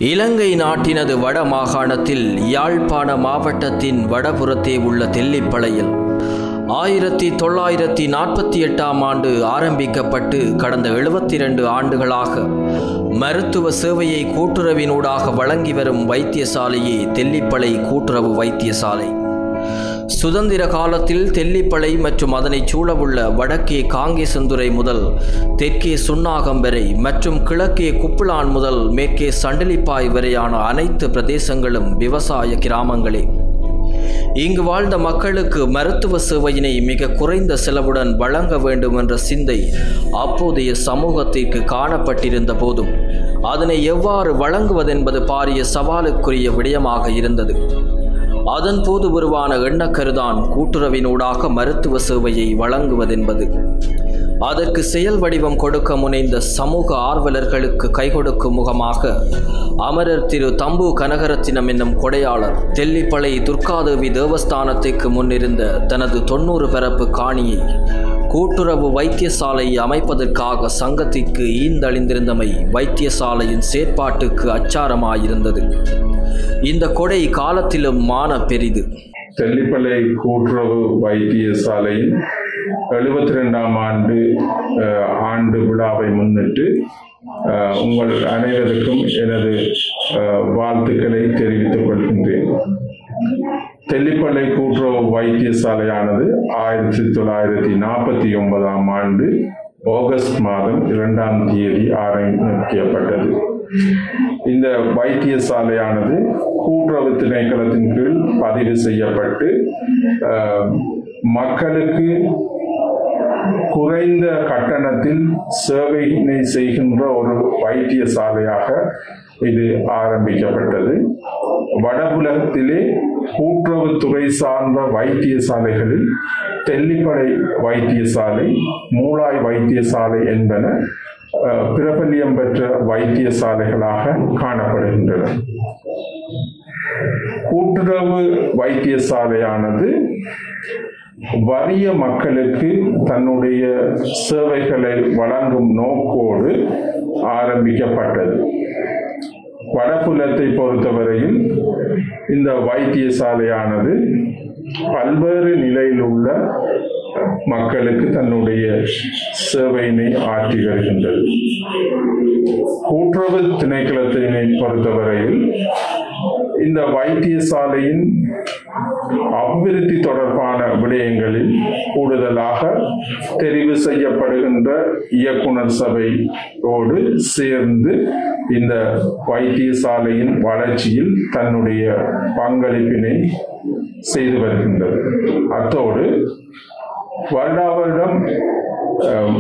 இலங்கை நாட்டினது வட மாகாணத்தில் யாழ்ப்பாண மாவட்டத்தின் வடபுறத்தே உள்ள தெல்லிப்பளையில் ஆயிரத்தி தொள்ளாயிரத்தி நாற்பத்தி எட்டாம் ஆண்டு ஆரம்பிக்கப்பட்டு கடந்த எழுபத்தி ரெண்டு ஆண்டுகளாக மருத்துவ சேவையை கூட்டுறவினூடாக வழங்கி வரும் வைத்தியசாலையே தெல்லிப்பளை கூட்டுறவு வைத்தியசாலை சுதந்திர காலத்தில் தெல்லிப்பளை மற்றும் அதனைச் சூழவுள்ள வடக்கே காங்கேசந்துறை முதல் தெற்கே சுன்னாகம் வரை மற்றும் கிழக்கே குப்புளான் முதல் மேற்கே சண்டலிப்பாய் வரையான அனைத்து பிரதேசங்களும் விவசாய கிராமங்களே இங்கு வாழ்ந்த மக்களுக்கு மருத்துவ சேவையினை மிக குறைந்த செலவுடன் வழங்க வேண்டும் என்ற சிந்தை அப்போதைய சமூகத்திற்கு காணப்பட்டிருந்த போதும் அதனை எவ்வாறு வழங்குவதென்பது பாரிய சவாலுக்குரிய விடயமாக இருந்தது அதன் போது உருவான எண்ணக்கருதான் கூட்டுறவினூடாக மருத்துவ சேவையை வழங்குவதென்பது அதற்கு செயல் வடிவம் கொடுக்க முனைந்த சமூக ஆர்வலர்களுக்கு கை கொடுக்கும் முகமாக அமரர் திரு தம்பு கனகரத்தினம் என்னும் கொடையாளர் தெல்லிப்பளை துர்காதேவி தேவஸ்தானத்திற்கு முன்னிருந்த தனது தொண்ணூறு பரப்பு காணியை கூட்டுறவு வைத்தியசாலை அமைப்பதற்காக சங்கத்திற்கு ஈந்தழிந்திருந்தமை வைத்தியசாலையின் செயற்பாட்டுக்கு அச்சாரமாயிருந்தது இந்த கொடை காலத்திலும் மான பெரிது தெல்லிப்பளை கூட்டுறவு வைத்தியசாலையின் எழுபத்தி ரெண்டாம் ஆண்டு அஹ், ஆண்டு விழாவை முன்னிட்டு அஹ், உங்கள் அனைவருக்கும் எனது அஹ், வாழ்த்துக்களை தெரிவித்துக் கொள்கின்றேன் தெல்லிப்பளை கூட்டுறவு வைத்தியசாலையானது ஆயிரத்தி தொள்ளாயிரத்தி நாற்பத்தி ஒன்பதாம் ஆண்டு ஆகஸ்ட் மாதம் இரண்டாம் தேதி ஆரம்பிக்கப்பட்டது இந்த வைத்தியசாலையானது கூட்டுறவு திணைக்களத்தின் கீழ் பதிவு செய்யப்பட்டு அஹ், மக்களுக்கு குறைந்த கட்டணத்தில் சேவையினை செய்கின்ற ஒரு வைத்தியசாலையாக இது ஆரம்பிக்கப்பட்டது வடபுலகத்திலே கூட்டுறவுத்துறை சார்ந்த வைத்தியசாலைகளில் தெல்லிப்படை வைத்தியசாலை மூளாய் வைத்தியசாலை என்பன அஹ், பிரபல்யம் பெற்ற வைத்தியசாலைகளாக காணப்படுகின்றன கூட்டுறவு வைத்தியசாலையானது வறிய மக்களுக்கு தன்னுடைய சேவைகளை வழங்கும் நோக்கோடு ஆரம்பிக்கப்பட்டது வடபுலத்தை பொறுத்தவரையில் இந்த வைத்தியசாலையானது பல்வேறு நிலையில் உள்ள மக்களுக்கு தன்னுடைய சேவையினை ஆற்றி வருகின்றது கூட்டுறவு திணைக்களத்தினை பொறுத்தவரையில் இந்த வைத்தியசாலையின் அபிவிருத்தி தொடர்பான விடயங்களில் கூடுதலாக தெரிவு செய்யப்படுகின்ற இயக்குனர் சபையோடு சேர்ந்து இந்த வைத்தியசாலையின் வளர்ச்சியில் தன்னுடைய பங்களிப்பினை செய்து வருகின்றது அத்தோடு வருடா வருடம் அஹ்,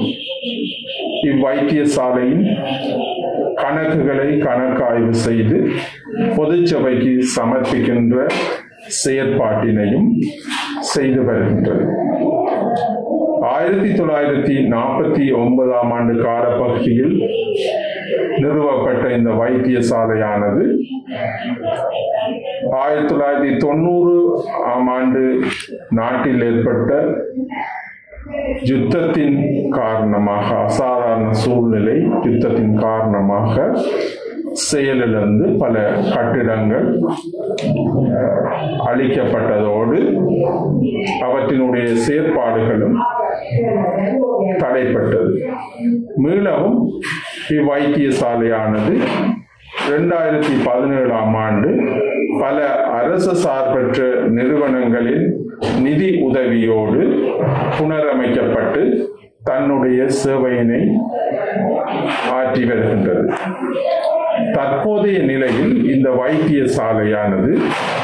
இவ்வைத்தியசாலையின் கணக்குகளை கணக்காய்வு செய்து பொதுச்சபைக்கு சமர்ப்பிக்கின்ற செயற்பாட்டினையும் செய்து வருகின்றது ஆயிரத்தி தொள்ளாயிரத்தி நாற்பத்தி ஒன்பதாம் ஆண்டு காலப்பகுதியில் நிறுவப்பட்ட இந்த வைத்தியசாலையானது ஆயிரத்தி தொள்ளாயிரத்தி தொண்ணூறு ஆம் ஆண்டு நாட்டில் ஏற்பட்ட யுத்தத்தின் காரணமாக அசாதாரண சூழ்நிலை யுத்தத்தின் காரணமாக செயலிழந்து பல கட்டிடங்கள் அஹ், அழிக்கப்பட்டதோடு அவற்றினுடைய செயற்பாடுகளும் தடைப்பட்டது மீளவும் இவ்வைத்தியசாலையானது இரண்டாயிரத்தி பதினேழாம் ஆண்டு பல அரசு சார்பற்ற நிறுவனங்களின் நிதி உதவியோடு புனரமைக்கப்பட்டு தன்னுடைய சேவையினை ஆற்றி வருகின்றது தற்போதைய நிலையில் இந்த வைத்தியசாலையானது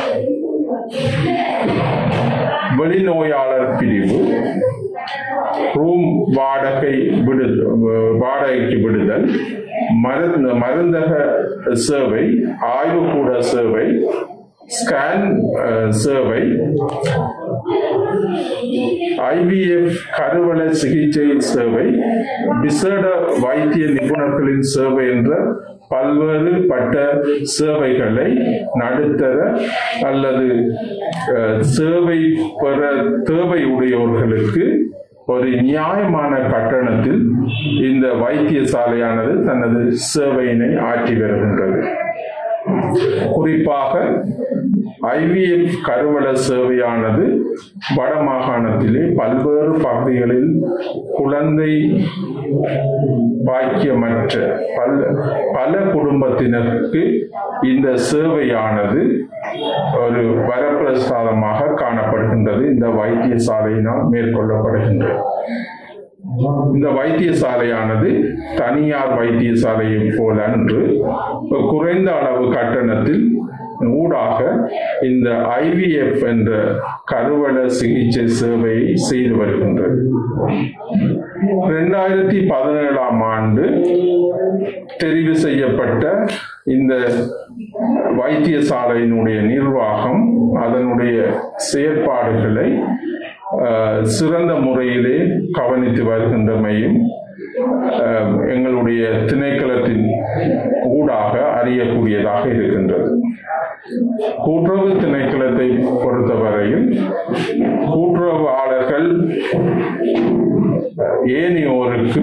வெளிநோயாளர் பிரிவு ரூம் வாடகை விடு வாடகைக்கு விடுதல் மருந்து மருந்தக சேவை ஆய்வுக்கூட சேவை ஸ்கேன் அஹ், சேவை ஐவிஎஃப் கருவள சிகிச்சை சேவை விசேட வைத்திய நிபுணர்களின் சேவை என்ற பல்வேறு பட்ட சேவைகளை நடுத்தர அல்லது அஹ், சேவை பெற தேவை உடையோர்களுக்கு ஒரு நியாயமான கட்டணத்தில் இந்த வைத்தியசாலையானது தனது சேவையினை ஆற்றி வருகின்றது குறிப்பாக ஐவிஎஃப் கருவள சேவையானது வட மாகாணத்திலே பல்வேறு பகுதிகளில் குழந்தை பாக்கியமற்ற பல பல குடும்பத்தினருக்கு இந்த சேவையானது ஒரு வரப்பிரசாதமாக காணப்படுகின்றது இந்த வைத்தியசாலையினால் மேற்கொள்ளப்படுகின்றது இந்த வைத்தியசாலையானது தனியார் வைத்தியசாலையை போல அன்று குறைந்த அளவு கட்டணத்தில் ஊடாக இந்த ஐவிஎஃப் என்ற கருவள சிகிச்சை சேவையை செய்து வருகின்றது இரண்டாயிரத்தி பதினேழாம் ஆண்டு தெரிவு செய்யப்பட்ட இந்த வைத்தியசாலையினுடைய நிர்வாகம் அதனுடைய செயற்பாடுகளை அஹ், சிறந்த முறையிலே கவனித்து வருகின்றமையும் அஹ், எங்களுடைய திணைக்களத்தின் ஊடாக அறியக்கூடியதாக இருக்கின்றது கூட்டுறவு திணைக்களத்தை பொறுத்தவரையில் கூட்டுறவாளர்கள் ஏனையோருக்கு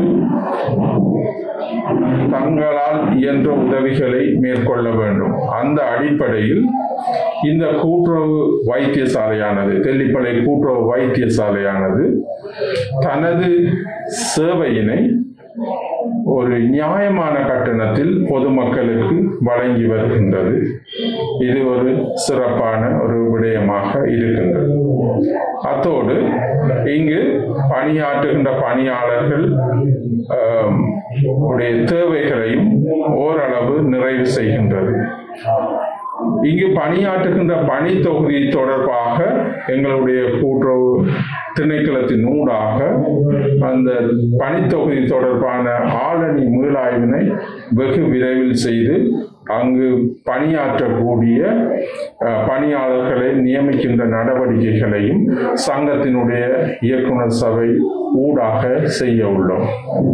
தங்களால் இயன்ற உதவிகளை மேற்கொள்ள வேண்டும் அந்த அடிப்படையில் இந்த கூட்டுறவு வைத்தியசாலையானது தெல்லிப்பளை கூட்டுறவு வைத்தியசாலையானது தனது சேவையினை ஒரு நியாயமான கட்டணத்தில் பொதுமக்களுக்கு வழங்கி வருகின்றது இது ஒரு சிறப்பான ஒரு விடயமாக இருக்கின்றது அத்தோடு இங்கு பணியாற்றுகின்ற பணியாளர்கள் ஆம், உடைய தேவைகளையும் ஓரளவு நிறைவு செய்கின்றது இங்கு பணியாற்றுகின்ற பணி தொகுதி தொடர்பாக எங்களுடைய கூட்டுறவு திணைக்களத்தின் ஊடாக அந்த பணித்தொகுதி தொடர்பான ஆளணி மீளாய்வினை வெகு விரைவில் செய்து அங்கு பணியாற்றக்கூடிய அஹ், பணியாளர்களை நியமிக்கின்ற நடவடிக்கைகளையும் சங்கத்தினுடைய இயக்குனர் சபை ஊடாக செய்ய உள்ளோம்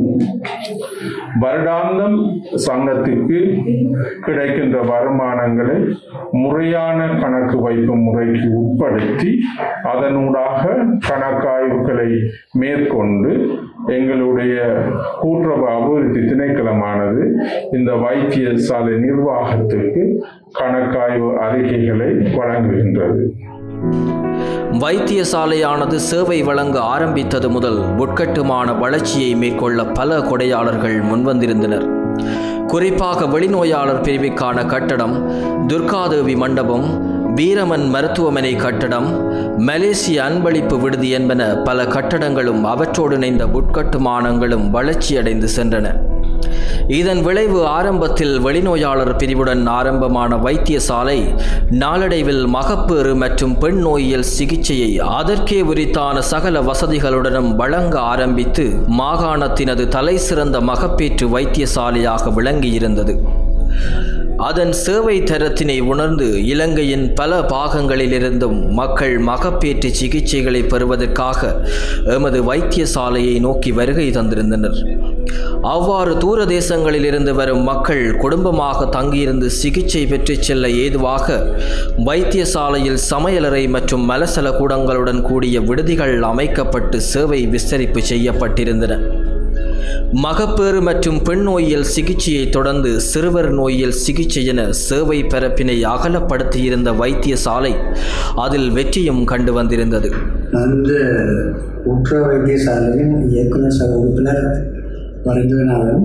வருடாந்தம் சங்கத்திற்கு கிடைக்கின்ற வருமானங்களை முறையான கணக்கு வைப்பு முறைக்கு உட்படுத்தி அதனூடாக கணக்காய்வுகளை மேற்கொண்டு எங்களுடைய கூட்டுறவு அபிவிருத்தி திணைக்களமானது இந்த வைத்தியசாலை நிர்வாகத்திற்கு கணக்காய்வு அறிக்கைகளை வழங்குகின்றது வைத்தியசாலையானது சேவை வழங்க ஆரம்பித்தது முதல் உட்கட்டுமான வளர்ச்சியை மேற்கொள்ள பல கொடையாளர்கள் முன்வந்திருந்தனர் குறிப்பாக வெளிநோயாளர் பிரிவுக்கான கட்டடம் துர்காதேவி மண்டபம் வீரமன் மருத்துவமனை கட்டடம் மலேசிய அன்பளிப்பு விடுதி என்பன பல கட்டடங்களும் அவற்றோடு இணைந்த உட்கட்டுமானங்களும் வளர்ச்சியடைந்து சென்றன இதன் விளைவு ஆரம்பத்தில் வெளிநோயாளர் பிரிவுடன் ஆரம்பமான வைத்தியசாலை நாளடைவில் மகப்பேறு மற்றும் பெண் நோயியல் சிகிச்சையை அதற்கே உரித்தான சகல வசதிகளுடனும் வழங்க ஆரம்பித்து மாகாணத்தினது தலைசிறந்த மகப்பேற்று வைத்தியசாலையாக விளங்கியிருந்தது அதன் சேவை தரத்தினை உணர்ந்து இலங்கையின் பல பாகங்களிலிருந்தும் மக்கள் மகப்பேற்று சிகிச்சைகளை பெறுவதற்காக எமது வைத்தியசாலையை நோக்கி வருகை தந்திருந்தனர் அவ்வாறு தூர தேசங்களிலிருந்து வரும் மக்கள் குடும்பமாக தங்கியிருந்து சிகிச்சை பெற்றுச் செல்ல ஏதுவாக வைத்தியசாலையில் சமையலறை மற்றும் மலசல கூடங்களுடன் கூடிய விடுதிகள் அமைக்கப்பட்டு சேவை விஸ்தரிப்பு செய்யப்பட்டிருந்தன மகப்பேறு மற்றும் பெண் நோயியல் சிகிச்சையை தொடர்ந்து சிறுவர் நோயியல் சிகிச்சை என சேவை பரப்பினை அகலப்படுத்தியிருந்த வைத்தியசாலை அதில் வெற்றியும் கண்டு வந்திருந்தது அந்த உற்ற வைத்தியசாலையின் இயக்குனர் சக உறுப்பினர் வருகிறனாலும்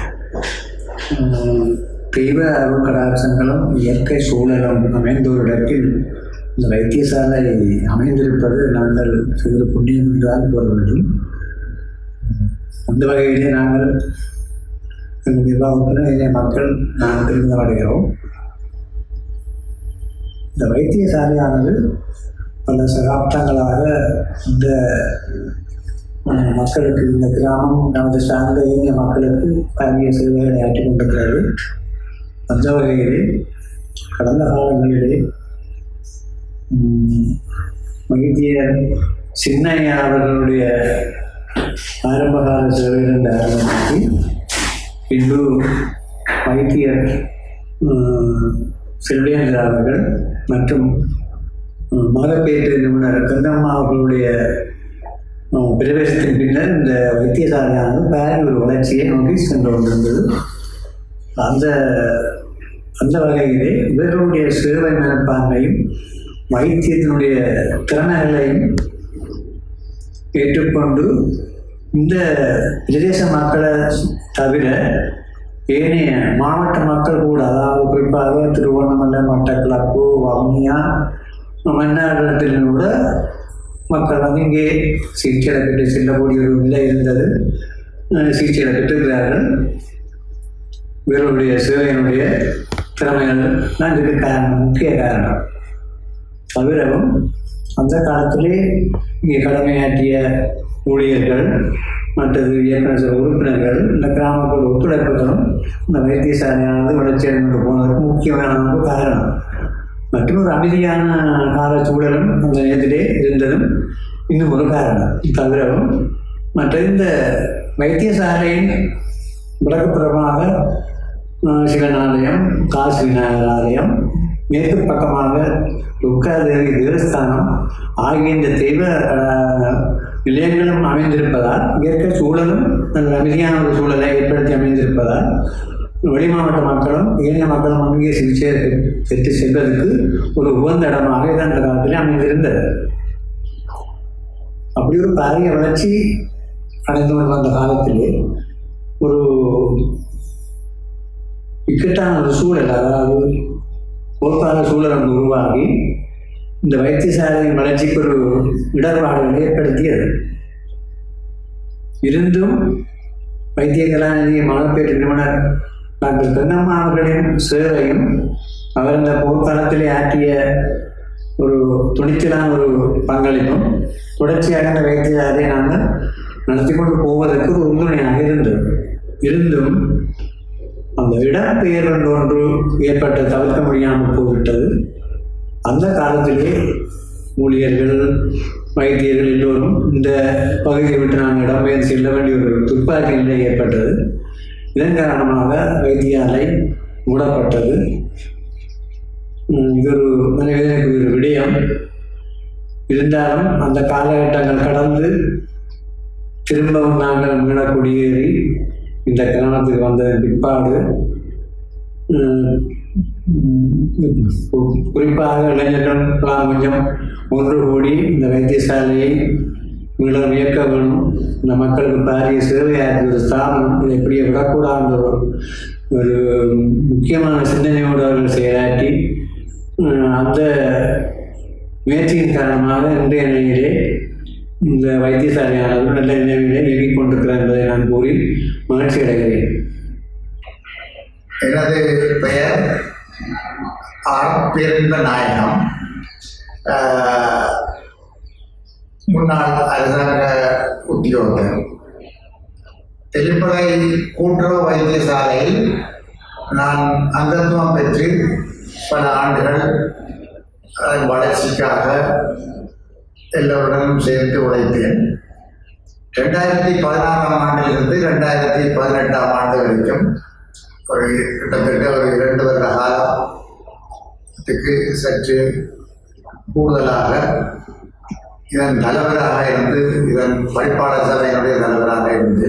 தெய்வ அருட்கடாட்சங்களும் இயற்கை சூழலும் அமைந்த ஒரு இடத்தில் இந்த வைத்தியசாலை அமைந்திருப்பது நாங்கள் சிறு புண்ணியம் என்றால் கூற வேண்டும் அந்த வகையிலே நாங்கள் எங்கள் நிர்வாகத்தினர் இளைய மக்கள் நாங்கள் பெருமிதம் அடைகிறோம் இந்த வைத்தியசாலையானது பல சகாப்தங்களாக இந்த அஹ், மக்களுக்கு இந்த கிராமம் நமது சார்ந்த இந்திய மக்களுக்கு பல்வேறு சேவைகளை ஆற்றிக் கொண்டிருக்கிறது அந்த வகையிலே கடந்த காலங்களிலே உம், வைத்தியர் சின்னையா அவர்களுடைய ஆரம்பகால சேவையிலிருந்து ஆரம்பித்து பின்பு வைத்தியர் உம், செல்வேந்திர அவர்கள் மற்றும் உம், மகப்பேற்று நிபுணர் கந்தம்மா அவர்களுடைய உம், பிரவேசத்தின் பின்னர் இந்த வைத்தியசாலையானது பாரி ஒரு வளர்ச்சியை நோக்கி சென்று கொண்டிருந்தது அந்த அந்த வகையிலே இவர்களுடைய சேவை மனப்பான்மையும் வைத்தியத்தினுடைய திறமைகளையும் ஏற்றுக்கொண்டு இந்த பிரதேச மக்களை தவிர ஏனைய மாவட்ட மக்கள் கூட அதாவது குறிப்பாக திருவண்ணாமலை மட்டக்களப்பு வவுனியா மன்னாரிடத்தில் கூட மக்கள் வந்து இங்கே சிகிச்சை பெற்று செல்லக்கூடிய ஒரு நிலை இருந்தது அஹ் சிகிச்சை பெற்றிருக்கிறார்கள் இவர்களுடைய சேவையினுடைய திறமைகள் தான் இதுக்கு காரணம் முக்கிய காரணம் தவிரவும் அந்த காலத்திலே இங்கே கடமையாற்றிய ஊழியர்கள் மற்றது இயக்குனர் சபை உறுப்பினர்கள் இந்த கிராமப்புற ஒத்துழைப்புகளும் இந்த வைத்தியசாலையானது வளர்ச்சியடைந்து போனதற்கு முக்கியமான ஒரு காரணம் மற்றும் ஒரு அமைதியான கால சூழலும் அந்த நேரத்திலே இருந்ததும் இன்னும் ஒரு காரணம் தவிரவும் மற்ற இந்த வைத்தியசாலையின் வடக்குப்புறமாக அஹ், சிவன் ஆலயம் காசி விநாயகர் ஆலயம் மேற்கு பக்கமாக துர்காதேவி தேவஸ்தானம் ஆகிய இந்த தெய்வ அஹ், நிலையங்களும் அமைந்திருப்பதால் இயற்கை சூழலும் நல்ல அமைதியான ஒரு சூழலை ஏற்படுத்தி அமைந்திருப்பதால் வெளி மாவட்ட மக்களும் ஏனைய மக்களும் அங்கே சிகிச்சை பெற்று செல்வதற்கு ஒரு உகந்த இடமாக இது அந்த காலத்திலே அமைந்திருந்தது அப்படி ஒரு பாரிய வளர்ச்சி அடைந்து கொண்டு வந்த காலத்திலே ஒரு இக்கட்டான ஒரு சூழல் அதாவது போர்க்கால சூழல் ஒன்று உருவாகி இந்த வைத்தியசாலையின் வளர்ச்சிக்கு ஒரு இடர்பாடுகளை ஏற்படுத்தியது இருந்தும் வைத்திய கலாநிதி மகப்பேற்று நிறுவனர் டாக்டர் கண்ணம்மா அவர்களின் சேவையும் அவர் இந்த போர்க்காலத்திலே ஆற்றிய ஒரு துணிச்சலான ஒரு பங்களிப்பும் தொடர்ச்சியாக இந்த வைத்தியசாலையை நாங்கள் நடத்தி கொண்டு போவதற்கு ஒரு உறுதுணையாக இருந்தது இருந்தும் அந்த இடப்பெயர் என்று ஒன்று ஏற்பட்ட தவிர்க்க முடியாமல் போய்விட்டது அந்த காலத்திலே ஊழியர்கள் வைத்தியர்கள் எல்லோரும் இந்த பகுதியை விட்டு நாங்கள் இடம்பெயர்ந்து செல்ல வேண்டிய ஒரு துப்பாக்கி நிலை ஏற்பட்டது இதன் காரணமாக வைத்தியாலை மூடப்பட்டது உம், இது ஒரு மனிதனுக்கு ஒரு விடயம் இருந்தாலும் அந்த காலகட்டங்கள் கடந்து திரும்பவும் நாங்கள் மீள குடியேறி இந்த கிராமத்துக்கு வந்ததன் பிற்பாடு உம், உம், கு- குறிப்பாக இளைஞர்கள் எல்லாம் கொஞ்சம் ஒன்று கூடி இந்த வைத்தியசாலையை மீளம் இயக்க வேணும் இந்த மக்களுக்கு பாரிய சேவையாற்றி ஒரு ஸ்தாபனம் இதை இப்படியே விடக்கூடாத ஒரு ஒரு முக்கியமான சிந்தனையோடு அவர்கள் செயலாற்றி உம், அந்த முயற்சியின் காரணமாக இன்றைய நிலையிலே இந்த வைத்தியசாலையானது நல்ல நிலைமையிலே இயங்கிக் கொண்டிருக்கிறார் என்பதை நான் கூறி மகிழ்ச்சி அடைகிறேன் எனது பெயர் ஆர் பேரின்ப நாயகம் ஆஹ், முன்னாள் அரசாங்க உத்தியோகர் தெளிப்படை கூட்டுறவு வைத்தியசாலையில் நான் அங்கத்துவம் பெற்று பல ஆண்டுகள் அதன் வளர்ச்சிக்காக எல்லோருடனும் சேர்ந்து உழைத்தேன் ரெண்டாயிரத்தி பதினாறாம் ஆண்டிலிருந்து ரெண்டாயிரத்தி பதினெட்டாம் ஆண்டு வரைக்கும் ஒரு கிட்டத்தட்ட ஒரு இரண்டு வருட காலத்துக்கு சற்று கூடுதலாக இதன் தலைவராக இருந்து இதன் பணிப்பாளர் சபையினுடைய தலைவராக இருந்து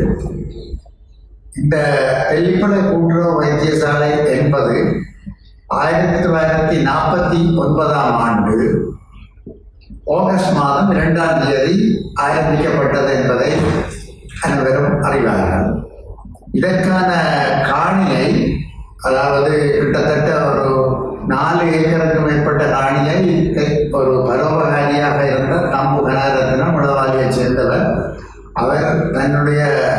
இந்த தெல்லிப்படை கூட்டுறவு வைத்தியசாலை என்பது ஆயிரத்தி தொள்ளாயிரத்தி நாற்பத்தி ஒன்பதாம் ஆண்டு ஆகஸ்ட் மாதம் இரண்டாம் தேதி ஆரம்பிக்கப்பட்டது என்பதை அனைவரும் அறிவார்கள் இதற்கான காணியை அதாவது கிட்டத்தட்ட ஒரு நாலு ஏக்கருக்கு மேற்பட்ட காணியை ஒரு பரோபகாரியாக இருந்த தம்பு கனரத்னம் உளவாளியைச் சேர்ந்தவர் அவர் தன்னுடைய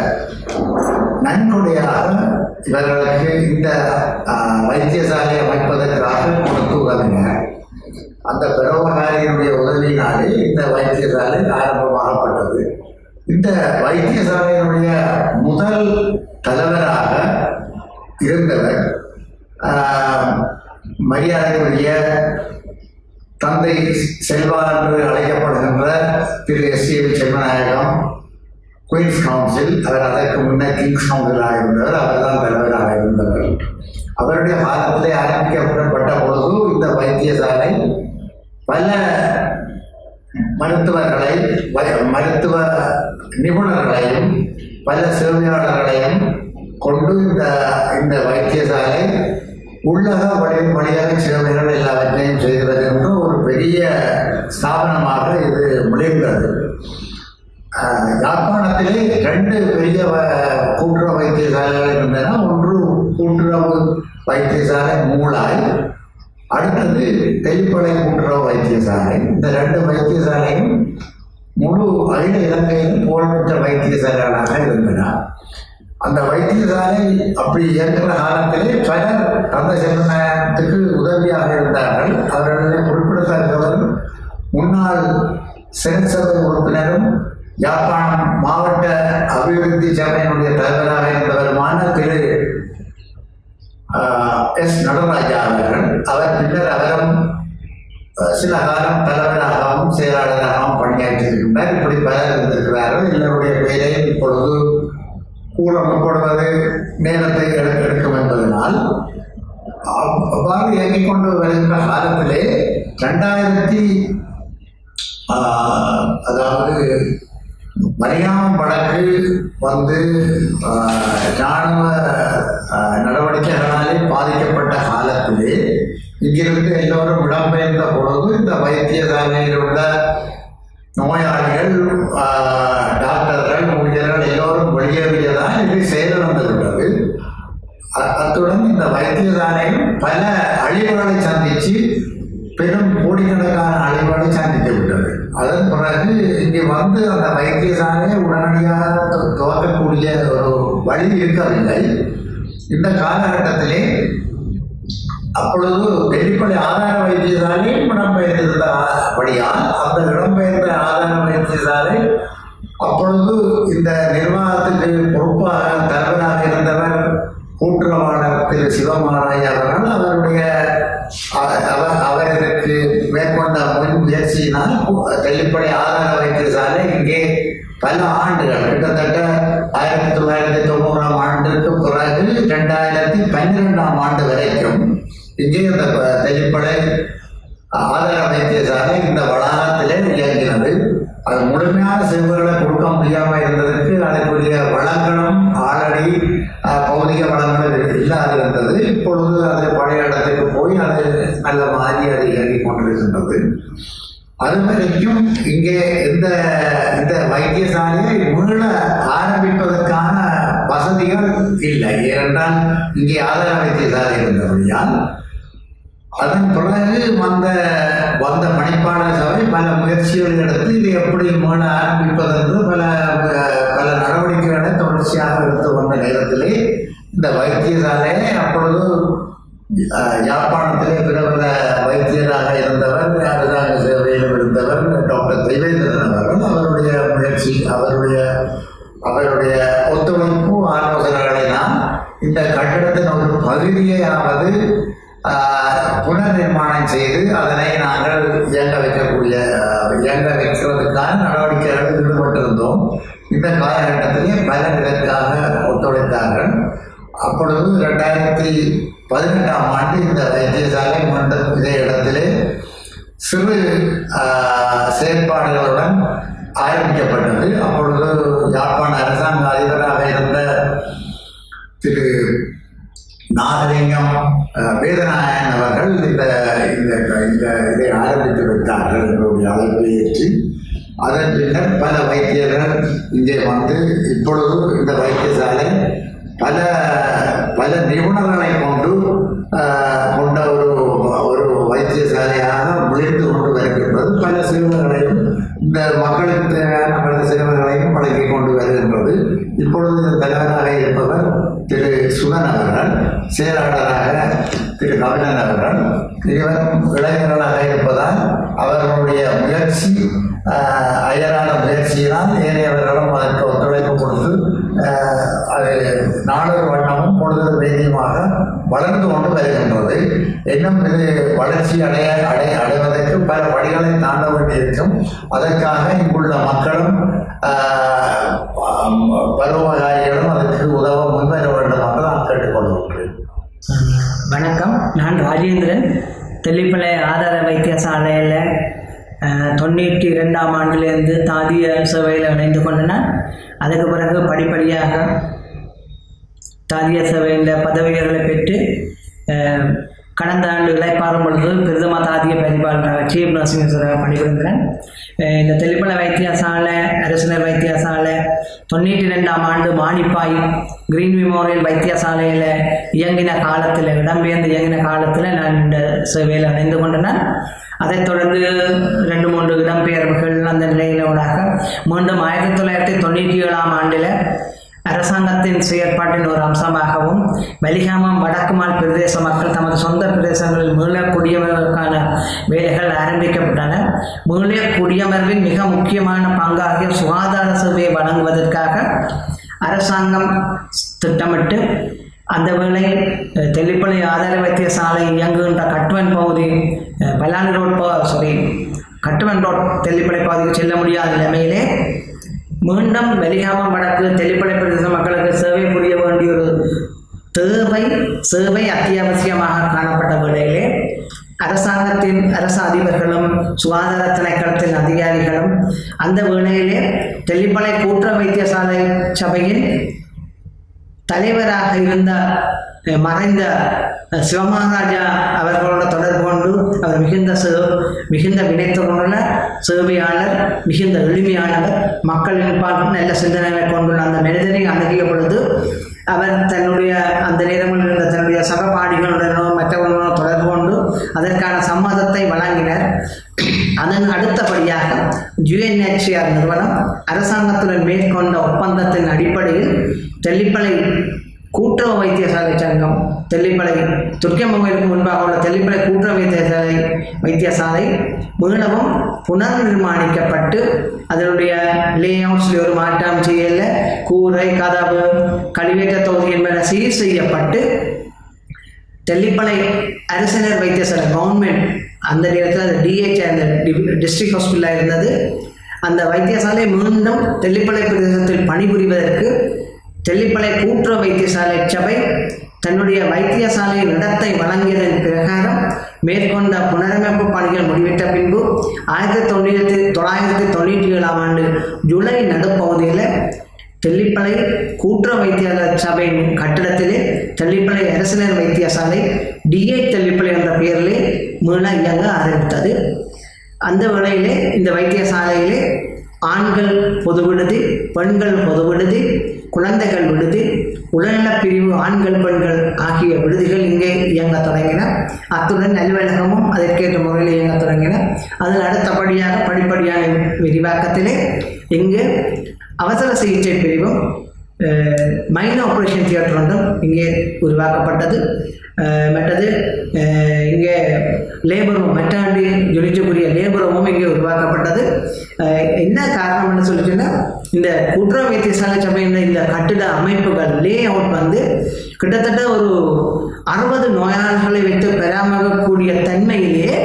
நன்கொடையாக இவர்களுக்கு இந்த ஆஹ், வைத்தியசாலை அமைப்பதற்காக கொடுத்து உதவினார் அந்த பரோபகாரியினுடைய உதவியினாலே இந்த வைத்தியசாலை ஆரம்பமாகப்பட்டது இந்த வைத்தியசாலையினுடைய முதல் தலைவராக இருந்தவர் ஆஹ், மரியாதைக்குரிய தந்தை செல்வா என்று அழைக்கப்படுகின்ற Thiru S C Selvanayakam Queen's Counsel அவர் அதற்கு முன்னர் கிங்ஸ் கவுன்சிலாக இருந்தவர் அவர்தான் தலைவராக இருந்தவர் அவருடைய காலத்திலே ஆரம்பிக்கப்பட்ட பொழுது இந்த வைத்தியசாலை பல மருத்துவர்களை வ- மருத்துவ நிபுணர்களையும் பல சேவையாளர்களையும் கொண்டு இந்த இந்த வைத்தியசாலை உள்ளக வழி வழியாக சேவைகள் எல்லாவற்றையும் செய்து வருகின்ற ஒரு பெரிய ஸ்தாபனமாக இது முடிந்தது ஆஹ் யாழ்ப்பாணத்திலே ரெண்டு பெரிய வ- கூட்டுறவு வைத்தியசாலைகள் இருந்தன ஒன்று கூட்டுறவு வைத்தியசாலை மூளாய் அடுத்தது தெளிப்படை கூட்டுறவு வைத்தியசாலை இந்த ரெண்டு வைத்தியசாலையும் முழு அகில இலங்கையில் புகழ்பெற்ற வைத்தியசாலைகளாக இருந்தன அந்த வைத்தியசாலை அப்படி இயங்குகிற காலத்திலே பலர் தந்தை செல்வனத்துக்கு உதவியாக இருந்தார்கள் அவர்களை குறிப்பிடத்தக்கவர் முன்னாள் சென்சபை உறுப்பினரும் யாழ்ப்பாணம் மாவட்ட அபிவிருத்தி சபையினுடைய தலைவராக இருந்தவருமான திரு ஆஹ், எஸ் நடராஜா அவர்கள் அவர் பின்னர் அவரும் அஹ், சில காலம் தலைவராகவும் செயலாளராகவும் பணியாற்றியிருக்கின்றார் இப்படி பலர் இருந்திருக்கிறார்கள் எல்லோருடைய பெயரை இப்பொழுது கூறப்படுவது நேரத்தை எடுக்க எடுக்கும் என்பதனால் அவ்- அவ்வாறு இயங்கிக் கொண்டு வருகின்ற காலத்திலே ரெண்டாயிரத்தி ஆஹ், அதாவது மரியாம் வழக்கு வந்து ஆஹ், இராணுவ ஆஹ், நடவடிக்கைகளாலே பாதிக்கப்பட்ட காலத்திலே இங்கிருந்து எல்லோரும் இடம்பெயர்ந்த பொழுது இந்த வைத்தியசாலையில் உள்ள நோயாளிகள் ஆஹ், டாக்டர்கள் ஊழியர்கள் எல்லோரும் வெளியேறியதால் இது செயலிழந்து விட்டது அ- அத்துடன் இந்த வைத்தியசாலையும் பல அழிவுகளை சந்திச்சு பெரும் கோடிக்கணக்கான அழிவுகளை சந்தித்து விட்டது அதன் பிறகு இங்கே வந்து அந்த வைத்தியசாலையை உடனடியாக து- துவக்கக்கூடிய ஒரு வழி இருக்கவில்லை இந்த காலகட்டத்திலே அப்பொழுது வெளிப்படை ஆதார வைத்தியசாலையும் இடம்பெயர்ந்திருந்தபடியால் அந்த இடம்பெயர்ந்த ஆதார வைத்தியசாலை அப்பொழுது இந்த நிர்வாகத்துக்கு பொறுப்பாக தலைவராக இருந்தவர் கூட்டுறவாளர் திரு சிவமாராய் அவர்கள் அவருடைய அ- அவர் அவர் இதற்கு மேற்கொண்ட முன் முயற்சியினால் கு- தெல்லிப்படை ஆதார வைத்தியசாலை இங்கே பல ஆண்டுகள் கிட்டத்தட்ட ஆயிரத்தி தொள்ளாயிரத்தி தொண்ணூறாம் ஆண்டுக்கு பிறகு ரெண்டாயிரத்தி பன்னிரெண்டாம் ஆண்டு வரைக்கும் இங்கே இந்த ப- தெல்லிப்படை ஆதார வைத்தியசாலை இந்த வளாகத்திலே இயங்கினது அது முழுமையான சேவைகளை கொடுக்க முடியாமல் இருந்ததற்கு அதுக்குரிய வளங்களும் ஆல்ரெடி பௌதிக வளங்கள் இல்லாது இருந்தது இப்பொழுது அது பழைய இடத்துக்கு போய் அது நல்ல மாதிரி அது இயங்கிக் கொண்டிருக்கின்றது அது வரைக்கும் இங்கே இந்த இந்த வைத்தியசாலையை மீள ஆரம்பிப்பதற்கான வசதிகள் இல்லை ஏனென்றால் இங்கே ஆதார வைத்தியசாலை இருந்தபடியால் அதன் பிறகு வந்த வந்த பணிப்பாளர் சபை பல முயற்சிகளை எடுத்து இதை எப்படி மீள ஆரம்பிப்பதென்று பல அஹ், பல நடவடிக்கைகளை தொடர்ச்சியாக எடுத்து வந்த நேரத்திலே இந்த வைத்தியசாலையை அப்பொழுது அஹ், யாழ்ப்பாணத்திலே பிரபல வைத்தியராக இருந்தவர் அரசாங்க சேவையில் இருந்தவர் டாக்டர் தேவேந்திரன் அவர்கள் அவருடைய முயற்சி அவருடைய அவருடைய ஒத்துழைப்பு ஆலோசனைகளினால் இந்த கட்டிடத்தின் ஒரு பகுதியையாவது ஆஹ், புனர் நிர்மாணம் செய்து அதனை நாங்கள் இயங்க வைக்கக்கூடிய ஆஹ், இயங்க வைக்கிறதுக்கான நடவடிக்கைகளில் ஈடுபட்டிருந்தோம் இந்த காலகட்டத்திலே பலர் இதற்காக ஒத்துழைத்தார்கள் அப்பொழுது ரெண்டாயிரத்தி பதினெட்டாம் ஆண்டு இந்த வைத்தியசாலை மீண்டும் இதே இடத்திலே சிறு ஆஹ், செயற்பாடுகளுடன் ஆரம்பிக்கப்பட்டது அப்பொழுது யாழ்ப்பாண அரசாங்க அதிபராக இருந்த திரு நாகலிங்கம் அஹ், வேதநாயகன் அவர்கள் இந்த இந்த இந்த இதை ஆரம்பித்து வைத்தார்கள் எங்களுடைய அழைப்பை ஏற்றி அதன் பின்னர் பல வைத்தியர்கள் இங்கே வந்து இப்பொழுது இந்த வைத்தியசாலை பல பல நிபுணர்களை கொண்டு ஆஹ், கொண்ட ஒரு ஒரு வைத்தியசாலையாக விளைந்து கொண்டு வருகின்றது பல சேவைகளையும் இந்த மக்களுக்கு தேவையான பல சேவைகளையும் வழங்கி கொண்டு வருகின்றது இப்பொழுது இந்த தலைவராக இருப்பவர் திரு சுதன் அவர்கள் செயலாளராக திரு கவிஞன் அவர்கள் இருவரும் இளைஞர்களாக இருப்பதால் அவர்களுடைய முயற்சி ஆஹ், அயரான முயற்சியினால் ஏனையவர்களும் அதற்கு ஒத்துழைப்பு கொடுத்து ஆஹ், அது நாடொரு வண்ணமும் பொழுது வேதியமாக வளர்ந்து கொண்டு வருகின்றது இன்னும் இது வளர்ச்சி அடைய அடைய அடைவதற்கு பல வழிகளை தாண்ட வேண்டியிருக்கும் அதற்காக இங்குள்ள மக்களும் ஆஹ், பருவகாரிகளும் அதற்கு உதவ முன்வர வேண்டும் என்று நான் கேட்டுக்கொள்கின்றேன் வணக்கம் நான் ராஜேந்திரன் தெல்லிப்பளை ஆதார வைத்தியசாலையில் தொண்ணூற்றி இரண்டாம் ஆண்டிலிருந்து தாதிய சேவையில் இணைந்து கொண்டனர் அதுக்கு பிறகு படிப்படியாக தாதிய சேவையில் பதவிகளை பெற்று அஹ், கடந்த ஆண்டு இளைப்பாறும் பொழுது பெரிதமா தாதிய பரிபாலராக சீஃப் நர்சிங் பணிபுரிந்தேன் அஹ், இந்த தெளிப்பள வைத்தியசாலை அரசினர் வைத்தியசாலை தொண்ணூற்றி ரெண்டாம் ஆண்டு மானிப்பாய் கிரீன் மெமோரியல் வைத்தியசாலையில் இயங்கின காலத்தில் இடம்பெயர்ந்து இயங்கின காலத்தில் நான் இந்த சேவையில் இணைந்து கொண்டேன் அதைத் தொடர்ந்து ரெண்டு மூன்று இடம்பெயர்வுகள் அந்த நிலையிலோடாக மீண்டும் ஆயிரத்தி தொள்ளாயிரத்தி தொண்ணூற்றி ஏழாம் ஆண்டில் அரசாங்கத்தின் செயற்பாட்டின் ஒரு அம்சமாகவும் வலிகாமம் வடக்குமால் பிரதேச மக்கள் தமது சொந்த பிரதேசங்களில் மீள குடியமர்வுக்கான வேலைகள் ஆரம்பிக்கப்பட்டன மீள குடியமர்வின் மிக முக்கியமான பங்காகிய சுகாதார சேவையை வழங்குவதற்காக அரசாங்கம் திட்டமிட்டு அந்த வேளை அஹ், தெல்லிப்பள்ளி ஆதார வைத்தியசாலை இயங்குகின்ற கட்டுவன் பகுதி அஹ், Pallani road sorry Kattuvan road Tellippalai பகுதிக்கு செல்ல முடியாத நிலைமையிலே மீண்டும் வெளிகாமம் வடக்கு தெளிப்படை பிரதேச மக்களுக்கு சேவை புரிய வேண்டிய ஒரு தேவை சேவை அத்தியாவசியமாக காணப்பட்ட வேளையிலே அரசாங்கத்தின் அரசு அதிபர்களும் சுகாதார திணைக்களத்தின் அதிகாரிகளும் அந்த வேளையிலே தெல்லிப்பளை கூட்டுற வைத்தியசாலை சபையின் தலைவராக இருந்த அஹ், மறைந்த அஹ், சிவமகாராஜா அவர்களோட தொடர்பு கொண்டு அவர் மிகுந்த சே- மிகுந்த வினைத்துள்ள சேவையாளர் மிகுந்த எளிமையானவர் மக்களின் பால் நல்ல சிந்தனைகளை கொண்டுள்ள அந்த மனிதனை அணுகிய பொழுது அவர் தன்னுடைய அந்த நேரங்களில் இருந்த தன்னுடைய சகபாடிகளுடனோ மற்றவர்களுடனோ தொடர்பு கொண்டு அதற்கான சம்மதத்தை வழங்கினர் அதன் அடுத்தபடியாக யுஎன்ஹெச்சிஆர் நிறுவனம் அரசாங்கத்துடன் மேற்கொண்ட ஒப்பந்தத்தின் அடிப்படையில் தெல்லிப்பளை கூட்டுறவு வைத்தியசாலை சங்கம் தெல்லிப்பளை துர்க்கமங்கலுக்கு முன்பாக உள்ள தெல்லிப்பளை கூட்டுறவு வைத்தியசாலை வைத்தியசாலை மீளவும் புனர் நிர்மாணிக்கப்பட்டு அதனுடைய லே அவுட்ஸில் ஒரு மாற்றம் செய்யல கூரை கதவு கழிவேற்ற தொகுதி என்பன சீர் செய்யப்பட்டு தெல்லிப்பளை அரசினர் வைத்தியசாலை கவர்மெண்ட் அந்த நேரத்தில் அது டிஹெச் அந்த டிஸ்ட்ரிக்ட் ஹாஸ்பிட்டலாக இருந்தது அந்த வைத்தியசாலை மீண்டும் தெல்லிப்பளை பிரதேசத்தில் பணிபுரிவதற்கு தெல்லிப்பளை கூட்டுறவு வைத்தியசாலை சபை தன்னுடைய வைத்தியசாலை நடத்தை வழங்கியதன் பிரகாரம் மேற்கொண்ட புனரமைப்பு பணிகள் முடிவிட்ட பின்பு ஆயிரத்தி தொண்ணூற்றி தொள்ளாயிரத்தி தொண்ணூற்றி ஏழாம் ஆண்டு ஜூலை நடுப்பகுதியில் தெல்லிப்பளை கூட்டுறவு வைத்தியாலய சபையின் கட்டிடத்திலே தெல்லிப்பளை அரசினர் வைத்தியசாலை டிஐ தெல்லிப்பளை என்ற பெயரிலே மீள இயங்க ஆரம்பித்தது அந்த வேளையிலே இந்த வைத்தியசாலையிலே ஆண்கள் பொது விடுதி பெண்கள் பொது விடுதி குழந்தைகள் விடுதி உடல்நலப் பிரிவு ஆண்கள் பெண்கள் ஆகிய விடுதிகள் இங்கே இயங்க தொடங்கின அத்துடன் அலுவலகமும் அதற்கேற்ற முறையில் இயங்க தொடங்கின அதில் அடுத்தபடியாக படிப்படியான விரிவாக்கத்திலே இங்கு அவசர சிகிச்சை பிரிவும் மைன் ஆப்ரேஷன் தியேட்டர் ஒன்றும் இங்கே உருவாக்கப்பட்டது அஹ், மற்றது அஹ், இங்கே லேபரும் மெட்டாண்டி யூனிட்டுக்குரிய லேபரமும் இங்கே உருவாக்கப்பட்டது அஹ், என்ன காரணம்னு சொல்லிச்சுன்னா இந்த குற்ற வைத்தியசாலை சபையின் இந்த கட்டிட அமைப்புகள் லே அவுட் வந்து கிட்டத்தட்ட ஒரு அறுபது நோயாளர்களை வைத்து பராமரிக்கக்கூடிய தன்மையிலேயே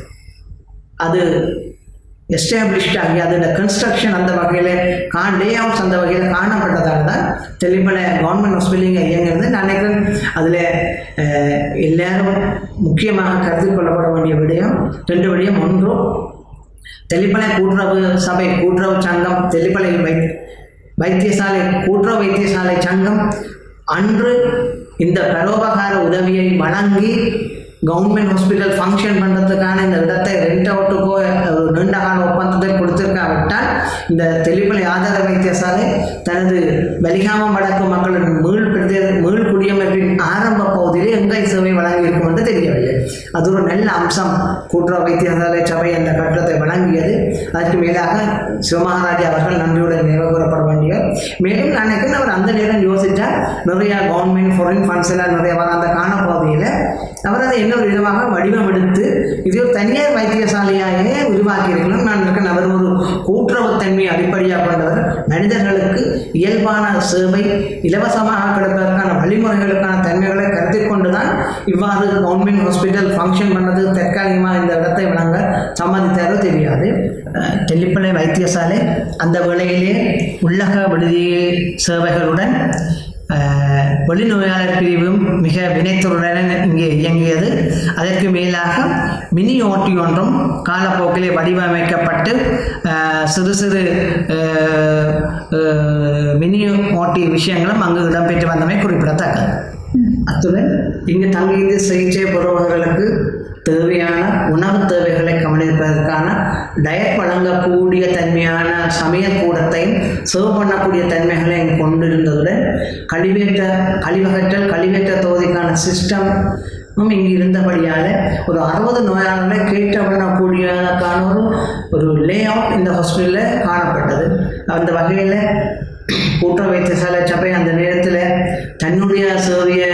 அது எஸ்டாப்ளிஷ்ட் ஆகி அதோட கன்ஸ்ட்ரக்ஷன் அந்த வகையில் கா லே அவுட்ஸ் அந்த வகையில் காணப்பட்டதால் தான் தெளிப்பல கவர்மெண்ட் ஹாஸ்பிட்டலிங்க இயங்குறது நான் நினைக்கிறேன் அதில் எல்லாரும் முக்கியமாக கருத்தில் கொள்ளப்பட வேண்டிய விடயம் ரெண்டு விடயம் ஒன்று தெளிப்பளை கூட்டுறவு சபை கூட்டுறவு சங்கம் தெளிப்பளை வை வைத்தியசாலை கூட்டுறவு வைத்தியசாலை சங்கம் அன்று இந்த பரோபகார உதவியை வழங்கி கவர்மெண்ட் ஹாஸ்பிட்டல் ஃபங்க்ஷன் பண்ணுறதுக்கான இந்த இடத்தை ரெண்ட் அவுட்டுக்கோ ஒரு நீண்ட கால ஒப்பந்தத்தை கொடுத்திருக்காவிட்டால் இந்த தெளிப்பளை ஆதார வைத்தியசாலை தனது வெளிகாமம் வடக்கு மக்களின் மீள் பிரதேச மீள் குடியமர்வின் ஆரம்ப பகுதியிலே எங்கே சேவை வழங்கியிருக்கும் என்று தெரியவில்லை அது ஒரு நல்ல அம்சம் கூட்டுறவு வைத்தியசாலை சபை என்ற கட்டத்தை வழங்கியது அதற்கு மேலாக சிவமகாராஜா அவர்கள் நன்றியுடன் நினைவு கூறப்பட வேண்டியவர் மேலும் நான் நினைக்கிறேன் அவர் அந்த நேரம் யோசிச்சா நிறைய கவர்மெண்ட் ஃபாரின் ஃபண்ட்ஸ் எல்லாம் நிறைய வர அந்த காணப்பகுதியில் அவர் அதை இன்னொரு விதமாக வடிவம் எடுத்து இது ஒரு தனியார் வைத்தியசாலையாகவே உருவாக்கியிருக்கலாம் நான் இருக்கேன் அவர் ஒரு கூட்டுறவுத்தன்மையை அடிப்படையாக கொண்டவர் மனிதர்களுக்கு இயல்பான சேவை இலவசமாக கிடைப்பதற்கான வழிமுறைகளுக்கான தன்மைகளை கருத்தில் கொண்டுதான் இவ்வாறு கவர்மெண்ட் ஹாஸ்பிட்டல் ஃபங்க்ஷன் பண்ணது தற்காலிகமாக இந்த இடத்தை வழங்க சம்மதித்தாரோ தெரியாது அஹ், தெல்லிப்பளை வைத்தியசாலை அந்த வேளையிலே உள்ளக விடுதி சேவைகளுடன் அஹ், வெளிநோயாளர் பிரிவும் மிக வினைத்துறையுடன் இங்கே இயங்கியது அதற்கு மேலாக மினி ஓட்டி ஒன்றும் காலப்போக்கிலே வடிவமைக்கப்பட்டு அஹ், சிறு சிறு அஹ், அஹ், மினி ஓட்டி விஷயங்களும் அங்கு இடம்பெற்று வந்தமை குறிப்பிடத்தக்கது அத்துடன் இங்கு தங்கியிருந்து சிகிச்சை பெறுபவர்களுக்கு தேவையான உணவு தேவைகளை கவனிப்பதற்கான டயட் வழங்கக்கூடிய தன்மையான சமையல் கூடத்தையும் சர்வ் பண்ணக்கூடிய தன்மைகளை இங்கு கொண்டிருந்ததுடன் கழிவேற்ற கழிவகற்றல் கழிவேற்ற தொகுதிக்கான சிஸ்டம் இங்கு இருந்தபடியால் ஒரு அறுபது நோயாளர்களை கேட்ட பண்ணக்கூடியதற்கான ஒரு ஒரு லே அவுட் இந்த ஹாஸ்பிட்டலில் காணப்பட்டது அந்த வகையில் கூட்டுறவு வைத்தியசாலை சபை அந்த நேரத்தில் தன்னுடைய சேவையை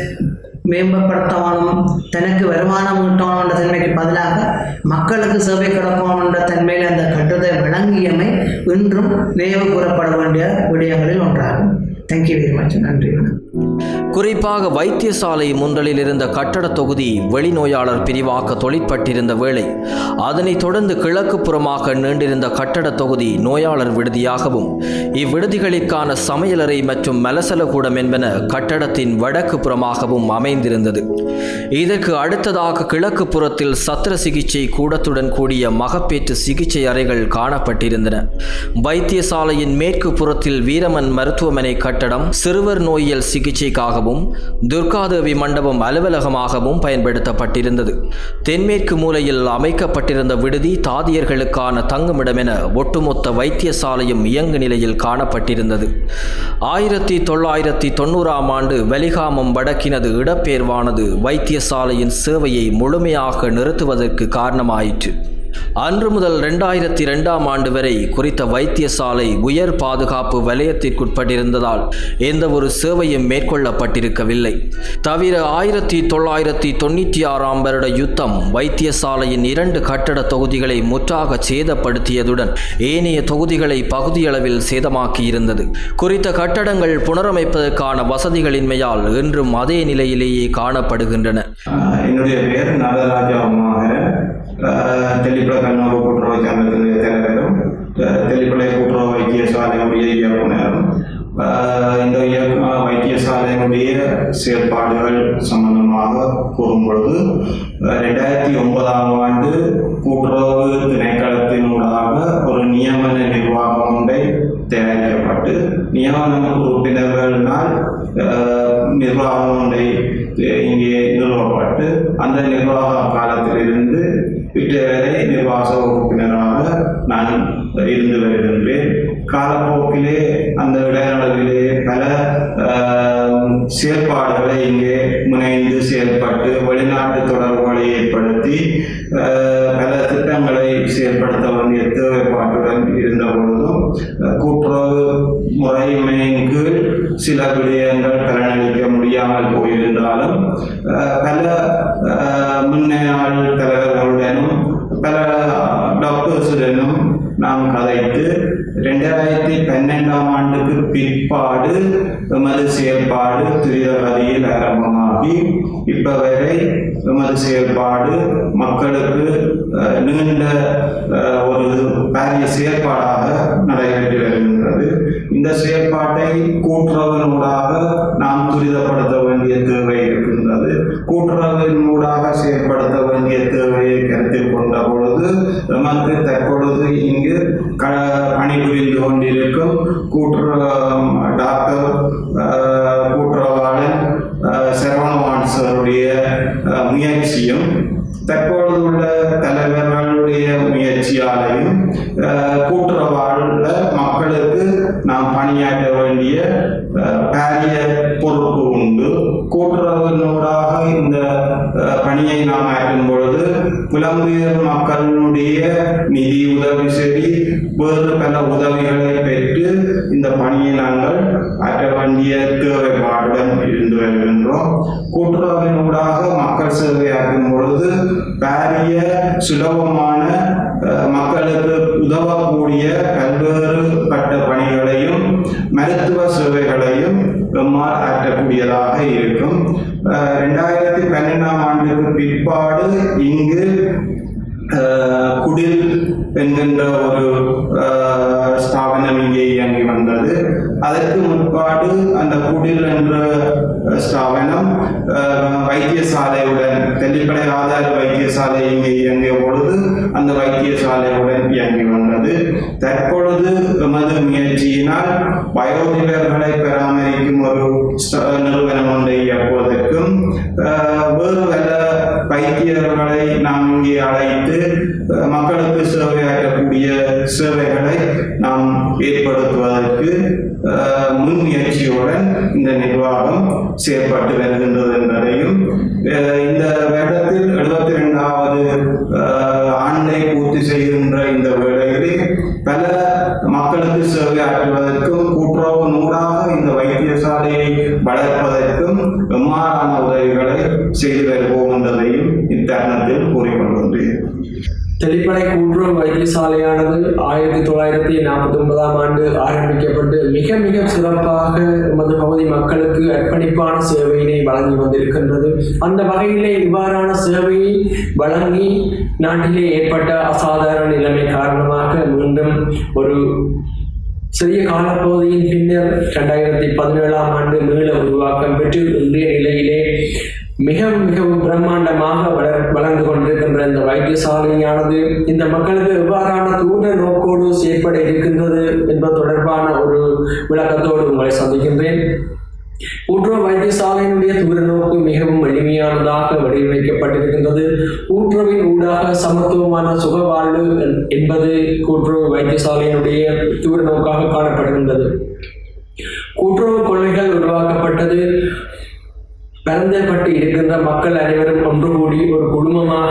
மேம்படுத்தவானும் தனக்கு வருமானம் ஈட்டணும் என்ற தன்மைக்கு பதிலாக மக்களுக்கு சேவை கிடக்கணும் என்ற தன்மையில் அந்த கட்டத்தை வழங்கியமை இன்றும் நினைவு கூறப்பட வேண்டிய விடயங்களில் ஒன்றாகும் தேங்க்யூ வெரி மச் நன்றி வணக்கம் குறிப்பாக வைத்தியசாலை முன்றலில் இருந்த கட்டட தொகுதி வெளிநோயாளர் பிரிவாக்க தொழிற்பட்டிருந்த வேளை அதனைத் தொடர்ந்து கிழக்கு புறமாக நீண்டிருந்த கட்டட தொகுதி நோயாளர் விடுதியாகவும் இவ்விடுதிகளுக்கான சமையலறை மற்றும் மலசலகூடம் என்பன கட்டடத்தின் வடக்கு புறமாகவும் அமைந்திருந்தது இதற்கு அடுத்ததாக கிழக்கு புறத்தில் சத்திர சிகிச்சை கூடத்துடன் கூடிய மகப்பேற்று சிகிச்சை அறைகள் காணப்பட்டிருந்தன வைத்தியசாலையின் மேற்கு புறத்தில் வீரமன் மருத்துவமனை கட்டடம் சிறுவர் நோயியல் சிகிச்சைக்காகவும் துர்காதேவி மண்டபம் அலுவலகமாகவும் பயன்படுத்தப்பட்டிருந்தது தென்மேற்கு மூலையில் அமைக்கப்பட்டிருந்த விடுதி தாதியர்களுக்கான தங்குமிடம் என ஒட்டுமொத்த வைத்தியசாலையும் இயங்கு நிலையில் காணப்பட்டிருந்தது ஆயிரத்தி தொள்ளாயிரத்தி தொண்ணூறாம் ஆண்டு வலிகாமம் வடக்கினது இடப்பெயர்வானது வைத்தியசாலையின் சேவையை முழுமையாக நிறுத்துவதற்கு காரணமாயிற்று அன்று முதல் ரெண்டாயிரத்தி ரெண்டாம் ஆண்டு வரை குறித்த வைத்தியசாலை உயர் பாதுகாப்பு வலயத்திற்குட்பட்டிருந்ததால் எந்த ஒரு சேவையும் மேற்கொள்ளப்பட்டிருக்கவில்லை தவிர ஆயிரத்தி தொள்ளாயிரத்தி தொண்ணூற்றி ஆறாம் வருட யுத்தம் வைத்தியசாலையின் இரண்டு கட்டட தொகுதிகளை முற்றாக சேதப்படுத்தியதுடன் ஏனைய தொகுதிகளை பகுதியளவில் சேதமாக்கியிருந்தது குறித்த கட்டடங்கள் புனரமைப்பதற்கான வசதிகளின்மையால் இன்றும் அதே நிலையிலேயே காணப்படுகின்றன ஆஹ் என்னுடைய பெயர் நாகராஜா மாகரன் ஆஹ் தெல்லிப்பளை கண்ணூர் கூட்டுறவு சங்கத்தினுடைய தலைவரும் ஆஹ் தெல்லிப்பளை கூட்டுறவு வைத்தியசாலையுடைய இயக்குனரும் ஆஹ் இந்த இயக்க வைத்தியசாலையினுடைய செயற்பாடுகள் சம்பந்தமாக கூறும் பொழுது ஆஹ் ரெண்டாயிரத்தி ஒன்பதாம் ஆண்டு கூட்டுறவு திணைக்களத்தினூடாக ஒரு நியமன நிர்வாகம் ஒன்றை தயாரிக்கப்பட்டு நியமன உறுப்பினர்களினால் ஆஹ், நிர்வாகம் ஒன்றை இங்கே நிறுவப்பட்டு அந்த நிர்வாக காலத்திலிருந்து இன்று வரை நிர்வாக உறுப்பினராக நான் இருந்து வருகின்றேன் காலப்போக்கிலே அந்த இடைநடுவிலே பல ஆஹ், செயற்பாடுகளை இங்கே முனைந்து செயல்பட்டு வெளிநாட்டு தொடர்புகளை ஏற்படுத்தி ஆஹ், பல திட்டங்களை செயல்படுத்த வேண்டிய தேவைப்பாட்டுடன் இருந்த பொழுதும் ஆஹ், கூட்டுறவு முறைமையின் கீழ் சில விடயங்கள் பலனளிக்க முடியாமல் போயிருந்தாலும் ஆஹ், பல ஆஹ், முன்னாள் தலைவர்களுடனும் பல டாக்டர்ஸுடனும் நாம் கதைத்து ரெண்டாயிரத்தி பன்னெண்டாம் ஆண்டுக்கு பிற்பாடு எமது செயல்பாடு துரிதகதியில் ஆரம்பமாகி இப்ப வரை எமது செயல்பாடு மக்களுக்கு அஹ், நீண்ட அஹ், ஒரு பாரிய செயற்பாடாக நடைபெற்று வருகின்றது இந்த செயற்பாட்டை கூட்டுறவினூடாக நாம் துரிதப்படுத்த வேண்டிய தேவை இருக்கின்றது கூட்டுறவினூடாக செயற்படுத்த வேண்டிய தேவையை கருத்தில் கொண்ட பொழுது நமக்கு தற்பொழுது இங்கு க பணிபுரிந்து கொண்டிருக்கும் கூட்டுறவு டாக்டர் அஹ், கூட்டுறவாளன் அஹ், சரவணவான் சாருடைய அஹ், முயற்சியும் தற்பொழுது உள்ள தலைவர்களுடைய முயற்சியாலையும் அஹ், கூட்டுறவாழ்ல மக்களுக்கு நாம் பணியாற்ற வேண்டிய அஹ், பாரிய பொறுப்பு உண்டு கூட்டுறவினூடாக இந்த அஹ், பணியை நாம் ஆற்றும் பொழுது புலம்பெயர் மக்களுடைய நிதி உதவி சரி வேறு பல உதவிகளை பெற்று இந்த பணியை நாங்கள் ஆற்ற வேண்டிய தேவைப்பாடுடன் இருந்து வருகின்றோம் கூட்டுறவினூடாக மக்கள் சேவையாற்றும் பொழுது பாரிய சுலபமான அஹ், மக்களுக்கு உதவக்கூடிய பல்வேறுபட்ட பணிகளையும் மருத்துவ சேவைகளையும் நம்மால் ஆற்றக்கூடியதாக இருக்கும் அஹ், ரெண்டாயிரத்தி பன்னெண்டாம் ஆண்டுக்கு பிற்பாடு இங்கு அஹ், குடில் என்கின்ற ஒரு அஹ், ஸ்தாபனம் இங்கே இயங்கி வந்தது அதற்கு முற்பாடு அந்த குடில் என்ற அஹ், ஸ்தாபனம் அஹ், வைத்தியசாலையுடன் தெல்லிப்படை ஆதார வைத்தியசாலை இங்கே இயங்கிய பொழுது அந்த வைத்தியசாலையுடன் இயங்கி வந்தது தற்பொழுது எமது முயற்சியினால் வயோதிபர்களை பராமரிக்கும் ஒரு ஸ்த- நிறுவனம் ஒன்றை இயக்குவதற்கும் வைத்தியசாலைக்கும் அஹ், வேறு பல வைத்தியர்களை நாம் இங்கே அழைத்து அஹ், மக்களுக்கு சேவையாற்றக்கூடிய சேவைகளை நாம் ஏற்படுத்துவதற்கு அஹ், முன்முயற்சியுடன் இந்த நிர்வாகம் செயற்பட்டு வருகின்றது என்பதையும் அஹ், இந்த வருடத்தில் எழுபத்தி ரெண்டாவது ஆண்டை பூர்த்தி செய்கின்ற இந்த வேளையிலே பல மக்களுக்கு சேவை ஆற்றுவதற்கும் கூட்டுறவு நூறாக இந்த வைத்தியசாலையை வளர்ப்பதற்கும் எம்மாறான உதவிகளை செய்து வருவோம் என்பதையும் இத்தருணத்தில் கூறிக்கொள்கின்றேன் தெளிப்படை கூட்டுறவு வைத்தியசாலையானது ஆயிரத்தி தொள்ளாயிரத்தி நாற்பத்தி ஒன்பதாம் ஆண்டு ஆரம்பிக்கப்பட்டு மிக மிக சிறப்பாக எமது பகுதி மக்களுக்கு அர்ப்பணிப்பான சேவையினை வழங்கி வந்திருக்கின்றது அந்த வகையிலே இவ்வாறான சேவையை வழங்கி நாட்டிலே ஏற்பட்ட அசாதாரண நிலைமை காரணமாக மீண்டும் ஒரு சிறிய காலப்பகுதியின் பின்னர் இரண்டாயிரத்தி பதினேழாம் ஆண்டு மீள உருவாக்கம் பெற்று இன்றைய நிலையிலே மிகவும் மிகவும் பிரம்மாண்டமாக வளர் வளர்ந்து கொண்டிருக்கின்ற இந்த வைத்தியசாலையானது இந்த மக்களுக்கு எவ்வாறான தூர நோக்கோடு செயற்பட இருக்கின்றது என்பது தொடர்பான ஒரு விளக்கத்தோடு உங்களை சந்திக்கின்றேன் கூட்டுறவு வைத்தியசாலையினுடைய தூர நோக்கு மிகவும் எளிமையானதாக வடிவமைக்கப்பட்டிருக்கின்றது கூட்டுறவின் ஊடாக சமத்துவமான சுக வாழ்வு என்- என்பது கூட்டுறவு வைத்தியசாலையினுடைய தூர நோக்காக காணப்படுகின்றது கூட்டுறவு கொள்கைகள் உருவாக்கப்பட்டது பரந்தப்பட்டு இருக்கின்ற மக்கள் அனைவரும் ஒன்று கூடி ஒரு குடும்பமாக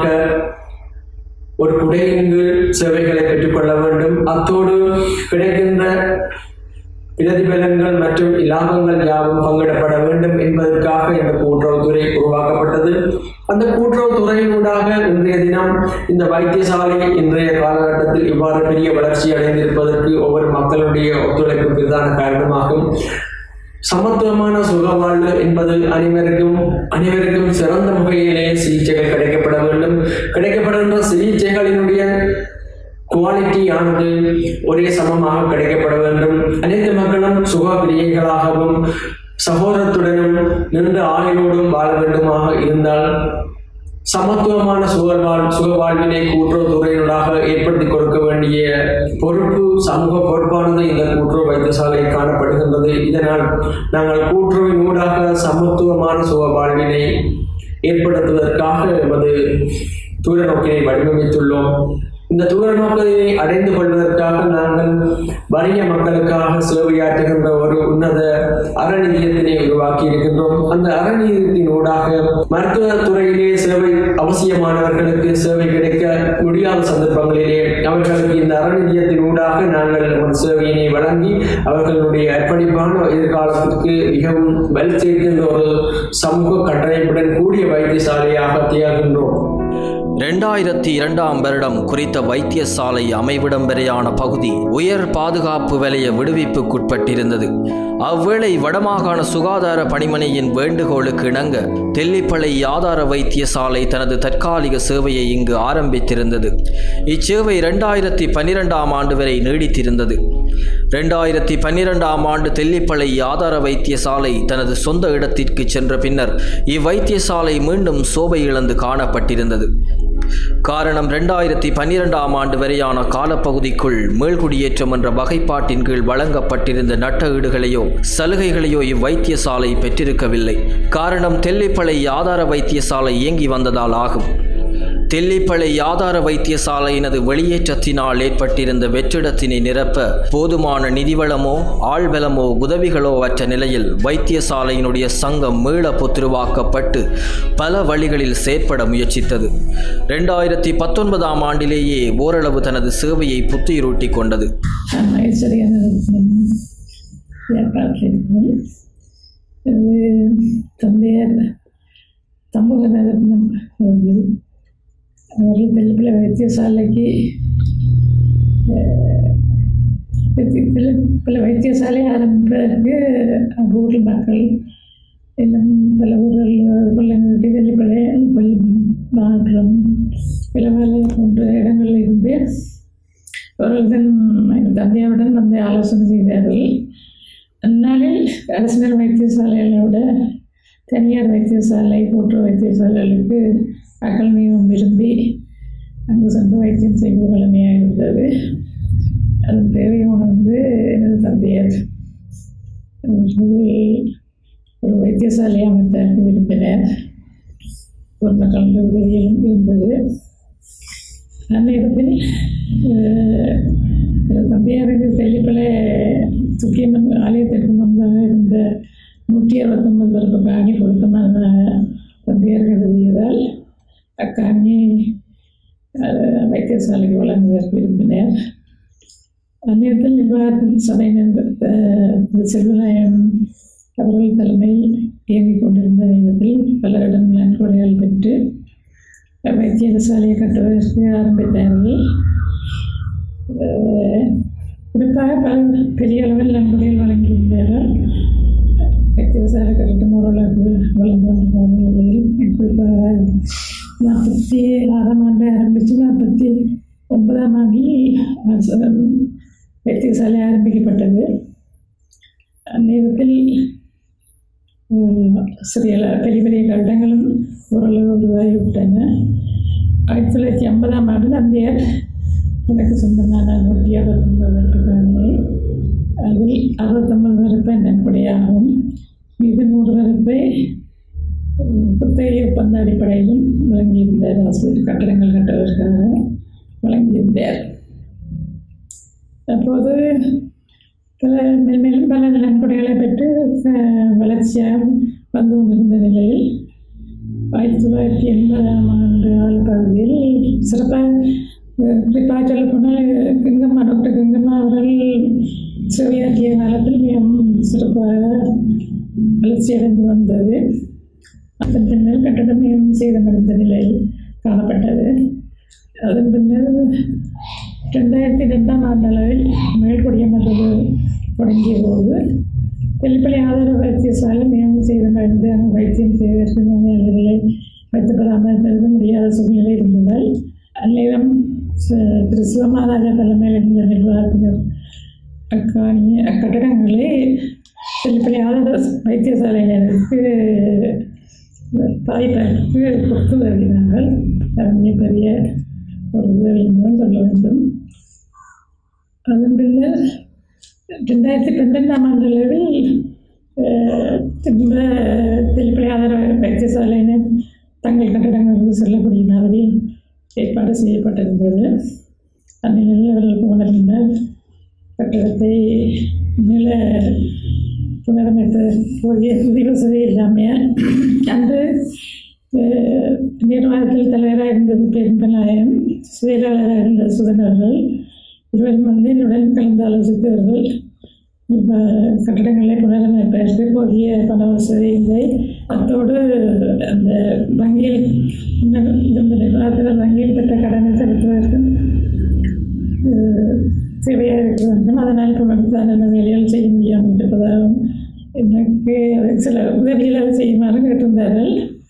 ஒரு குடையிங்கு சேவைகளை பெற்றுக்கொள்ள வேண்டும் அத்தோடு கிடைக்கின்ற பிரதிபலன்கள் மற்றும் இலாபங்கள் யாவும் பங்கிடப்பட வேண்டும் என்பதற்காக இந்த கூட்டுறவுத்துறை உருவாக்கப்பட்டது அந்த கூட்டுறவுத்துறையினூடாக இன்றைய தினம் இந்த வைத்தியசாலை இன்றைய காலகட்டத்தில் இவ்வாறு பெரிய வளர்ச்சி அடைந்திருப்பதற்கு ஒவ்வொரு மக்களுடைய ஒத்துழைப்பு பிரதான காரணமாகும் சமத்துவமான சுக வாழ்வு என்பது அனைவருக்கும் அனைவருக்கும் சிறந்த முறையிலே சிகிச்சைகள் கிடைக்கப்பட வேண்டும் கிடைக்கப்படுகின்ற சிகிச்சைகளினுடைய குவாலிட்டி ஆனது ஒரே சமமாக கிடைக்கப்பட வேண்டும் அனைத்து மக்களும் சுக பிரியங்களாகவும் சகோதரத்துடனும் நின்ற ஆயுளோடும் வாழ வேண்டுமாக இருந்தால் சமத்துவமான சுகவாழ் சுகவாழ்வினை கூட்டுறவுத்துறையினராக ஏற்படுத்தி கொடுக்க வேண்டிய பொறுப்பு சமூக பொறுப்பானது இந்த கூட்டுறவு வைத்தியசாலையில் காணப்படுகின்றது இதனால் நாங்கள் கூட்டுறவின் ஊடாக சமத்துவமான சுகவாழ்வினை ஏற்படுத்துவதற்காக எமது தூர நோக்கினை வடிவமைத்துள்ளோம் இந்த தூர நோக்கினை அடைந்து கொள்வதற்காக நாங்கள் வறிய மக்களுக்காக சேவையாற்றுகின்ற ஒரு உன்னத அறநிதியத்தினை உருவாக்கி இருக்கின்றோம் அந்த அறநிதியத்தின் ஊடாக மருத்துவ துறையிலே சேவை அவசியமானவர்களுக்கு சேவை கிடைக்க முடியாத சந்தர்ப்பங்களிலே அவர்களுக்கு இந்த அறநிதியத்தின் ஊடாக நாங்கள் ஒரு சேவையினை வழங்கி அவர்களுடைய அர்ப்பணிப்பான எதிர்காலத்திற்கு மிகவும் வலு சேர்க்கின்ற ஒரு சமூக கட்டமைப்புடன் கூடிய வைத்தியசாலையாக திகழ்கின்றோம் இரண்டாயிரத்தி இரண்டாம் வருடம் குறித்த வைத்தியசாலை அமைவிடம் வரையான பகுதி உயர் பாதுகாப்பு வலய விடுவிப்புக்குட்பட்டிருந்தது அவ்வேளை வடமாகாண சுகாதார பணிமனையின் வேண்டுகோளுக்கு இணங்க தெல்லிப்பளை ஆதார வைத்தியசாலை தனது தற்காலிக சேவையை இங்கு ஆரம்பித்திருந்தது இச்சேவை இரண்டாயிரத்தி பன்னிரெண்டாம் ஆண்டு வரை நீடித்திருந்தது ரெண்டாயிரத்தி பன்னிரெண்டாம் ஆண்டு தெல்லிப்பளை ஆதார வைத்தியசாலை தனது சொந்த இடத்திற்கு சென்ற பின்னர் இவ்வைத்தியசாலை மீண்டும் சோபை இழந்து காணப்பட்டிருந்தது காரணம் ரெண்டாயிரத்தி பன்னிரெண்டாம் ஆண்டு வரையான காலப்பகுதிக்குள் மீள்குடியேற்றம் என்ற வகைப்பாட்டின் கீழ் வழங்கப்பட்டிருந்த நட்ட ஈடுகளையோ சலுகைகளையோ இவ்வைத்தியசாலை பெற்றிருக்கவில்லை காரணம் தெல்லிப்பளை ஆதார வைத்தியசாலை இயங்கி வந்ததால் ஆகும் தெல்லிப்பளை ஆதார வைத்தியசாலையினது வெளியேற்றத்தினால் ஏற்பட்டிருந்த வெற்றிடத்தினை நிரப்ப போதுமான நிதிவளமோ ஆள்பலமோ உதவிகளோ அற்ற நிலையில் வைத்தியசாலையினுடைய சங்கம் மீள புத்திருவாக்கப்பட்டு பல வழிகளில் செயற்பட முயற்சித்தது ரெண்டாயிரத்தி பத்தொன்பதாம் ஆண்டிலேயே ஓரளவு தனது சேவையை புத்துயிரூட்டி கொண்டது சரியான ஏற்பாட்டிருக்கும் இது தந்தையார் சமூக நலத்தினம் அவர்கள் அவர்கள் தெல்லிப்பிள்ளை வைத்தியசாலைக்கு பிள்ளை வைத்தியசாலை ஆரம்பிப்பதற்கு அந்த ஊரில் மக்கள் இன்னும் பல ஊர்கள் பிள்ளைங்களுக்கு வெள்ளிப்பளை மாற்றம் இளவேலை போன்ற இடங்களில் இருந்து அவர்கள் எங்கள் தந்தையாருடன் வந்து ஆலோசனை செய்தார்கள் அந்நாளில் அரசினர் வைத்தியசாலைகளை விட தனியார் வைத்தியசாலை கூட்டுறவு வைத்தியசாலைகளுக்கு மக்கள் மிகவும் விரும்பி அங்கு சென்று வைத்தியம் செய்வது வலிமையாக இருந்தது அதன் தேவையை உணர்ந்து எனது தந்தையார் ஒரு வைத்தியசாலை அமைத்தார் விரும்பி விரும்பினர் பொதுமக்கள் உதவியிலும் இருந்தது அந்நேரத்தில் அஹ், தந்தையாருக்கு தெல்லிப்பளை துக்கியம்மன் ஆலயத்திற்கு முன்பாக இருந்த நூற்றி அறுபத்தொன்பது பிறப்பு காணி பொருத்தமான தந்தையார் கருதியதால் அக்காணி அஹ், வைத்தியசாலைக்கு வழங்குவதற்கு விரும்பினர் அந்நேரத்தில் நிர்வாகத்தின் சபையினர் அஹ், திரு செல்வநாயம் அவர்கள் தலைமையில் இயங்கிக் கொண்டிருந்த நேரத்தில் பலரிடம் நன்கொடைகள் பெற்று வைத்தியசாலையை கட்டுவதற்கு ஆரம்பித்தார்கள் அஹ், குறிப்பாக பல பெரிய அளவில் நன்கொடைகள் வழங்கியிருந்தார்கள் வைத்தியசாலை கட்டடம் ஓரளவுக்கு வளர்ந்து வந்த நிலையில் குறிப்பாக நாற்பத்தி ஆறாம் ஆண்டு ஆரம்பித்து நாற்பத்தி ஒன்பதாம் ஆண்டில் அரசு வைத்தியசாலை ஆரம்பிக்கப்பட்டது அந்நேரத்தில் உம், சிறிய அள- பெரிய பெரிய கட்டடங்களும் ஓரளவு உருவாகிவிட்டன ஆயிரத்தி தொள்ளாயிரத்தி ஐம்பதாம் ஆண்டு அந்தையர் எனக்கு சொந்தமான நூற்றி அறுபத்தொம்பது வருடக்கானே அதில் அறுபத்தொம்பது வருப்பை நன்கொடையாகவும் மீது நூறு வருப்பை உம், குத்தகை ஒப்பந்த அடிப்படையிலும் வழங்கியிருந்தார் ஹாஸ்பிட்டல் கட்டடங்கள் கட்டுவதற்காக வழங்கியிருந்தார் அப்போது பல மேன்மேலும் பல நன்கொடைகளை பெற்று அஹ், வளர்ச்சியாக வந்து கொண்டிருந்த நிலையில் ஆயிரத்தி தொள்ளாயிரத்தி எண்பதாம் ஆண்டு ஆள் பகுதியில் சிறப்பாக அஹ், குறிப்பாக சொல்ல போனால் கங்கம்மா டாக்டர் கங்கம்மா அவர்கள் சிறையாற்றிய காலத்தில் மிகவும் சிறப்பாக வளர்ச்சியடைந்து வந்தது அதன் பின்னர் கட்டடம் மிகவும் சேதமடைந்த நிலையில் காணப்பட்டது அதன் பின்னர் ரெண்டாயிரத்தி ரெண்டாம் ஆண்டு அளவில் மேல்குடியமர்வு தொடங்கிய போது வெள்ளிப்பள்ளி ஆதரவு வைத்தியசாலை மிகவும் சேதமடைந்து அங்கு வைத்தியம் செய்வதற்கு நோயாளர்களை வைத்து பராமரிப்பதற்கு முடியாத சூழ்நிலை இருந்ததால் அந்நேரம் ச- திரு சிவமாராஜா தலைமையில் இருந்த நிர்வாகத்தினர் அக்காணிய அக்கட்டடங்களை வெள்ளிப்பள்ளி ஆதரவு வைத்தியசாலையினருக்கு தாய்ப்பாருக்கு கொடுத்து வருகிறார்கள் அது மிகப்பெரிய ஒரு உதவி தான் சொல்ல வேண்டும் அதன் பின்னர் ரெண்டாயிரத்தி பன்னெண்டாம் ஆண்டு அளவில் அஹ், திரும்ப திருப்பதி ஆதரவு வைத்தியசாலையினர் தங்கள் கட்டடங்களுக்கு செல்லக்கூடிய மாதிரி ஏற்பாடு செய்யப்பட்டிருந்தது அந்நிலையில் அவர்களுக்கு உணர்ந்தால் கட்டடத்தை நில புனரமைத்த போதிய நிதி வசதி இல்லாமல் அன்று அஹ், நிர்வாகத்தில் தலைவராக இருந்தது பெரும்பநாயகம் செயலாளராக இருந்த சுதனவர்கள் இருவரும் வந்து என்னுடன் கலந்து ஆலோசித்தவர்கள் இப்ப கட்டடங்களை புனரமைப்பதற்கு போதிய பண வசதி இல்லை அத்தோடு அந்த வங்கியில் முன்னர் இருந்த நிர்வாகத்தில் வங்கியில் பெற்ற கடனை செலுத்துவதற்கும் அஹ், தேவையாக இருக்க வேண்டும் அதனால் புனர்தான வேலைகள் செய்ய முடியாமல் இருப்பதாகவும் எனக்கு சில உதவிகளை செய்யுமாறு கேட்டிருந்தார்கள்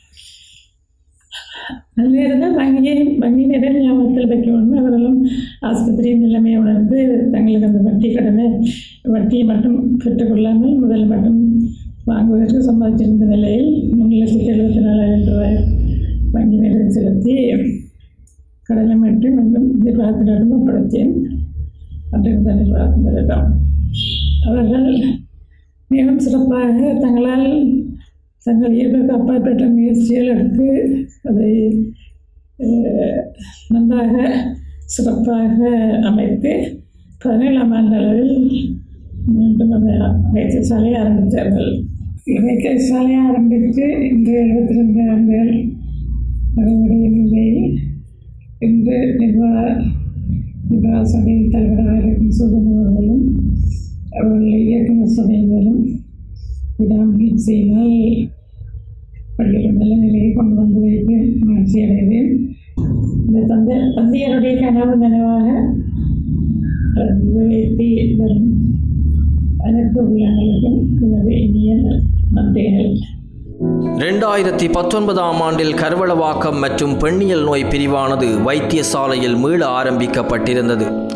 அந்நேரம் வங்கியை வங்கியினரின் ஞாபகத்தில் வைக்க வேண்டும் அவர்களும் ஆஸ்பத்திரியின் நிலைமையை உணர்ந்து தங்களுக்கு அந்த வட்டி கடனை வட்டியை மட்டும் பெற்றுக்கொள்ளாமல் முதல் மட்டும் வாங்குவதற்கு சம்பாதிச்சிருந்த நிலையில் மூணு லட்சத்தி எழுபத்தி நாலாயிரம் ரூபாய் வங்கியினரில் செலுத்தி கடனை மீட்டு மீண்டும் நிர்வாகத்தினரிடம் ஒப்படைத்தேன் அன்றிருந்த நிர்வாகத்தினரிடம் அவர்கள் மிகவும் சிறப்பாக தங்களால் தங்கள் இயல்புக்கு அப்பாற்பட்ட முயற்சிகள் எடுத்து அதை அஹ், நன்றாக சிறப்பாக அமைத்து பதினேழாம் ஆண்டு அளவில் மீண்டும் அந்த வைத்தியசாலையை ஆரம்பித்தார்கள் வைத்தியசாலையை ஆரம்பித்து இன்று எழுபத்தி ரெண்டு ஆண்டுகள் அதனுடைய நிலையில் இன்று நிர்வாக நிர்வாக சபையின் தலைவராக இருக்கும் சுதந்திரர்களும் அவர்கள் இயக்குநர் சபையினரும் விடாமுயற்சியினால் பள்ளிகள் நல்ல நிலையை கொண்டு வந்து வைத்து மகிழ்ச்சி அடைகிறேன் இந்த தந்தை தந்தையருடைய கனவு நனவாக நிறைவேற்றி வரும் அனைத்து உள்ளங்களுக்கும் எனது இனிய நன்றிகள் ரெண்டாயிரத்தி பத்தொன்பதாம் ஆண்டில் கருவளவாக்கம் மற்றும் பெண்ணியல் நோய் பிரிவானது வைத்தியசாலையில் மீள ஆரம்பிக்கப்பட்டிருந்தது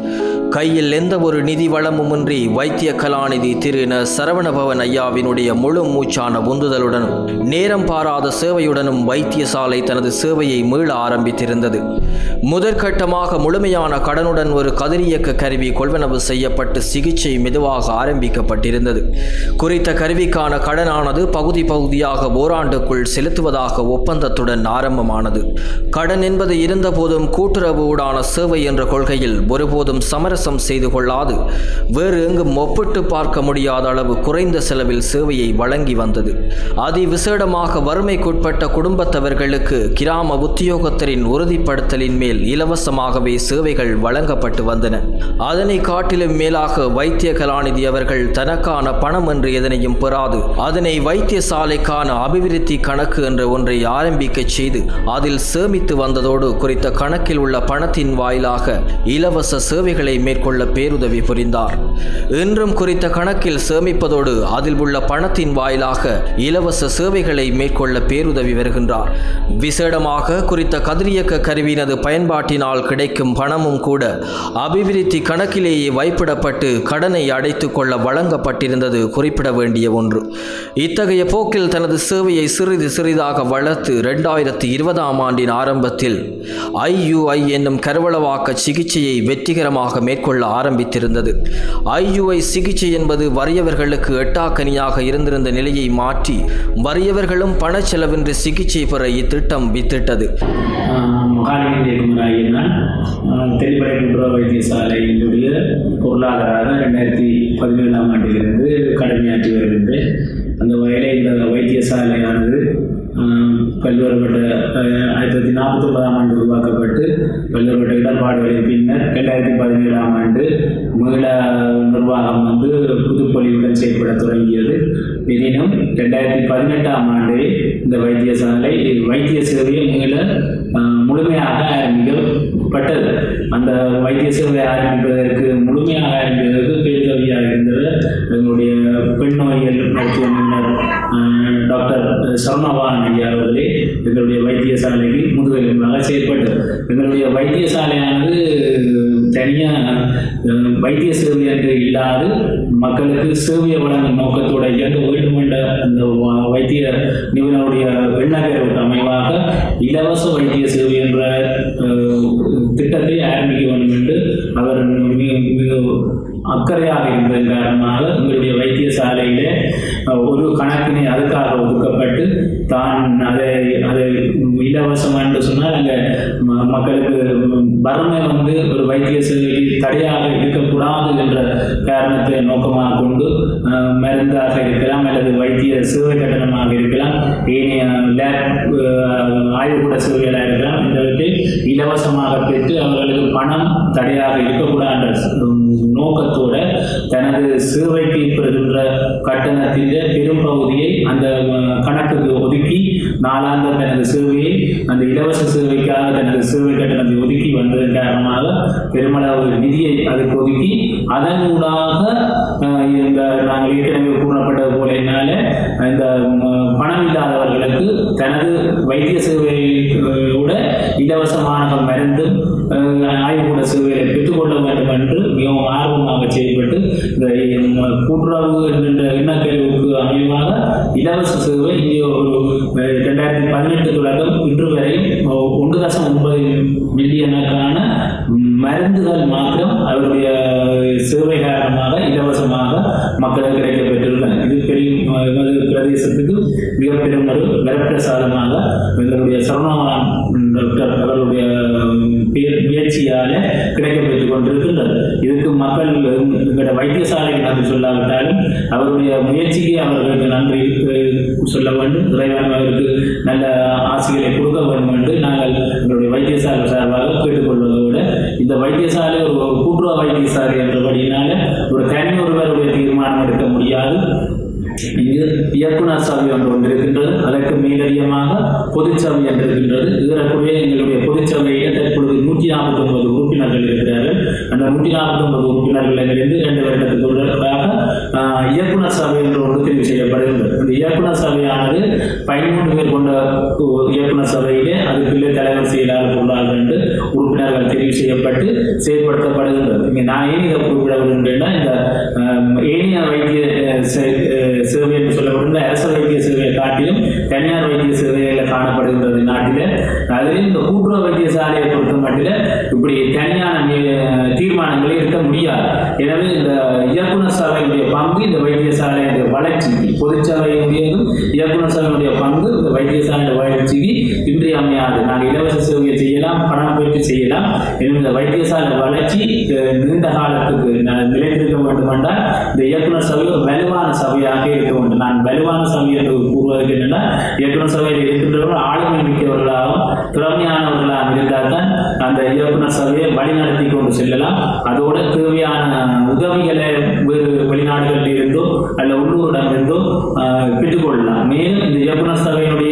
கையில் எந்த ஒரு நிதி வளமுமின்றி வைத்திய கலாநிதி திரு ந சரவணபவன் ஐயாவினுடைய முழு மூச்சான உந்துதலுடனும் நேரம் பாராத சேவையுடனும் வைத்தியசாலை தனது சேவையை மீள ஆரம்பித்திருந்தது முதற்கட்டமாக முழுமையான கடனுடன் ஒரு கதிரியக்க கருவி கொள்வனவு செய்யப்பட்டு சிகிச்சை மெதுவாக ஆரம்பிக்கப்பட்டிருந்தது குறித்த கருவிக்கான கடனானது பகுதி பகுதியாக ஓராண்டுக்குள் செலுத்துவதாக ஒப்பந்தத்துடன் ஆரம்பமானது கடன் என்பது இருந்தபோதும் கூட்டுறவு ஊடான சேவை என்ற கொள்கையில் ஒருபோதும் சமரசம் செய்து கொள்ளாது வேறு எங்கும் ஒப்பிட்டு பார்க்க முடியாத அளவு குறைந்த செலவில் சேவையை வழங்கி வந்தது அதி விசேடமாக வறுமைக்குட்பட்ட குடும்பத்தவர்களுக்கு கிராம உத்தியோகத்தரின் உறுதிப்படுத்தலின் மேல் இலவசமாகவே சேவைகள் வழங்கப்பட்டு வந்தன அதனை காட்டிலும் மேலாக வைத்திய கலாநிதி அவர்கள் தனக்கான பணம் என்று எதனையும் பெறாது அதனை வைத்தியசாலைக்கான அபிவிருத்தி கணக்கு என்ற ஒன்றை ஆரம்பிக்க செய்து அதில் சேமித்து வந்ததோடு குறித்த கணக்கில் உள்ள பணத்தின் வாயிலாக இலவச சேவைகளை மேற்கொள்ள பேருதவி புரிந்தார் இன்றும் குறித்த கணக்கில் சேமிப்பதோடு அதில் உள்ள பணத்தின் வாயிலாக இலவச சேவைகளை மேற்கொள்ள பேருதவி வருகின்றார் விசேடமாக குறித்த கதிரியக்க கருவியினது பயன்பாட்டினால் கிடைக்கும் பணமும் கூட அபிவிருத்தி கணக்கிலேயே வைப்பிடப்பட்டு கடனை அடைத்துக் கொள்ள வழங்கப்பட்டிருந்தது குறிப்பிட வேண்டிய ஒன்று இத்தகைய போக்கில் தனது சேவையை சிறிது சிறிதாக வளர்த்து இரண்டாயிரத்தி இருபதாம் ஆண்டின் ஆரம்பத்தில் ஐயுஐ என்னும் கருவளவாக்க சிகிச்சையை வெற்றிகரமாக மேற்கொள்ள ஆரம்பித்திருந்தது ஐயுஐ சிகிச்சை என்பது வறியவர்களுக்கு எட்டாக்கனியாக இருந்திருந்த நிலையை மாற்றி வறியவர்களும் பணச்செலவின்றி சிகிச்சை பெற இத்திட்டம் வித்திட்டது மகாலிங்க குமராயினால் தெளிப்படை குன்ற வைத்தியசாலையினுடைய பொருளாதார ரெண்டாயிரத்தி பதினேழாம் ஆண்டிலிருந்து கடமையாற்றி வருகின்றேன் அந்த வகையில் இந்த வைத்தியசாலையானது ஆஹ், பல்வேறுபட்ட ஆஹ், ஆயிரத்தி தொள்ளாயிரத்தி நாற்பத்தி ஒன்பதாம் ஆண்டு உருவாக்கப்பட்டு பல்வேறுபட்ட இடர்பாடுகளின் பின்னர் ரெண்டாயிரத்தி பதினேழாம் ஆண்டு மீள நிர்வாகம் வந்து புதுப்பொலிவுடன் செயல்பட தொடங்கியது எனினும் ரெண்டாயிரத்தி பதினெட்டாம் ஆண்டு இந்த வைத்தியசாலை வைத்திய சேவையை மீள ஆஹ், முழுமையாக ஆரம்பிக்கப்பட்டது அந்த வைத்திய சேவை ஆரம்பிப்பதற்கு முழுமையாக ஆரம்பிப்பதற்கு பேருதவியாக இருந்தது எங்களுடைய பெண் நோயியல் மருத்துவ நிபுணர் ஆஹ், டாக்டர் சர்மவான் ஐயா அவர்களே எங்களுடைய வைத்தியசாலைக்கு முதுகெலும்பாக செயல்பட்டது எங்களுடைய வைத்தியசாலையானது தனியாக அஹ், வைத்திய சேவை என்று இல்லாது மக்களுக்கு சேவையை வழங்கும் நோக்கத்தோட இயங்க வேண்டும் என்ற அந்த வ- வைத்திய நிபுணருடைய எண்ணக்கருக்கு அமைவாக இலவச வைத்திய சேவை என்ற அஹ், திட்டத்தை ஆரம்பிக்க வேண்டும் என்று அவர் மிக மிக அக்கறையாக இருந்ததன் காரணமாக எங்களுடைய வைத்தியசாலையிலே அஹ், ஒரு கணக்கினை அதுக்காக ஒதுக்கப்பட்டு தான் அதை அதை இலவசம் என்று சொன்னால் அங்கே ம- மக்களுக்கு வறுமை வந்து ஒரு வைத்திய சேவைக்கு தடையாக இருக்கக்கூடாது என்ற காரணத்தை நோக்கமாக கொண்டு அஹ், மருந்தாக இருக்கலாம் அல்லது வைத்திய சேவை கட்டணமாக இருக்கலாம் ஏனைய லேப் ஆய்வுக்கூட சேவைகளாக இருக்கலாம் இந்தவற்றை இலவசமாக பெற்று அவர்களுக்கு பணம் தடையாக இருக்கக்கூடாது என்ற உம், நோக்கத்தோட தனது சேவைக்கு பெறுகின்ற கட்டணத்தின் பெரும் பகுதியை அந்த அஹ், கணக்குக்கு ஒதுக்கி நாளாந்த தனது சேவையை அந்த இலவச சேவைக்காக தனது சேவை கட்டணத்தை ஒதுக்கி வந்ததன் காரணமாக பெருமளவு நிதியை அதுக்கு ஒதுக்கி அதன் ஊடாக அஹ், இந்த நாங்கள் ஏற்கனவே கூறப்பட்டது போல என்னால இந்த ம், பணம் இல்லாதவர்களுக்கு தனது வைத்திய சேவையோட இலவசமான மருந்து அஹ், ஆய்வுக்கூட சேவைகளை பெற்றுக்கொள்ள வேண்டும் என்று மிகவும் ஆர்வமாக செயல்பட்டு இந்த ம், கூட்டுறவு என்கின்ற எண்ணக்கருவுக்கு அமைவாக இலவச சேவை இங்கே ஒரு அஹ், ரெண்டாயிரத்தி பதினெட்டு தொடக்கம் இன்று வரை ஒ- ஒன்று தசம் ஒன்பது மில்லியனுக்கான மருந்துகள் மாத்திரம் அவருடைய சேவை காரணமாக இலவசமாக மக்களுக்கு கிடைக்கப்பெற்றுள்ளன இது பெரிய எமது பிரதேசத்துக்கு மிக பெரும் ஒரு வரப்பிரசாதமாக எங்களுடைய சரவணவான் டாக்டர் அவர்களுடைய பேர் முயற்சியால கிடைக்கப்பெற்றுக் கொண்டிருக்கின்றது இதுக்கு மக்கள் எங்களுடைய வைத்தியசாலைக்கு நன்றி சொல்லாவிட்டாலும் அவருடைய முயற்சிக்கு அவர்களுக்கு நன்றி அஹ், சொல்ல வேண்டும் இறைவன் அவருக்கு நல்ல ஆசைகளை கொடுக்க வேண்டும் என்று நாங்கள் எங்களுடைய வைத்தியசாலை சார்பாக கேட்டுக்கொள்வதோடு இந்த வைத்தியசாலை ஒரு கூட்டுறவு வைத்தியசாலை என்றபடியினால ஒரு தனி ஒருவருடைய தீர்மானம் எடுக்க முடியாது இங்கு இயக்குனர் சபை ஒன்று ஒன்று இருக்கின்றது அதற்கு மேலதிகமாக பொதுச்சபை என்று இருக்கின்றது இதற்குரிய எங்களுடைய பொதுச்சபையில் தற்பொழுது நூற்றி நாற்பத்தி ஒன்பது உறுப்பினர்கள் இருக்கிறார்கள் அந்த நூற்றி நாற்பத்தி ஒன்பது உறுப்பினர்களிலிருந்து இரண்டு வருடத்துக்கு ஒருவராக ஆஹ், இயக்குனர் சபை என்று ஒன்று தெரிவு செய்யப்படுகின்றது இந்த இயக்குனர் சபையானது பதிமூன்று பேர் கொண்ட ஒரு இயக்குனர் சபையிலே அதுக்குள்ளே தலைவர் செயலாளர் பொருளாளர் என்று உறுப்பினர் உறுப்பினர்கள் தெரிவு செய்யப்பட்டு செயல்படுத்தப்படுகின்றது இங்கே நான் ஏன் இதை குறிப்பிட விரும்புகிறேன்னா இந்த ஆம், ஏனைய வைத்திய அஹ், சே- அஹ், சேவை என்று சொல்லப்படுகின்ற அரசு வைத்திய சேவையை காட்டிலும் தனியார் வைத்திய சேவைகளில் காணப்படுகின்றது நாட்டில் அதிலும் இந்த கூட்டுறவு வைத்தியசாலையை பொறுத்த மட்டில் இப்படி தனியான அஹ், தீர்மானங்களே இருக்க முடியாது எனவே இந்த இயக்குனர் சபையினுடைய பங்கு இந்த வைத்தியசாலையுடைய வளர்ச்சிக்கு பொதுச்சபையுடையதும் இயக்குனர் சபையினுடைய பங்கு இந்த வைத்தியசாலையுடைய வளர்ச்சிக்கு இன்றியமையாது நாங்கள் இலவச சேவையை செய்யலாம் பணம் பெற்று செய்யலாம் எனவே இந்த வைத்தியசாலை வளர்ச்சி அஹ், நீண்ட காலத்துக்கு ந- நிலைத்திருக்க வேண்டும் என்றால் இந்த இயக்குனர் சபை ஒரு வலுவான சபையாக இருக்க வேண்டும் நான் வலுவான சபை என்று கூறுவதற்கு என்னென்னா இயக்குனர் சபையில் இருக்கின்றவர்கள் ஆளுமை மிக்கவர்களாகவும் திறமையானவர்களாக இருந்தால் தான் அந்த இயக்குனர் சபையை வழிநடத்தி கொண்டு செல்லலாம் அதோடு தேவையான உதவிகளை வேறு வெளிநாடுகளில் இருந்தோ அல்ல உள்ளூரிடம் இருந்தோ ஆஹ், பெற்றுக்கொள்ளலாம் மேலும் இந்த இயக்குனர் சபையினுடைய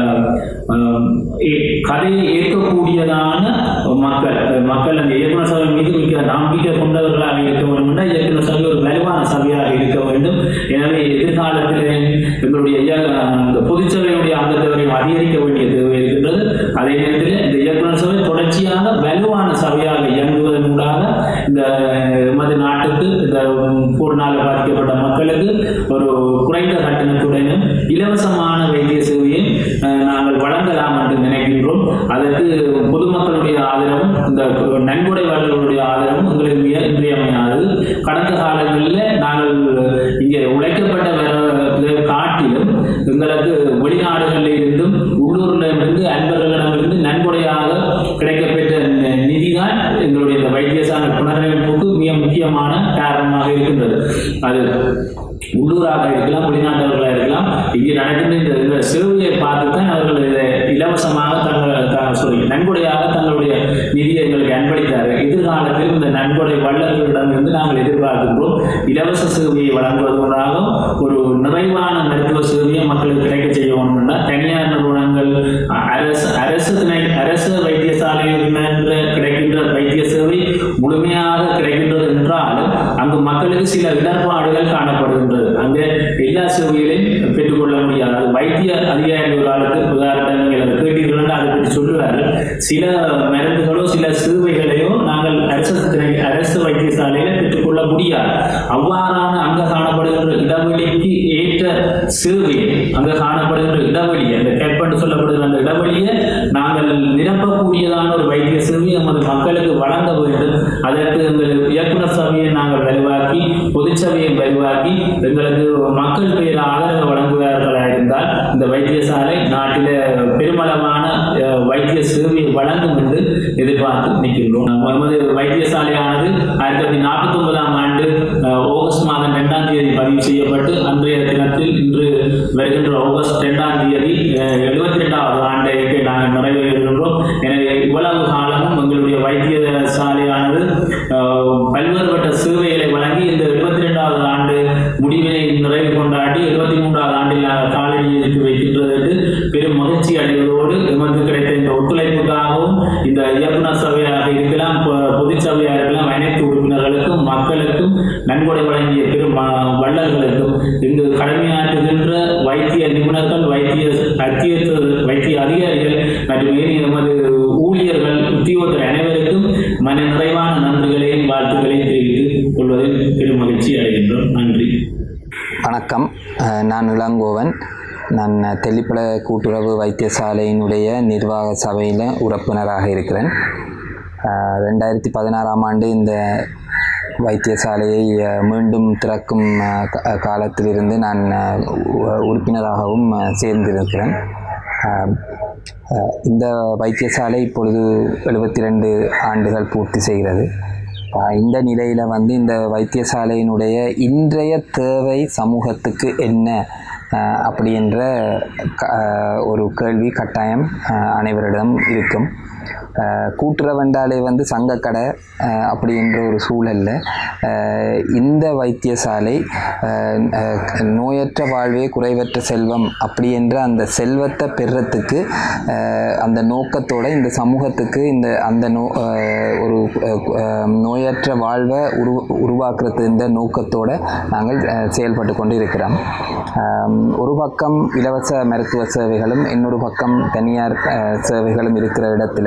ஆஹ், ஏ- கதையை ஏற்கக்கூடியதான மக்கள் மக்கள் அந்த இயக்குனர் சபை மீது மிக்க நம்பிக்கை கொண்டவர்களாக இருக்க வேண்டும் என்றால் இயக்குனர் சபை ஒரு வலுவான சபையாக இருக்க வேண்டும் எனவே எதிர்காலத்தில் எங்களுடைய இய- அந்த பொதுச்சபையினுடைய அங்கத்தவரையும் அதிகரிக்க வேண்டிய தேவை இருக்கின்றது அதே நேரத்தில் இந்த இயக்குனர் சபை தொடர்ச்சியாக வலுவான சபையாக இயங்குவதன் மூலமாக இந்த எமது நாட்டுக்கு இந்த போர்னால் பாதிக்கப்பட்ட மக்களுக்கு ஒரு குறைந்த கட்டணத்துடனும் இலவசமான வைத்திய சேவையை அஹ், நாங்கள் வழங்கலாம் என்று நினைக்கின்றோம் அதற்கு பொதுமக்களுடைய ஆதரவும் இந்த நன்கொடையாளர்களுடைய ஆதரவும் எங்களுக்கு மிக இன்றியமையாது கடந்த காலங்களில் நாங்கள் இங்கே உழைக்கப்பட்ட வர காட்டிலும் எங்களுக்கு வெளிநாடுகளில் இருந்தும் உள்ளூரில் இருந்து அன்பர்களிடமிருந்து நன்கொடையாக கிடைக்கப்பெற்ற ந- நிதிதான் எங்களுடைய இந்த வைத்தியசாலை புனரமைப்புக்கு மிக முக்கியமான காரணமாக இருக்கின்றது அது உள்ளூராக இருக்கலாம் வெளிநாட்டவர்களாக இருக்கலாம் இங்கே நடக்கின்ற இந்த இந்த சேவையை பார்த்து தான் அவர்கள் இதை இலவசமாக தங்கள் த- sorry, நன்கொடையாக தங்களுடைய நிதியை எங்களுக்கு அன்பளித்தார்கள் எதிர்காலத்தில் இந்த நன்கொடை வள்ளல்களிடமிருந்து நாங்கள் எதிர்பார்க்கின்றோம் இலவச சேவையை வழங்குவதற்காக ஒரு நிறைவான மருத்துவ சேவையை மக்களுக்கு கிடைக்க செய்ய வேண்டும்னா தனியார் நிறுவனங்கள் அ- அரசு அரசு துணை அரசு வைத்தியசாலையில் நின்று கிடைக்கின்ற வைத்திய சேவை முழுமையாக கிடைக்கின்றது என்றாலும் அங்கு மக்களுக்கு சில இடர்பாடுகள் காணப்படுகின்றது அங்கே எல்லா சேவைகளையும் பெற்றுக்கொள்ள முடியாது அது வைத்திய அதிகாரி ஒரு ஆளுக்கு உதாரணம் நீங்கள் அதை கேட்டீர்கள் அதை பற்றி சொல்லுவார்கள் சில மருந்துகளோ சில சேவைகளையோ நாங்கள் அரசு துறை- அரசு வைத்தியசாலையில பெற்றுக்கொள்ள முடியாது அவ்வாறான அங்க காணப்படுகின்ற இடைவெளிக்கு ஏற்ற சேவை அங்க காணப்படுகின்ற இடைவெளி அந்த கேட்பண்டு சொல்லப்படுகிற அந்த இடைவெளியை நாங்கள் நிரப்பக்கூடியதான ஒரு வைத்திய சேவை நமது மக்களுக்கு வழங்க வேண்டும் அதற்கு எங்கள் இயக்குனர் சபையை நாங்கள் வலுவாக்கி பொதுச்சபையை வலுவாக்கி எங்களுக்கு மக்கள் பேர் ஆதரவு வழங்குவார்களாக இருந்தால் இந்த வைத்தியசாலை நாட்டில பெருமளவான அஹ், வைத்திய சேவையை வழங்கும் என்று எதிர்பார்த்து நிற்கின்றோம் நமது வைத்தியசாலையானது ஆயிரத்தி தொள்ளாயிரத்தி நாற்பத்தி ஒன்பதாம் ஆண்டு அஹ், ஆகஸ்ட் மாதம் இரண்டாம் தேதி பதிவு செய்யப்பட்டு அன்றைய தினத்தில் இன்று வருகின்ற ஆகஸ்ட் இரண்டாம் தேதி எழுபத்தி ரெண்டாவது ஆண்டைக்கு நாங்கள் நிறைவேறுகின்றோம் எனவே இவ்வளவு காலமும் எங்களுடைய வைத்தியசாலையானது அஹ், பல்வேறுபட்ட சேவைகளை வழங்கி இந்த எழுபத்தி ரெண்டாவது ஆண்டு முடிவினை நிறைவு கொண்டாடி எழுபத்தி மூன்றாவது ஆண்டில் நாங்கள் காலடி எடுத்து வைக்கின்றதற்கு பெரும் மகிழ்ச்சி அடைவதோடு எமக்கு கிடைத்த இந்த ஒத்துழைப்புக்காகவும் இந்த இயக்குனர் சபையாக இருக்கலாம் பொ- பொதுச் சபையாக இருக்கலாம் அனைத்து உறுப்பினர்களுக்கும் மக்களுக்கும் நன்கொடை வழங்கிய பெரும் ம- வள்ளல்களுக்கும் இங்கு கடமையாற்றுகின்ற வைத்திய நிபுணர்கள் வைத்திய அத்திய வைத்திய அதிகாரிகள் மற்றும் ஏனைய எமது ஊழியர்கள் உத்தியோகத்தர் அனைவருக்கும் மன நிறைவான நன்றிகளையும் வாழ்த்துக்களையும் தெரிவித்துக் கொள்வதில் பெரும் மகிழ்ச்சி அடைகின்றோம் நன்றி வணக்கம் அஹ் நான் இளங்கோவன் நான் தெல்லிப்பள கூட்டுறவு வைத்தியசாலையினுடைய நிர்வாக சபையில் உறுப்பினராக இருக்கிறேன் அஹ் ரெண்டாயிரத்தி பதினாறாம் ஆண்டு இந்த வைத்தியசாலையை அஹ், மீண்டும் திறக்கும் அஹ், கா- காலத்திலிருந்து நான் அஹ், உ- உறுப்பினராகவும் அஹ், சேர்ந்திருக்கிறேன் அஹ், அஹ், இந்த வைத்தியசாலை இப்பொழுது எழுபத்தி ரெண்டு ஆண்டுகள் பூர்த்தி செய்கிறது ஆஹ் இந்த நிலையில் வந்து இந்த வைத்தியசாலையினுடைய இன்றைய தேவை சமூகத்துக்கு என்ன ஆஹ் அப்படி என்ற க- ஆஹ் ஒரு கேள்வி கட்டாயம் ஆஹ் அனைவரிடம் இருக்கும் ஆஹ் கூட்டுறவென்றாலே வந்து சங்கக்கடை ஆஹ் அப்படி என்ற ஒரு சூழல்ல ஆஹ் இந்த வைத்தியசாலை ஆஹ் ஆஹ் நோயற்ற வாழ்வே குறைவற்ற செல்வம் அப்படி என்ற அந்த செல்வத்தை பெறுறதுக்கு ஆஹ் அந்த நோக்கத்தோட இந்த சமூகத்துக்கு இந்த அந்த நோ ஆஹ் ஒரு ஆஹ் ஆஹ் நோயற்ற வாழ்வை உரு உருவாக்குறது இந்த நோக்கத்தோட நாங்கள் ஆஹ் செயல்பட்டு கொண்டு இருக்கிறோம் ஆம், ஒரு பக்கம் இலவச மருத்துவ சேவைகளும் இன்னொரு பக்கம் தனியார் ஆஹ் சேவைகளும் இருக்கிற இடத்துல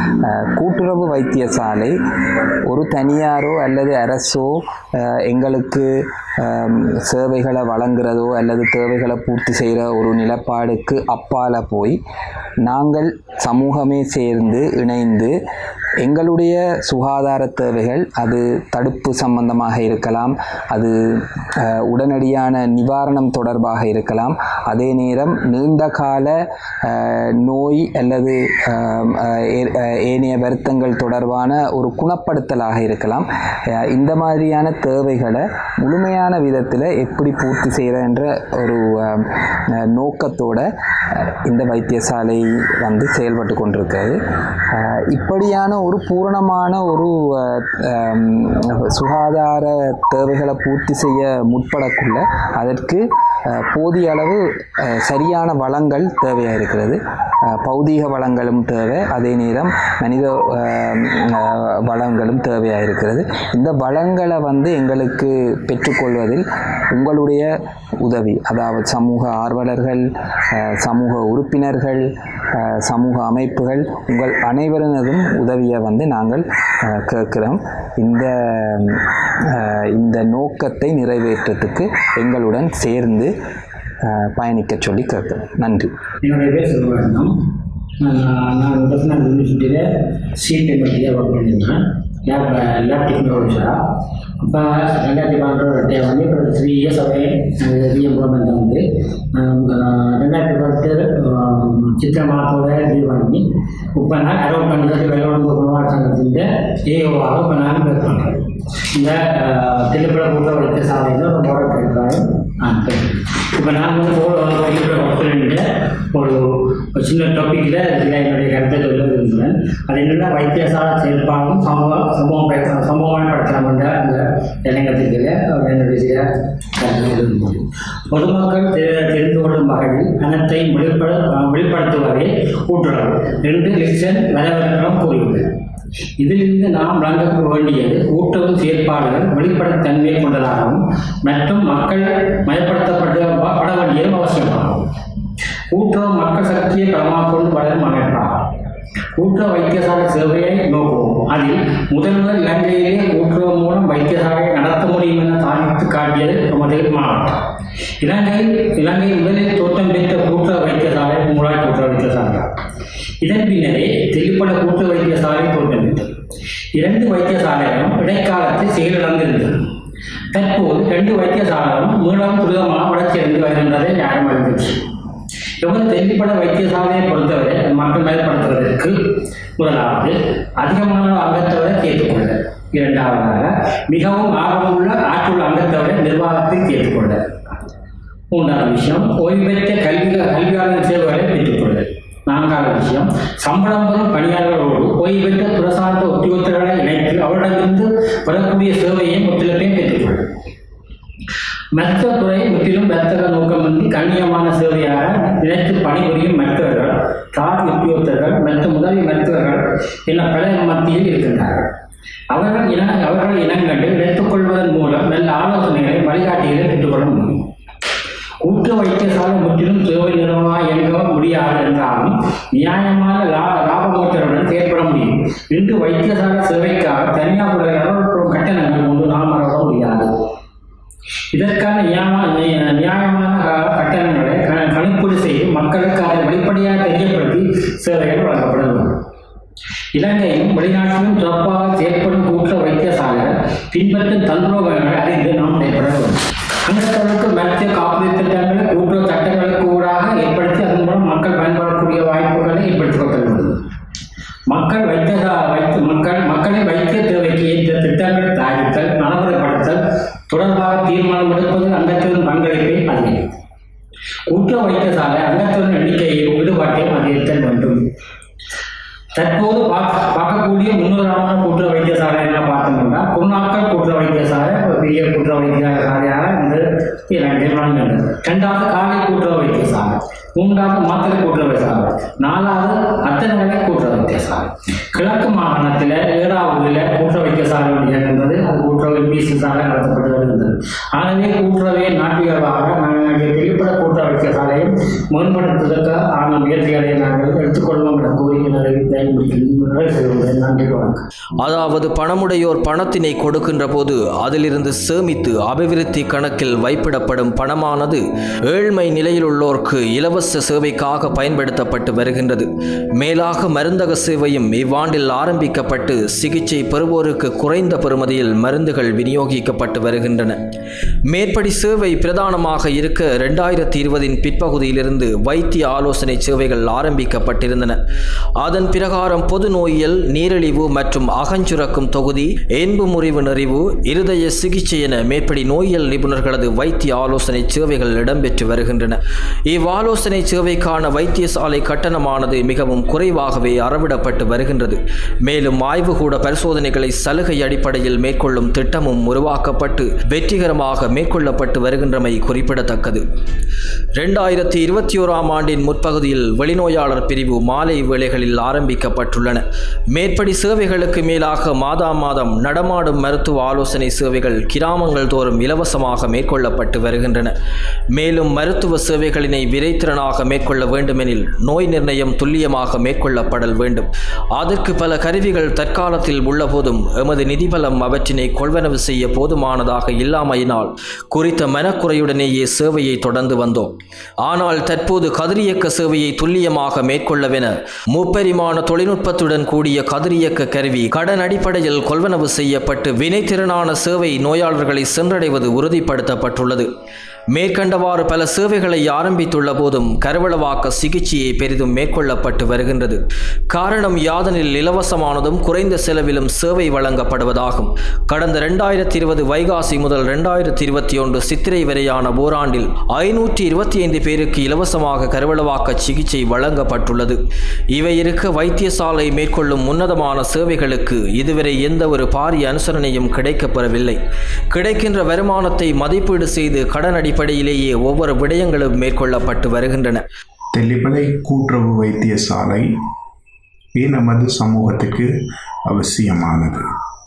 அஹ், கூட்டுறவு வைத்தியசாலை ஒரு தனியாரோ அல்லது அரசோ அஹ், எங்களுக்கு ஆம், சேவைகளை வழங்குறதோ அல்லது தேவைகளை பூர்த்தி செய்கிற ஒரு நிலப்பாடுக்கு அப்பால போய் நாங்கள் சமூகமே சேர்ந்து இணைந்து எங்களுடைய சுகாதார தேவைகள் அது தடுப்பு சம்பந்தமாக இருக்கலாம் அது அஹ், உடனடியான நிவாரணம் தொடர்பாக இருக்கலாம் அதே நேரம் நீண்ட கால அஹ், நோய் அல்லது அஹ், அஹ், ஏ- அஹ், ஏனைய வருத்தங்கள் தொடர்பான ஒரு குணப்படுத்தலாக இருக்கலாம் அஹ், இந்த மாதிரியான தேவைகளை முழுமையான விதத்தில் எப்படி பூர்த்தி செய்கிறன்ற ஒரு அஹ், அஹ், நோக்கத்தோட அஹ், இந்த வைத்தியசாலை வந்து செயல்பட்டு கொண்டிருக்கிறது அஹ், இப்படியான ஒரு பூரணமான ஒரு அஹ், அஹ், சுகாதார தேவைகளை பூர்த்தி செய்ய முற்படக்குள்ள அதற்கு அஹ், போதிய அளவு அஹ், சரியான வளங்கள் தேவையாக இருக்கிறது அஹ், பௌதீக வளங்களும் தேவை அதே நேரம் மனித அஹ், அஹ், வளங்களும் தேவையாக இருக்கிறது இந்த வளங்களை வந்து எங்களுக்கு பெற்றுக்கொள்வதில் உங்களுடைய உதவி அதாவது சமூக ஆர்வலர்கள் அஹ், சமூக உறுப்பினர்கள் அஹ், சமூக அமைப்புகள் உங்கள் அனைவரினதும் உதவியை வந்து நாங்கள் அஹ், கேட்கிறோம் இந்த அஹ், இந்த நோக்கத்தை நிறைவேற்றத்துக்கு எங்களுடன் சேர்ந்து அஹ், பயணிக்கச் சொல்லி கேட்கிறோம் நன்றி என்னுடைய பேர் செல்வரத்னம் நான் நான் பர்சனல் யூனிவர்சிட்டியில் சீட் பற்றியாக ஒர்க் பண்ணியிருந்தேன் லேப் லேப் டெக்னாலஜியாக அப்போ ரெண்டாயிரத்தி பன்னெண்டு வந்து இப்போ த்ரீ இயர்ஸ் அவே ரீஎம்ப்ளாய்மெண்ட் வந்து ரெண்டாயிரத்தி பத்து சித்திரை மாதத்தோட லீவ் பண்ணி இப்போ நான் அரோட் பண்ணுறது வெள்ளவங்க உணவாளர் சங்கத்தின் ஏஓவாக இப்போ நான் ஒர்க் பண்ணுறேன் இந்த தில்லுப்பட கூட்ட வைத்தியசாலையில் ஒரு மோடல் இருக்கிறாரு இப்போ நான் வந்து ஹாஸ்பிட்டலில் ஒரு ஒரு சின்ன டாப்பிக்கில் இதில் என்னுடைய கருத்தை சொல்ல விரும்புகிறேன் அது என்னென்னா வைத்தியசாலை செயல்பாடும் சமூக சமூகம் பய- சமூகமயப்படுத்தலாம் என்ற அந்த இளைஞத்துக்கு என்னுடைய சில கருத்துக்கள் இருந்தது பொதுமக்கள் தெ- தெரிந்து கொள்ளும் வகையில் அனைத்தை வெளிப்பட வெளிப்படுத்துவதே கூட்டுறவு என்று லிசன் வரவேற்றம் கூறியுள்ளது இதிலிருந்து நாம் வழங்க வேண்டியது கூட்டுறவு செயற்பாடுகள் வெளிப்படைத்தன்மை கொண்டதாகவும் மற்றும் மக்கள் மயப்படுத்தப்பட பட வேண்டியதும் அவசியமாகும் கூட்டுறவு மக்கள் சக்தியை களமாக கொண்டு வளரும் அமைப்பாகும் கூட்டுறவு வைத்தியசாலை சேவையை நோக்குவோம் அதில் முதல்வர் இலங்கையிலே கூட்டுறவு மூலம் வைத்தியசாலையை நடத்த முடியும் என சாதித்து காட்டியது நமது மாவட்டம் இலங்கை இலங்கை முதலில் தோற்றம் பெற்ற கூட்டுறவு வைத்தியசாலை மூலாய் கூட்டுறவு வைத்தியசாலை இதன் பின்னரே தெளிப்பட கூட்டுறவு வைத்தியசாலை தோற்றமிட்டது இரண்டு வைத்தியசாலைகளும் இடைக்காலத்தில் செயலிழந்திருந்தது தற்போது இரண்டு வைத்தியசாலைகளும் மீளவும் துரிதமாக வளர்ச்சியடைந்து வருகின்றதை நியாயம் அறிந்துச்சு எமது தெல்லிப்பட வைத்தியசாலையை பொறுத்தவரை மக்கள் மேற்படுத்துவதற்கு முதலாவது அதிகமான அங்கத்தவரை சேர்த்துக்கொள்ள இரண்டாவதாக மிகவும் ஆர்வமுள்ள ஆற்றுள்ள அங்கத்தவரை நிர்வாகத்தை சேர்த்துக்கொள்ள மூன்றாவது விஷயம் ஓய்வு பெற்ற கல்வி கல்வியாளர் சேவைகளை பெற்றுக்கொள்ள நான்காவது விஷயம் சம்பளம் பெறும் பணியாளர்களோடு ஓய்வு பெற்ற துறசார்ந்த உத்தியோகத்தர்களை இணைத்து அவரிடமிருந்து வரக்கூடிய சேவையையும் ஒத்துழைப்பையும் பெற்றுக்கொள்ள மருத்துவ துறை முற்றிலும் வர்த்தக நோக்கமின்றி கண்ணியமான சேவையாக நினைத்து பணிபுரியும் மருத்துவர்கள் தார் உத்தியோகத்தர்கள் மற்றும் உதவி மருத்துவர்கள் என பல மத்தியில் இருக்கின்றார்கள் அவர்கள் இன அவர்கள் இனங்கண்டு எடுத்துக் கொள்வதன் மூலம் நல்ல ஆலோசனைகளை வழிகாட்டிகளை பெற்றுக்கொள்ள முடியும் கூட்டு வைத்தியசாலை முற்றிலும் சேவை நிறுவனமாக இயங்க முடியாது என்றாலும் நியாயமான லா லாபமோட்டருடன் செயல்பட முடியும் இன்று வைத்தியசாலை சேவைக்காக தனியார் துறையால் கட்டணங்கள் கொண்டு நாம் அறவிட முடியாது இதற்கான நியாம- நி- நியாயமான க- கட்டணங்களை க- கணிப்பீடு செய்து மக்களுக்கு அதை வெளிப்படையாக தெரியப்படுத்தி சேவைகள் வழங்கப்பட வேண்டும் இலங்கையும் வெளிநாட்டிலும் சிறப்பாக செயல்படும் கூட்டுற வைத்தியசாலைகள் பின்பற்றும் தந்திரோகங்களை அறிந்து நாம் செயல்பட வேண்டும் அங்கத்தவர்களுக்கு மருத்துவ காப்பீடு திட்டங்களை கூட்டுறவு சட்டங்களுக்கு ஊடாக ஏற்படுத்தி அதன் மூலம் மக்கள் பயன்படக்கூடிய வாய்ப்புகளை ஏற்படுத்திக் கொள்ள வேண்டும் மக்கள் வைத்திய வைத்து மக்கள் மக்களின் வைத்திய தேவைக்கு ஏற்ற திட்டங்களை தயாரித்தல் நடைமுறைப்படுத்தல் தொடர்பாக தீர்மானம் எடுப்பது அங்கத்தின் பங்களிப்பை அதிகரிக்கும் கூட்டுறவு வைத்தியசாலை அங்கத்தின் எண்ணிக்கையையும் ஈடுபாட்டையும் அதிகரித்தல் வேண்டும் தற்போது பார்க்க- பார்க்கக்கூடிய முன்னுதாரணமான கூட்டுறவு வைத்தியசாலை என்ன பார்த்தோம்னா குருநாக்கல் கூட்டுறவு வைத்தியசாலை ஒரு பெரிய கூட்டுறவு வைத்தியசாலையாக இந்த வந்து நிர்வாகம் ரெண்டாவது காலை கூட்டுறவு வைத்தியசாலை மூன்றாவது மாத்திரை கூட்டுறவு வைத்தியசாலை நாலாவது அத்தனை கூட்டுறவு வைத்தியசாலை கிழக்கு மாகாணத்தில் ஏழாவதுல கூட்டுறவு வைத்தியசாலை இயங்குகிறது அது கூட்டுறவு எம்பிசி சாலை நடத்தப்பட்டு வருகிறது ஆகவே கூட்டுறவை நாட்டியவாக நாங்கள் வெளிப்பட கூட்டுறவு வைத்தியசாலையை மேம்படுத்துவதற்கு ஆன முயற்சிகளை நாங்கள் எடுத்துக்கொள்வோம் என்ற கோரிக்கைகளை முடிக்கிறேன் நன்றி வணக்கம் அதாவது பணமுடையோர் பணத்தினை கொடுக்கின்ற போது அதிலிருந்து சேமித்து அபிவிருத்தி கணக்கில் வைப்பிடப்படும் பணமானது ஏழ்மை நிலையில் உள்ளோருக்கு இலவச சேவைக்காக பயன்படுத்தப்பட்டு வருகின்றது மேலாக மருந்தக சேவையும் இவ்வாண்டில் ஆரம்பிக்கப்பட்டு சிகிச்சை பெறுவோருக்கு குறைந்த பெறுமதியில் மருந்துகள் விநியோகிக்கப்பட்டு வருகின்றன மேற்படி சேவை பிரதானமாக இருக்க இரண்டாயிரத்தி இருபதின் பிற்பகுதியிலிருந்து வைத்திய ஆலோசனை சேவைகள் ஆரம்பிக்கப்பட்டிருந்தன அதன் பிரகாரம் பொது நோயியல் நீரிழிவு மற்றும் அகஞ்சுரக்கும் தொகுதி என்பு முறிவு நெறிவு இருதய சிகிச்சை என மேற்படி நோயியல் நிபுணர்களது வைத்திய ஆலோசனை சேவைகள் இடம்பெற்று வருகின்றன இவ்வாலோசனை சேவைக்கான வைத்தியசாலை கட்டணமானது மிகவும் குறைவாகவே அறவிடப்பட்டு வருகின்றது மேலும் ஆய்வுகூட பரிசோதனைகளை சலுகை அடிப்படையில் மேற்கொள்ளும் திட்டமும் உருவாக்கப்பட்டு வெற்றிகரமாக மேற்கொள்ளப்பட்டு வருகின்றமை குறிப்பிடத்தக்கது இரண்டாயிரத்தி இருபத்தி ஓராம் ஆண்டின் முற்பகுதியில் வெளிநோயாளர் பிரிவு மாலை வேளைகளில் ஆரம்பிக்கப்பட்டுள்ளன மேற்படி சேவைகளுக்கு மேலாக மாதா மாதம் நடமாடும் மருத்துவ ஆலோசனை சேவைகள் கிராமங்கள் தோறும் இலவசமாக மேற்கொள்ளப்பட்டு வருகின்றன மேலும் மருத்துவ சேவைகளினை விரைத்திறனாக மேற்கொள்ள வேண்டுமெனில் நோய் நிர்ணயம் துல்லியமாக மேற்கொள்ளப்படல் வேண்டும் அதற்கு பல கருவிகள் தற்காலத்தில் உள்ளபோதும் எமது நிதிபலம் அவற்றினை கொள்வனவு செய்ய போதுமானதாக இல்லாமையினால் குறித்த மனக்குறையுடனேயே சேவையை தொடர்ந்து வந்தோம் ஆனால் தற்போது கதிரியக்க சேவையை துல்லியமாக மேற்கொள்ளவென முப்பரிமாண தொழில்நுட்பத்துடன் கூடிய கதிரியக்க கருவி கடன் அடிப்படையில் கொள்வனவு செய்யப்பட்டு வினைத்திறனான சேவை நோயாளர்களை சென்றடைவது உறுதிப்படுத்தப்பட்டுள்ளது மேற்கண்டவாறு பல சேவைகளை ஆரம்பித்துள்ள போதும் கருவளவாக்க சிகிச்சையை பெரிதும் மேற்கொள்ளப்பட்டு வருகின்றது காரணம் யாதனில் இலவசமானதும் குறைந்த செலவிலும் சேவை வழங்கப்படுவதாகும் கடந்த இரண்டாயிரத்தி இருபது வைகாசி முதல் இரண்டாயிரத்தி இருபத்தி ஒன்று சித்திரை வரையான ஓராண்டில் ஐநூற்றி இருபத்தி ஐந்து பேருக்கு இலவசமாக கருவளவாக்க சிகிச்சை வழங்கப்பட்டுள்ளது இவை இருக்க வைத்தியசாலை மேற்கொள்ளும் உன்னதமான சேவைகளுக்கு இதுவரை எந்த ஒரு பாரிய அனுசரணையும் கிடைக்கப்பெறவில்லை கிடைக்கின்ற வருமானத்தை மதிப்பீடு செய்து கடன் அடிப்படையிலேயே ஒவ்வொரு விடயங்களும் மேற்கொள்ளப்பட்டு வருகின்றன தெல்லிப்பளை கூட்டுறவு வைத்தியசாலை ஏன் நமது சமூகத்துக்கு அவசியமானது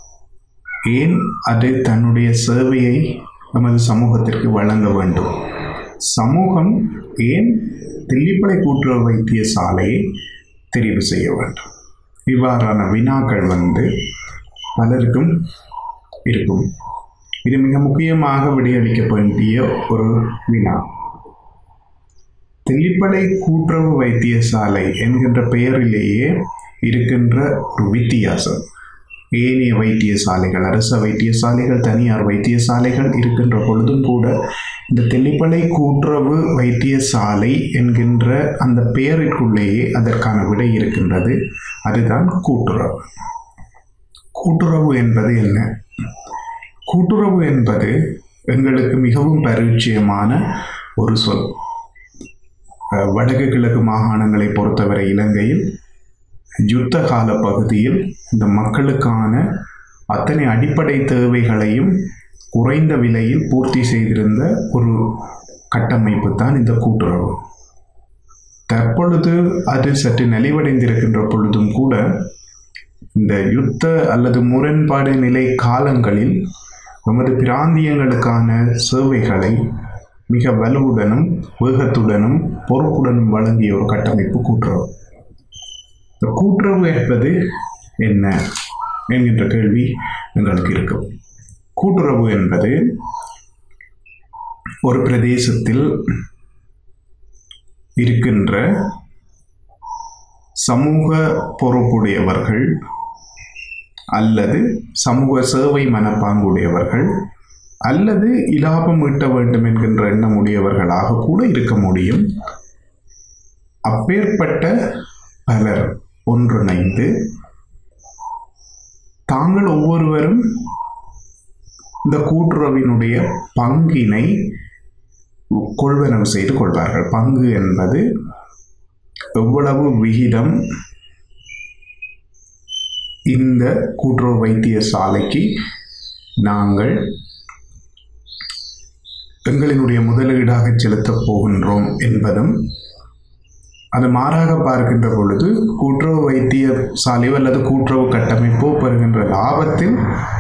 ஏன் அது தன்னுடைய சேவையை நமது சமூகத்திற்கு வழங்க வேண்டும் சமூகம் ஏன் தெல்லிப்பளை கூட்டுறவு வைத்தியசாலையை தெரிவு செய்ய வேண்டும் இவ்வாறான வினாக்கள் வந்து பலருக்கும் இருக்கும் இது மிக முக்கியமாக விடையளிக்க வேண்டிய ஒரு வினா தெல்லிப்படை கூட்டுறவு வைத்தியசாலை என்கின்ற பெயரிலேயே இருக்கின்ற ஒரு வித்தியாசம் ஏனைய வைத்தியசாலைகள் அரச வைத்தியசாலைகள் தனியார் வைத்தியசாலைகள் இருக்கின்ற பொழுதும் கூட இந்த தெல்லிப்படை கூட்டுறவு வைத்தியசாலை என்கின்ற அந்த பெயருக்குள்ளேயே அதற்கான விடை இருக்கின்றது அதுதான் கூட்டுறவு கூட்டுறவு என்பது என்ன கூட்டுறவு என்பது எங்களுக்கு மிகவும் பரிச்சயமான ஒரு சொல் அஹ், வடக்கு கிழக்கு மாகாணங்களை பொறுத்தவரை இலங்கையில் யுத்த கால பகுதியில் இந்த மக்களுக்கான அத்தனை அடிப்படை தேவைகளையும் குறைந்த விலையில் பூர்த்தி செய்திருந்த ஒரு கட்டமைப்பு தான் இந்த கூட்டுறவு தற்பொழுது அது சற்று நலிவடைந்திருக்கின்ற பொழுதும் கூட இந்த யுத்த அல்லது முரண்பாடு நிலை காலங்களில் நமது பிராந்தியங்களுக்கான சேவைகளை மிக வலுவுடனும் வேகத்துடனும் பொறுப்புடனும் வழங்கிய ஒரு கட்டமைப்பு கூட்டுறவு இந்த கூட்டுறவு என்பது என்ன என்கின்ற கேள்வி எங்களுக்கு இருக்கும் கூட்டுறவு என்பது ஒரு பிரதேசத்தில் இருக்கின்ற சமூக பொறுப்புடையவர்கள் அல்லது சமூக சேவை மனப்பாங்குடையவர்கள் அல்லது இலாபம் ஈட்ட வேண்டும் என்கின்ற எண்ணம் உடையவர்களாக கூட இருக்க முடியும் அப்பேற்பட்ட பலர் ஒன்றிணைந்து தாங்கள் ஒவ்வொருவரும் இந்த கூட்டுறவினுடைய பங்கினை கொள்வனவு செய்து கொள்வார்கள் பங்கு என்பது எவ்வளவு விகிதம் இந்த கூட்டுறவு வைத்தியசாலைக்கு நாங்கள் எங்களினுடைய முதலீடாக செலுத்தப் போகின்றோம் என்பதும் அது மாறாக பார்க்கின்ற பொழுது கூட்டுறவு வைத்தியசாலையோ அல்லது கூட்டுறவு கட்டமைப்போ பெறுகின்ற லாபத்தில்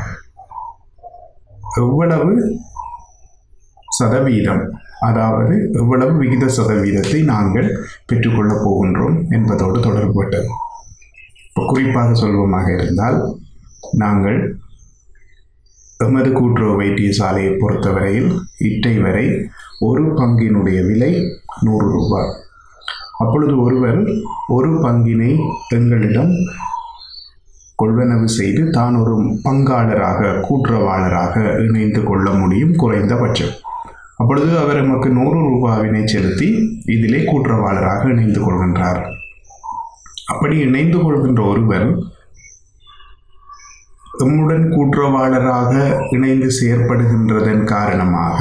எவ்வளவு சதவீதம் அதாவது எவ்வளவு விகித சதவீதத்தை நாங்கள் பெற்றுக்கொள்ளப் போகின்றோம் என்பதோடு தொடர்புபட்டது இப்போ குறிப்பாக சொல்வோமாக இருந்தால் நாங்கள் எமது கூட்டுறவு வைத்தியசாலையை பொறுத்தவரையில் இட்டை வரை ஒரு பங்கினுடைய விலை நூறு ரூபாய் அப்பொழுது ஒருவர் ஒரு பங்கினை எங்களிடம் கொள்வனவு செய்து தான் ஒரு பங்காளராக கூட்டுறவாளராக இணைந்து கொள்ள முடியும் குறைந்தபட்சம் அப்பொழுது அவர் நமக்கு நூறு ரூபாவினை செலுத்தி இதிலே கூட்டுறவாளராக இணைந்து கொள்கின்றார் அப்படி இணைந்து கொள்கின்ற ஒருவர் எம்முடன் கூட்டுறவாளராக இணைந்து செயற்படுகின்றதன் காரணமாக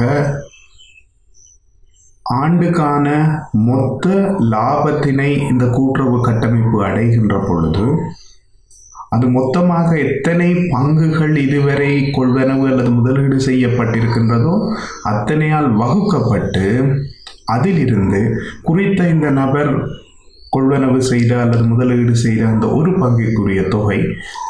ஆண்டுக்கான மொத்த லாபத்தினை இந்த கூட்டுறவு கட்டமைப்பு அடைகின்ற பொழுது அது மொத்தமாக எத்தனை பங்குகள் இதுவரை கொள்வனவு அல்லது முதலீடு செய்யப்பட்டிருக்கின்றதோ அத்தனையால் வகுக்கப்பட்டு அதிலிருந்து குறித்த இந்த நபர் கொள்வனவு செய்த அல்லது முதலீடு செய்த அந்த ஒரு பங்குக்குரிய தொகை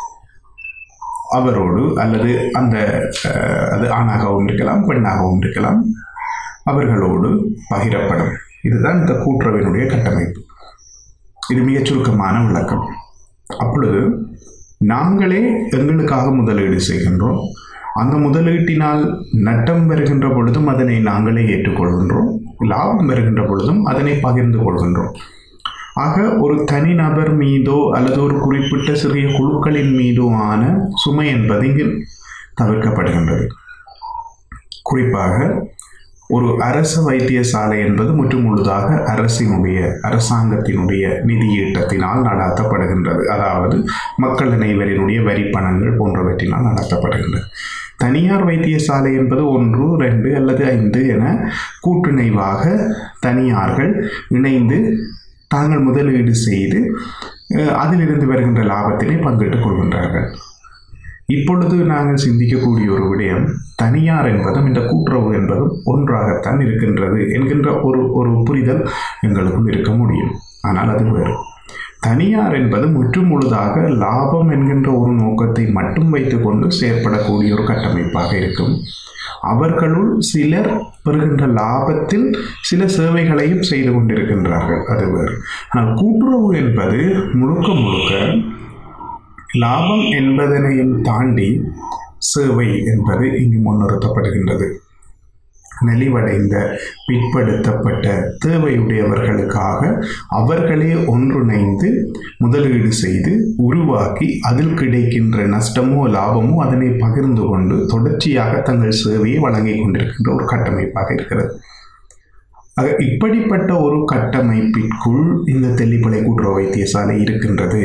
அவரோடு அல்லது அந்த அஹ், அது ஆணாகவும் இருக்கலாம் பெண்ணாகவும் இருக்கலாம் அவர்களோடு பகிரப்படும் இதுதான் இந்த கூட்டுறவினுடைய கட்டமைப்பு இது மிகச் சுருக்கமான விளக்கம் அப்பொழுது நாங்களே எங்களுக்காக முதலீடு செய்கின்றோம் அந்த முதலீட்டினால் நட்டம் வருகின்ற பொழுதும் அதனை நாங்களே ஏற்றுக்கொள்கின்றோம் லாபம் வருகின்ற பொழுதும் அதனை பகிர்ந்து கொள்கின்றோம் ஆக ஒரு தனிநபர் மீதோ அல்லது ஒரு குறிப்பிட்ட சிறிய குழுக்களின் மீதோ ஆன சுமை என்பது இங்கு தவிர்க்கப்படுகின்றது குறிப்பாக ஒரு அரசு வைத்தியசாலை என்பது முற்று முழுதாக அரசினுடைய அரசாங்கத்தினுடைய நிதியீட்டத்தினால் நடாத்தப்படுகின்றது அதாவது மக்கள் அனைவரினுடைய வரி பணங்கள் போன்றவற்றினால் நடத்தப்படுகின்றது தனியார் வைத்தியசாலை என்பது ஒன்று ரெண்டு அல்லது ஐந்து என கூட்டுணைவாக தனியார்கள் இணைந்து தாங்கள் முதலீடு செய்து அஹ், அதிலிருந்து வருகின்ற லாபத்தினை பங்கிட்டுக் கொள்கின்றார்கள் இப்பொழுது நாங்கள் சிந்திக்கக்கூடிய ஒரு விடயம் தனியார் என்பதும் இந்த கூட்டுறவு என்பதும் ஒன்றாகத்தான் இருக்கின்றது என்கின்ற ஒரு ஒரு புரிதல் எங்களுக்கும் இருக்க முடியும் ஆனால் அது வேறு தனியார் என்பது முற்றுமுழுதாக லாபம் என்கின்ற ஒரு நோக்கத்தை மட்டும் வைத்துக்கொண்டு செயற்படக்கூடிய ஒரு கட்டமைப்பாக இருக்கும் அவர்களுள் சிலர் பெறுகின்ற லாபத்தில் சில சேவைகளையும் செய்து கொண்டிருக்கின்றார்கள் அது வேறு ஆனால் கூட்டுறவு என்பது முழுக்க முழுக்க லாபம் என்பதனையும் தாண்டி சேவை என்பது இங்கு முன்னிறுத்தப்படுகின்றது நலிவடைந்த பிற்படுத்தப்பட்ட தேவையுடையவர்களுக்காக அவர்களே ஒன்றிணைந்து முதலீடு செய்து உருவாக்கி அதில் கிடைக்கின்ற நஷ்டமோ லாபமோ அதனை பகிர்ந்து கொண்டு தொடர்ச்சியாக தங்கள் சேவையை வழங்கிக் கொண்டிருக்கின்ற ஒரு கட்டமைப்பாக இருக்கிறது ஆக இப்படிப்பட்ட ஒரு கட்டமைப்பிற்குள் இந்த தெல்லிப்பளை கூட்டுறவு வைத்தியசாலை இருக்கின்றது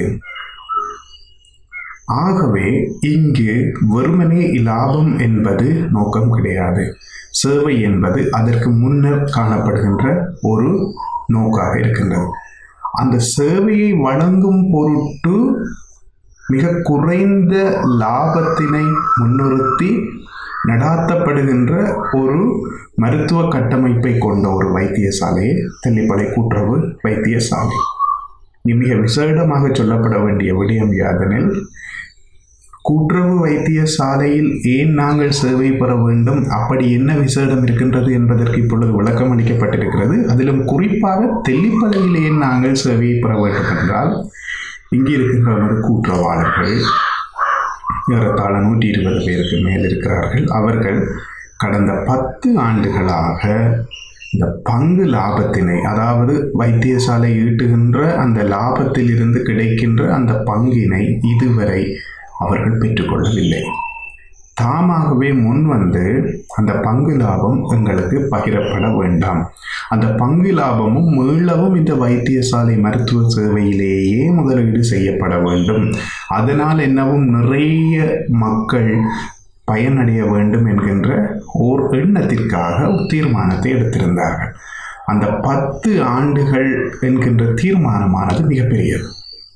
ஆகவே இங்கு வெறுமனே லாபம் என்பது நோக்கம் கிடையாது சேவை என்பது அதற்கு முன்னர் காணப்படுகின்ற ஒரு நோக்காக இருக்கின்றது அந்த சேவையை வழங்கும் பொருட்டு மிக குறைந்த லாபத்தினை முன்னிறுத்தி நடாத்தப்படுகின்ற ஒரு மருத்துவ கட்டமைப்பை கொண்ட ஒரு வைத்தியசாலையே தெல்லிப்பளை கூட்டுறவு வைத்தியசாலை இது மிக விசேடமாக சொல்லப்பட வேண்டிய விடயம் யாதெனில் கூட்டுறவு வைத்தியசாலையில் ஏன் நாங்கள் சேவை பெற வேண்டும் அப்படி என்ன விசேடம் இருக்கின்றது என்பதற்கு இப்பொழுது விளக்கம் அளிக்கப்பட்டிருக்கிறது அதிலும் குறிப்பாக தெல்லிப்பளையில் ஏன் நாங்கள் சேவையை பெற வேண்டும் என்றால் இங்கே இருக்கின்ற நமது கூட்டுறவாளர்கள் ஏறத்தாழ நூற்றி இருபது பேருக்கு மேல் இருக்கிறார்கள் அவர்கள் கடந்த பத்து ஆண்டுகளாக இந்த பங்கு லாபத்தினை அதாவது வைத்தியசாலை ஈட்டுகின்ற அந்த லாபத்தில் இருந்து கிடைக்கின்ற அந்த பங்கினை இதுவரை அவர்கள் பெற்றுக்கொள்ளவில்லை தாமாகவே முன் வந்து அந்த பங்கு லாபம் எங்களுக்கு பகிரப்பட வேண்டாம் அந்த பங்கு லாபமும் மீளவும் இந்த வைத்தியசாலை மருத்துவ சேவையிலேயே முதலீடு செய்யப்பட வேண்டும் அதனால் என்னவும் நிறைய மக்கள் பயனடைய வேண்டும் என்கின்ற ஓர் எண்ணத்திற்காக ஒரு தீர்மானத்தை எடுத்திருந்தார்கள் அந்த பத்து ஆண்டுகள் என்கின்ற தீர்மானமானது மிகப்பெரியது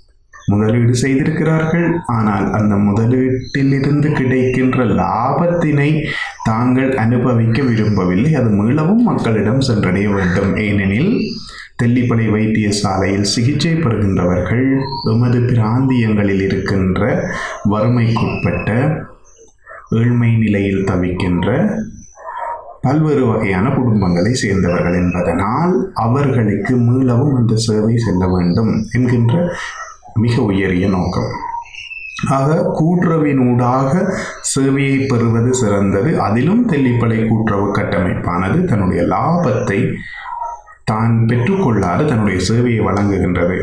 முதலீடு செய்திருக்கிறார்கள் ஆனால் அந்த முதலீட்டிலிருந்து கிடைக்கின்ற லாபத்தினை தாங்கள் அனுபவிக்க விரும்பவில்லை அது மீளவும் மக்களிடம் சென்றடைய வேண்டும் ஏனெனில் தெல்லிப்பளை வைத்தியசாலையில் சிகிச்சை பெறுகின்றவர்கள் எமது பிராந்தியங்களில் இருக்கின்ற வறுமைக்குட்பட்ட ஏழ்மை நிலையில் தவிக்கின்ற பல்வேறு வகையான குடும்பங்களை சேர்ந்தவர்கள் என்பதனால் அவர்களுக்கு மீளவும் அந்த சேவை செல்ல வேண்டும் என்கின்ற மிக உயரிய நோக்கம் ஆக கூட்டுறவினூடாக சேவையை பெறுவது சிறந்தது அதிலும் தெல்லிப்பளை கூட்டுறவு கட்டமைப்பானது தன்னுடைய லாபத்தை தான் பெற்றுக்கொள்ளாது தன்னுடைய சேவையை வழங்குகின்றது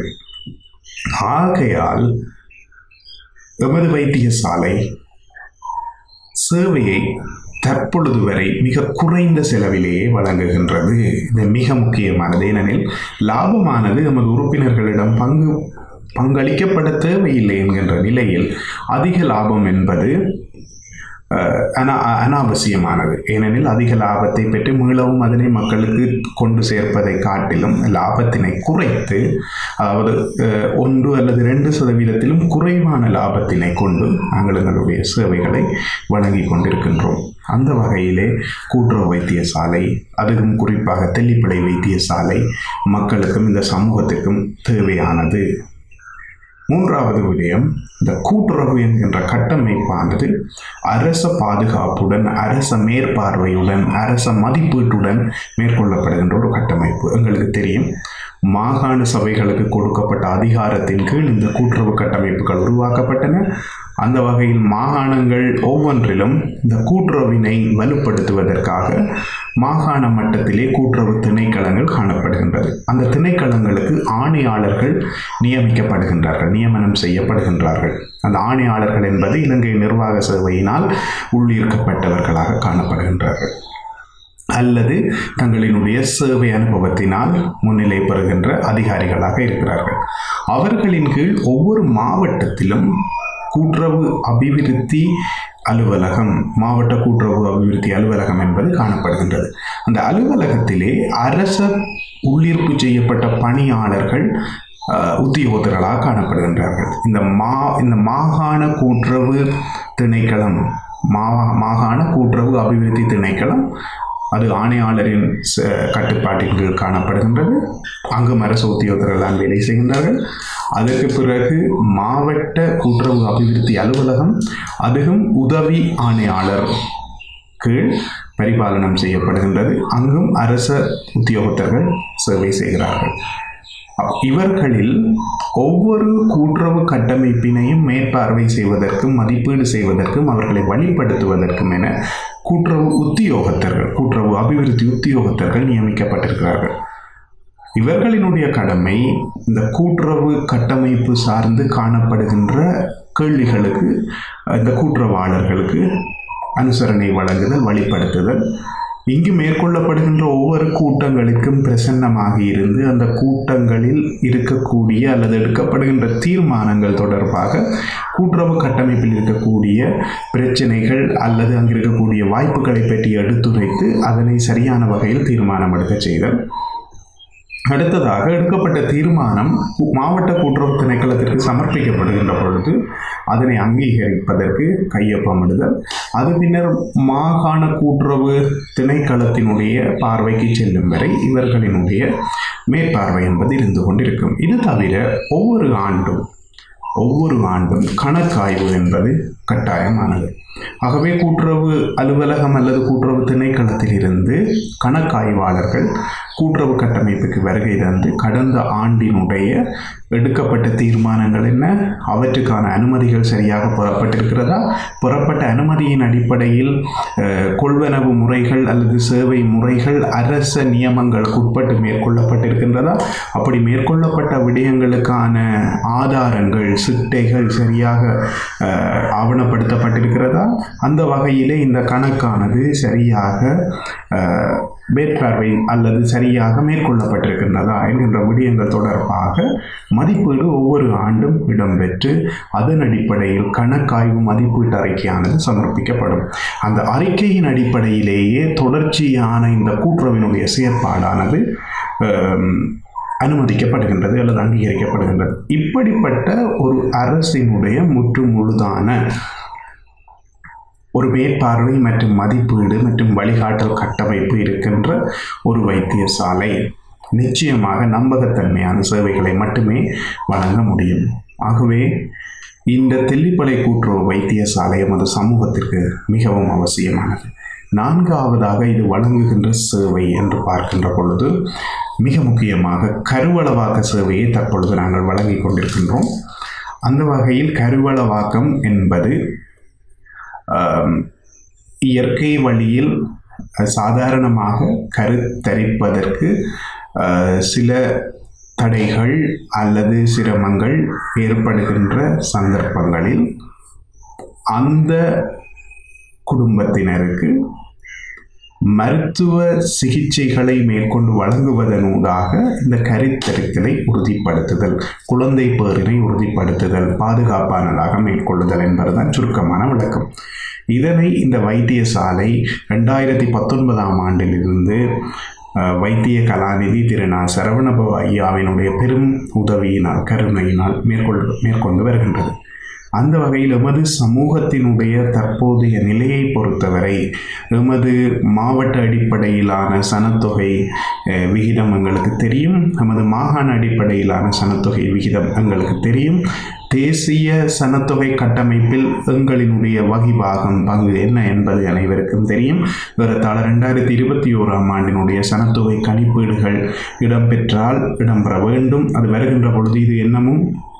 ஆகையால் எமது வைத்தியசாலை சேவையை தற்பொழுது வரை மிக குறைந்த செலவிலேயே வழங்குகின்றது இது மிக முக்கியமானது ஏனெனில் லாபமானது நமது உறுப்பினர்களிடம் பங்கு பங்களிக்கப்பட தேவையில்லை என்கின்ற நிலையில் அதிக லாபம் என்பது அஹ், அனா அனாவசியமானது ஏனெனில் அதிக லாபத்தை பெற்று மீளவும் அதனை மக்களுக்கு கொண்டு சேர்ப்பதை காட்டிலும் லாபத்தினை குறைத்து அதாவது அஹ், ஒன்று அல்லது ரெண்டு சதவீதத்திலும் குறைவான லாபத்தினை கொண்டு நாங்கள் எங்களுடைய சேவைகளை வழங்கி கொண்டிருக்கின்றோம் அந்த வகையிலே கூட்டுறவு வைத்தியசாலை அதுவும் குறிப்பாக தெல்லிப்பளை வைத்தியசாலை மக்களுக்கும் இந்த சமூகத்துக்கும் தேவையானது மூன்றாவது விடயம் இந்த கூட்டுறவு என்கின்ற கட்டமைப்பானது அரச பாதுகாப்புடன் அரச மேற்பார்வையுடன் அரச மதிப்பீட்டுடன் மேற்கொள்ளப்படுகின்ற ஒரு கட்டமைப்பு எங்களுக்கு தெரியும் மாகாண சபைகளுக்கு கொடுக்கப்பட்ட அதிகாரத்தின் கீழ் இந்த கூட்டுறவு கட்டமைப்புகள் உருவாக்கப்பட்டன அந்த வகையில் மாகாணங்கள் ஒவ்வொன்றிலும் இந்த கூட்டுறவினை வலுப்படுத்துவதற்காக மாகாண மட்டத்திலே கூட்டுறவு திணைக்களங்கள் காணப்படுகின்றது அந்த திணைக்களங்களுக்கு ஆணையாளர்கள் நியமிக்கப்படுகின்றார்கள் நியமனம் செய்யப்படுகின்றார்கள் அந்த ஆணையாளர்கள் என்பது இலங்கை நிர்வாக சேவையினால் உள்ளீர்க்கப்பட்டவர்களாக காணப்படுகின்றார்கள் அல்லது தங்களினுடைய சேவை அனுபவத்தினால் முன்னிலை பெறுகின்ற அதிகாரிகளாக இருக்கிறார்கள் அவர்களின் கீழ் ஒவ்வொரு மாவட்டத்திலும் கூட்டுறவு அபிவிருத்தி அலுவலகம் மாவட்ட கூட்டுறவு அபிவிருத்தி அலுவலகம் என்பது காணப்படுகின்றது அந்த அலுவலகத்திலே அரச உள்ளீர்ப்பு செய்யப்பட்ட பணியாளர்கள் அஹ், உத்தியோகத்தர்களாக காணப்படுகின்றார்கள் இந்த மா இந்த மாகாண கூட்டுறவு திணைக்களம் மா மாகாண கூட்டுறவு அபிவிருத்தி திணைக்களம் அது ஆணையாளரின் ச- கட்டுப்பாட்டின் கீழ் காணப்படுகின்றது அங்கும் அரசு உத்தியோகத்தர்கள் தான் வேலை செய்கின்றார்கள் அதற்கு பிறகு மாவட்ட கூட்டுறவு அபிவிருத்தி அலுவலகம் அதுவும் உதவி ஆணையாளர் கீழ் பரிபாலனம் செய்யப்படுகின்றது அங்கும் அரச உத்தியோகத்தர்கள் சேவை செய்கிறார்கள் அப்- இவர்களில் ஒவ்வொரு கூட்டுறவு கட்டமைப்பினையும் மேற்பார்வை செய்வதற்கும் மதிப்பீடு செய்வதற்கும் அவர்களை வழிப்படுத்துவதற்கும் என கூட்டுறவு உத்தியோகத்தர்கள் கூட்டுறவு அபிவிருத்தி உத்தியோகத்தர்கள் நியமிக்கப்பட்டிருக்கிறார்கள் இவர்களினுடைய கடமை இந்த கூட்டுறவு கட்டமைப்பு சார்ந்து காணப்படுகின்ற கேள்விகளுக்கு இந்த கூட்டுறவாளர்களுக்கு அனுசரணை வழங்குதல் வழிப்படுத்துதல் இங்கு மேற்கொள்ளப்படுகின்ற ஒவ்வொரு கூட்டங்களுக்கும் பிரசன்னமாக இருந்து அந்த கூட்டங்களில் இருக்கக்கூடிய அல்லது எடுக்கப்படுகின்ற தீர்மானங்கள் தொடர்பாக கூட்டுறவு கட்டமைப்பில் இருக்கக்கூடிய பிரச்சனைகள் அல்லது அங்கு இருக்கக்கூடிய வாய்ப்புகளை பற்றி எடுத்துரைத்து அதனை சரியான வகையில் தீர்மானம் எடுக்க செய்தல் அடுத்ததாக எடுக்கப்பட்ட தீர்மானம் கு- மாவட்ட கூட்டுறவு திணைக்களத்திற்கு சமர்ப்பிக்கப்படுகின்ற பொழுது அதனை அங்கீகரிப்பதற்கு கையொப்பமிடுதல் அது பின்னர் மாகாண கூட்டுறவு திணைக்களத்தினுடைய பார்வைக்கு செல்லும் வரை இவர்களினுடைய மேற்பார்வை என்பது இருந்து கொண்டிருக்கும் இது தவிர ஒவ்வொரு ஆண்டும் ஒவ்வொரு ஆண்டும் கணக்காய்வு என்பது கட்டாயமானது ஆகவே கூட்டுறவு அலுவலகம் அல்லது கூட்டுறவு திணைக்களத்திலிருந்து கணக்காய்வாளர்கள் கூட்டுறவு கட்டமைப்புக்கு வருகை தந்து கடந்த ஆண்டினுடைய எடுக்கப்பட்ட தீர்மானங்கள் என்ன அவற்றுக்கான அனுமதிகள் சரியாக பெறப்பட்டிருக்கிறதா பெறப்பட்ட அனுமதியின் அடிப்படையில் அஹ், கொள்வனவு முறைகள் அல்லது சேவை முறைகள் அரச நியமங்களுக்கு உட்பட்டு மேற்கொள்ளப்பட்டிருக்கின்றதா அப்படி மேற்கொள்ளப்பட்ட விடயங்களுக்கான ஆதாரங்கள் சிட்டைகள் சரியாக அஹ், ஆவணப்படுத்தப்பட்டிருக்கிறதா அந்த வகையிலே இந்த கணக்கானது சரியாக அஹ், மேற்பார்வை அல்லது சரியாக மேற்கொள்ளப்பட்டிருக்கின்றதா என்கின்ற விடயங்கள் தொடர்பாக மதிப்பீடு ஒவ்வொரு ஆண்டும் இடம்பெற்று அதன் அடிப்படையில் கணக்காய்வு மதிப்பீட்டு அறிக்கையானது சமர்ப்பிக்கப்படும் அந்த அறிக்கையின் அடிப்படையிலேயே தொடர்ச்சியான இந்த கூட்டுறவினுடைய செயற்பாடானது அஹ், அனுமதிக்கப்படுகின்றது அல்லது அங்கீகரிக்கப்படுகின்றது இப்படிப்பட்ட ஒரு அரசினுடைய முற்று முழுதான ஒரு மேற்பார்வை மற்றும் மதிப்பீடு மற்றும் வழிகாட்டல் கட்டமைப்பு இருக்கின்ற ஒரு வைத்தியசாலை நிச்சயமாக நம்பகத்தன்மையான சேவைகளை மட்டுமே வழங்க முடியும் ஆகவே இந்த தெல்லிப்பளை கூட்டுறவு வைத்தியசாலை எமது சமூகத்திற்கு மிகவும் அவசியமானது நான்காவதாக இது வழங்குகின்ற சேவை என்று பார்க்கின்ற பொழுது மிக முக்கியமாக கருவளவாக்க சேவையை தற்பொழுது நாங்கள் வழங்கிக் கொண்டிருக்கின்றோம் அந்த வகையில் கருவளவாக்கம் என்பது ஆம், இயற்கை வழியில் அஹ், சாதாரணமாக கருத்தரிப்பதற்கு அஹ், சில தடைகள் அல்லது சிரமங்கள் ஏற்படுகின்ற சந்தர்ப்பங்களில் அந்த குடும்பத்தினருக்கு மருத்துவ சிகிச்சைகளை மேற்கொண்டு வழங்குவதனூடாக இந்த கருத்தரித்தலை உறுதிப்படுத்துதல் குழந்தை பேரினை உறுதிப்படுத்துதல் பாதுகாப்பானதாக மேற்கொள்ளுதல் என்பதுதான் சுருக்கமான விளக்கம் இதனை இந்த வைத்தியசாலை ரெண்டாயிரத்தி பத்தொன்பதாம் ஆண்டிலிருந்து அஹ், வைத்திய கலாநிதி திரு நா சரவணபவ ஐயாவினுடைய பெரும் உதவியினால் கருணையினால் மேற்கொள் மேற்கொண்டு வருகின்றது அந்த வகையில் எமது சமூகத்தினுடைய தற்போதைய நிலையை பொறுத்தவரை எமது மாவட்ட அடிப்படையிலான சனத்தொகை அஹ், விகிதம் எங்களுக்கு தெரியும் எமது மாகாண அடிப்படையிலான சனத்தொகை விகிதம் எங்களுக்கு தெரியும் தேசிய சனத்தொகை கட்டமைப்பில் எங்களினுடைய வகிபாகம் பங்கு என்ன என்பது அனைவருக்கும் தெரியும் ஏறத்தாழ ரெண்டாயிரத்தி இருபத்தி ஓராம் ஆண்டினுடைய சனத்தொகை கணிப்பீடுகள் இடம்பெற்றால் இடம்பெற வேண்டும் அது வருகின்ற பொழுது இது என்னமும்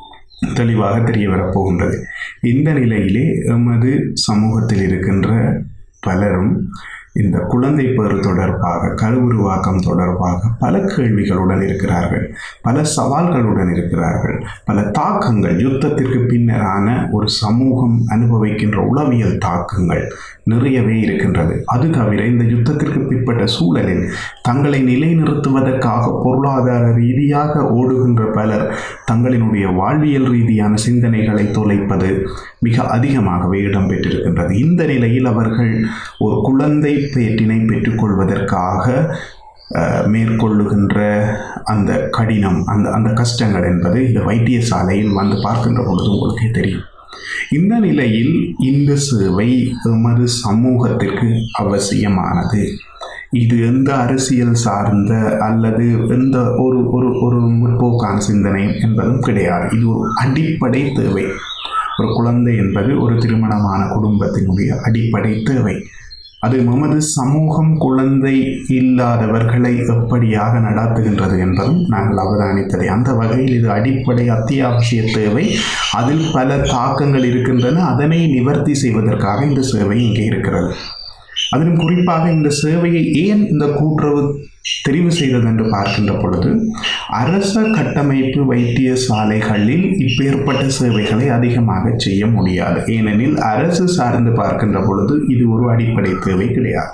தெளிவாக தெரிய வரப்போகின்றது இந்த நிலையிலே எமது சமூகத்தில் இருக்கின்ற பலரும் இந்த குழந்தை பேறு தொடர்பாக கருவுருவாக்கம் தொடர்பாக பல கேள்விகளுடன் இருக்கிறார்கள் பல சவால்களுடன் இருக்கிறார்கள் பல தாக்கங்கள் யுத்தத்திற்கு பின்னரான ஒரு சமூகம் அனுபவிக்கின்ற உளவியல் தாக்கங்கள் நிறையவே இருக்கின்றது அது தவிர இந்த யுத்தத்திற்கு பிற்பட்ட சூழலில் தங்களை நிலைநிறுத்துவதற்காக பொருளாதார ரீதியாக ஓடுகின்ற பலர் தங்களினுடைய வாழ்வியல் ரீதியான சிந்தனைகளை தொலைப்பது மிக அதிகமாகவே இடம்பெற்றிருக்கின்றது இந்த நிலையில் அவர்கள் ஒரு குழந்தை பேட்டினை பெற்றுக்கொள்வதற்காக அஹ், மேற்கொள்ளுகின்ற அந்த கடினம் அந்த அந்த கஷ்டங்கள் என்பது இந்த வைத்தியசாலையில் வந்து பார்க்கின்ற பொழுது உங்களுக்கே தெரியும் இந்த நிலையில் இந்த சேவை எமது சமூகத்திற்கு அவசியமானது இது எந்த அரசியல் சார்ந்த அல்லது எந்த ஒரு ஒரு ஒரு முற்போக்கான சிந்தனை என்பதும் கிடையாது இது ஒரு அடிப்படை தேவை ஒரு குழந்தை என்பது ஒரு திருமணமான குடும்பத்தினுடைய அடிப்படை தேவை அது நமது சமூகம் குழந்தை இல்லாதவர்களை எப்படியாக நடாத்துகின்றது என்பதும் நாங்கள் அவதானித்ததை அந்த வகையில் இது அடிப்படை அத்தியாவசிய தேவை அதில் பல தாக்கங்கள் இருக்கின்றன அதனை நிவர்த்தி செய்வதற்காக இந்த சேவை இங்கே இருக்கிறது அதிலும் குறிப்பாக இந்த சேவையை ஏன் இந்த கூட்டுறவு தெரிவு செய்தது என்று பார்க்கின்ற பொழுது அரச கட்டமைப்பு வைத்தியசாலைகளில் இப்பேற்பட்ட சேவைகளை அதிகமாக செய்ய முடியாது ஏனெனில் அரசு சார்ந்து பார்க்கின்ற பொழுது இது ஒரு அடிப்படை தேவை கிடையாது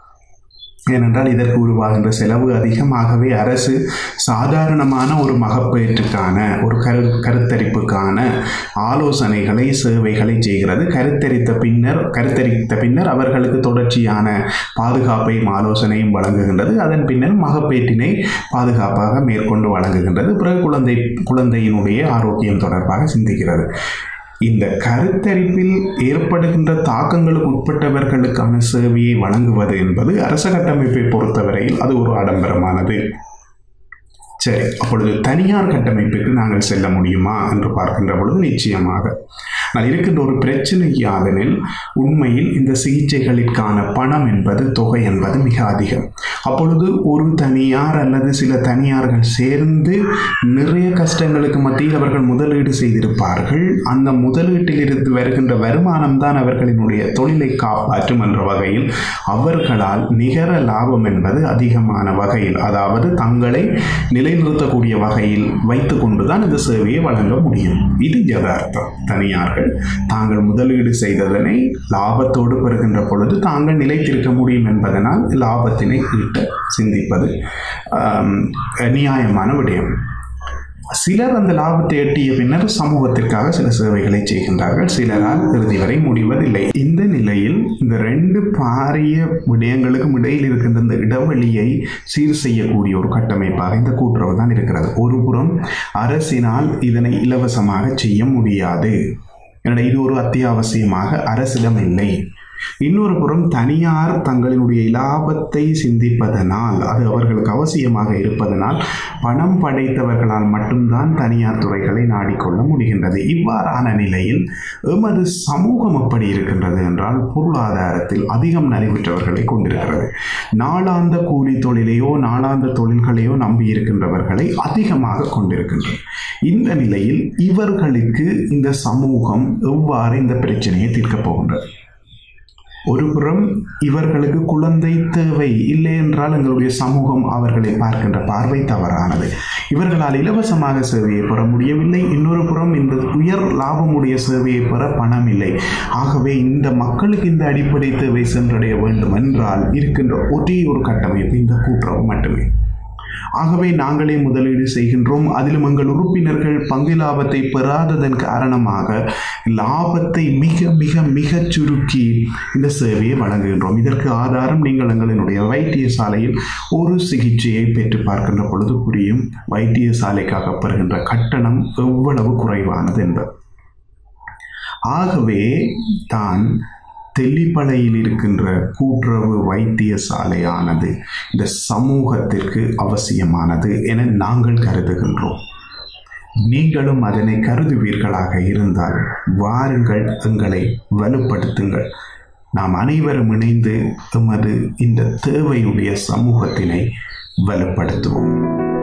ஏனென்றால் இதற்கு உருவாகின்ற செலவு அதிகமாகவே அரசு சாதாரணமான ஒரு மகப்பேற்றுக்கான ஒரு கரு கருத்தரிப்புக்கான ஆலோசனைகளை சேவைகளை செய்கிறது கருத்தரித்த பின்னர் கருத்தரித்த பின்னர் அவர்களுக்கு தொடர்ச்சியான பாதுகாப்பையும் ஆலோசனையும் வழங்குகின்றது அதன் பின்னர் மகப்பேற்றினை பாதுகாப்பாக மேற்கொண்டு வழங்குகின்றது பிறகு குழந்தை குழந்தையினுடைய ஆரோக்கியம் தொடர்பாக சிந்திக்கிறது இந்த கருத்தரிப்பில் ஏற்படுகின்ற தாக்கங்களுக்கு உட்பட்டவர்களுக்கான சேவையை வழங்குவது என்பது அரச கட்டமைப்பை பொறுத்தவரையில் அது ஒரு ஆடம்பரமானது சரி அப்பொழுது தனியார் கட்டமைப்புக்கு நாங்கள் செல்ல முடியுமா என்று பார்க்கின்ற பொழுது நிச்சயமாக ஆனால் இருக்கின்ற ஒரு பிரச்சனை யாதெனில் உண்மையில் இந்த சிகிச்சைகளுக்கான பணம் என்பது தொகை என்பது மிக அதிகம் அப்பொழுது ஒரு தனியார் அல்லது சில தனியார்கள் சேர்ந்து நிறைய கஷ்டங்களுக்கு மத்தியில் அவர்கள் முதலீடு செய்திருப்பார்கள் அந்த முதலீட்டில் இருந்து வருகின்ற வருமானம் தான் அவர்களினுடைய தொழிலை காப்பாற்றும் என்ற வகையில் அவர்களால் நிகர லாபம் என்பது அதிகமான வகையில் அதாவது தங்களை நிலைநிறுத்தக்கூடிய வகையில் வைத்துக்கொண்டு தான் இந்த சேவையை வழங்க முடியும் இது யதார்த்தம் தனியார்கள் தாங்கள் முதலீடு செய்ததனை லாபத்தோடு பெறுகின்ற பொழுது தாங்கள் நிலைத்திருக்க முடியும் என்பதனால் லாபத்தினை ஈட்ட சிந்திப்பது ஆம், நியாயமான விடயம் சிலர் அந்த லாபத்தை எட்டிய பின்னர் சமூகத்திற்காக சில சேவைகளை செய்கின்றார்கள் சிலரால் இறுதி வரை முடிவதில்லை இந்த நிலையில் இந்த ரெண்டு பாரிய விடயங்களுக்கும் இடையில் இருக்கின்ற இந்த இடைவெளியை சீர் செய்யக்கூடிய ஒரு கட்டமைப்பாக இந்த கூட்டுறவு தான் இருக்கிறது ஒரு புறம் அரசினால் இதனை இலவசமாக செய்ய முடியாது எனவே இது ஒரு அத்தியாவசியமாக அரசிடம் இல்லை இன்னொரு புறம் தனியார் தங்களினுடைய லாபத்தை சிந்திப்பதனால் அது அவர்களுக்கு அவசியமாக இருப்பதனால் பணம் படைத்தவர்களால் மட்டும்தான் தனியார் துறைகளை நாடிக்கொள்ள முடிகின்றது இவ்வாறான நிலையில் எமது சமூகம் எப்படி இருக்கின்றது என்றால் பொருளாதாரத்தில் அதிகம் நலிவுற்றவர்களை கொண்டிருக்கிறது நாளாந்த கூலி தொழிலையோ நாளாந்த தொழில்களையோ நம்பி இருக்கின்றவர்களை அதிகமாக கொண்டிருக்கின்றது இந்த நிலையில் இவர்களுக்கு இந்த சமூகம் எவ்வாறு இந்த பிரச்சனையை தீர்க்கப் போகின்றது ஒரு புறம் இவர்களுக்கு குழந்தை தேவை இல்லை என்றால் எங்களுடைய சமூகம் அவர்களை பார்க்கின்ற பார்வை தவறானது இவர்களால் இலவசமாக சேவையை பெற முடியவில்லை இன்னொரு புறம் இந்த உயர் லாபமுடைய சேவையை பெற பணம் இல்லை ஆகவே இந்த மக்களுக்கு இந்த அடிப்படை தேவை சென்றடைய வேண்டும் என்றால் இருக்கின்ற ஒரே ஒரு கட்டமைப்பு இந்த கூட்டுறவு மட்டுமே ஆகவே நாங்களே முதலீடு செய்கின்றோம் அதிலும் எங்கள் உறுப்பினர்கள் பங்கு லாபத்தை பெறாததன் காரணமாக லாபத்தை மிக மிக மிகச் சுருக்கி இந்த சேவையை வழங்குகின்றோம் இதற்கு ஆதாரம் நீங்கள் எங்களினுடைய வைத்தியசாலையில் ஒரு சிகிச்சையை பெற்று பார்க்கின்ற பொழுது புரியும் வைத்தியசாலைக்காக பெறுகின்ற கட்டணம் எவ்வளவு குறைவானது என்பது ஆகவே தான் தெல்லிப்பளையில் இருக்கின்ற கூட்டுறவு வைத்தியசாலையானது இந்த சமூகத்திற்கு அவசியமானது என நாங்கள் கருதுகின்றோம் நீங்களும் அதனை கருதுவீர்களாக இருந்தால் வாருங்கள் எங்களை வலுப்படுத்துங்கள் நாம் அனைவரும் இணைந்து எமது இந்த தேவையுடைய சமூகத்தினை வலுப்படுத்துவோம்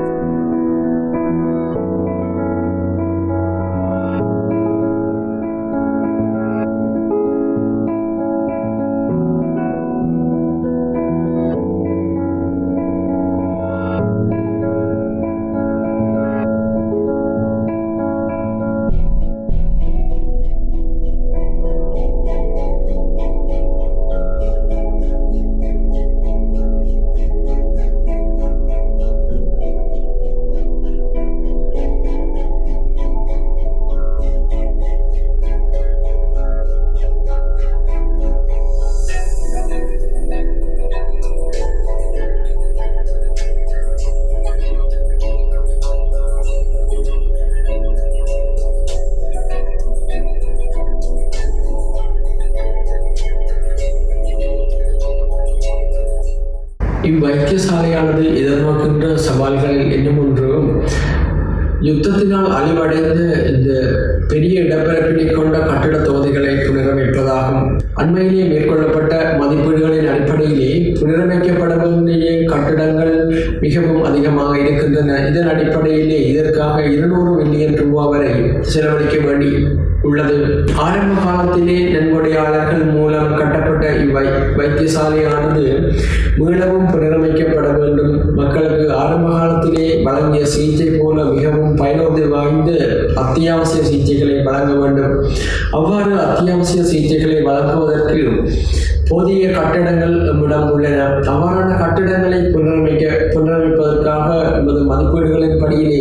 இவ்வைத்தியசாலையானது எதிர்நோக்கின்ற சவால்கள் இன்னும் ஒன்று யுத்தத்தினால் அழிவடைந்த இந்த பெரிய இடப்பரப்பினை கொண்ட கட்டிட தொகுதிகளை புனரமைப்பதாகும் அண்மையிலே மேற்கொள்ளப்பட்ட மதிப்பீடுகளின் அடிப்படையிலே புனரமைக்கப்பட வேண்டிய கட்டிடங்கள் மிகவும் அதிகமாக இருக்கின்றன இதன் அடிப்படையிலே இதற்காக இருநூறு மில்லியன் ரூபாய் வரை செலவழிக்க வேண்டி உள்ளது ஆரம்ப காலத்திலே நன்கொடையாளர்கள் மூலம் கட்டப்பட்ட இவ்வை வைத்தியசாலையானது மீளவும் புனரமைக்கப்பட வேண்டும் மக்களுக்கு ஆரம்ப காலத்திலே வழங்கிய சிகிச்சை போல மிகவும் பயனுறுதி வாய்ந்த அத்தியாவசிய சிகிச்சைகளை வழங்க வேண்டும் அவ்வாறு அத்தியாவசிய சிகிச்சைகளை வழங்குவதற்கு போதிய கட்டிடங்கள் நம்மிடம் உள்ளன அவ்வாறான கட்டிடங்களை புனரமைக்க புனரமைப்பதற்காக எமது மதிப்பீடுகளின் படியிலே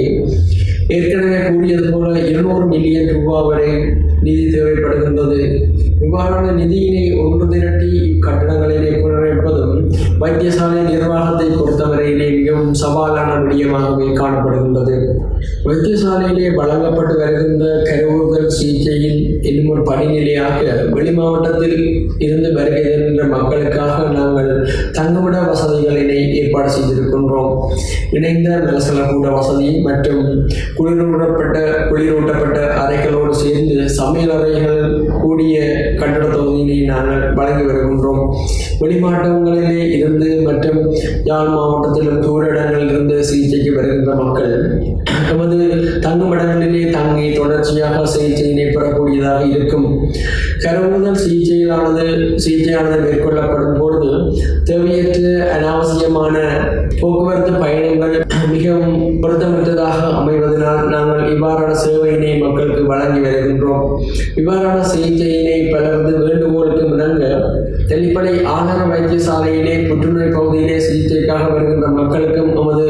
ஏற்கனவே கூறியது போல இருநூறு மில்லியன் ரூபாய் வரை நிதி தேவைப்படுகின்றது இவ்வாறான நிதியினை ஒன்று திரட்டி கட்டடங்களிலே புனரமைப்பதும் வைத்தியசாலை நிர்வாகத்தை பொறுத்தவரையிலே மிகவும் சவாலான விடயமாகவே காணப்படுகின்றது வைத்தியசாலையிலே வழங்கப்பட்டு வருகின்ற கருவுறுதல் சிகிச்சையின் இன்னும் ஒரு படிநிலையாக வெளி மாவட்டத்தில் இருந்து வருகை தருகின்ற மக்களுக்காக நாங்கள் தங்குமிட வசதிகளினை ஏற்பாடு செய்திருக்கின்றோம் இணைந்த மலசலக்கூட வசதி மற்றும் குளிரூட்டப்பட்ட குளிரூட்டப்பட்ட அறைகளோடு சேர்ந்து சமையல் அறைகள் கூடிய கட்டட தொகுதியினை நாங்கள் வழங்கி வருகின்றோம் வெளிமாவட்டங்களிலே இருந்து மற்றும் யாழ் மாவட்டத்திலும் தூர இடங்களில் இருந்து சிகிச்சைக்கு வருகின்ற மக்கள் நமது தங்குமிடங்களிலே தங்கி தொடர்ச்சியாக சிகிச்சையினை பெறக்கூடியதாக இருக்கும் கருவுதல் சிகிச்சையிலானது சிகிச்சையானது மேற்கொள்ளப்படும் பொழுது தேவையற்ற அனாவசியமான போக்குவரத்து பயணங்கள் மிகவும் பொருத்தமற்றதாக அமைவதனால் நாங்கள் இவ்வாறான சேவையினை மக்களுக்கு வழங்கி வருகின்றோம் இவ்வாறான சிகிச்சையினை பலரது வேண்டுகோளுக்கு இணங்க தெளிப்படை ஆதார வைத்தியசாலையிலே புற்றுநோய் பகுதியிலே சிகிச்சைக்காக வருகின்ற மக்களுக்கும் நமது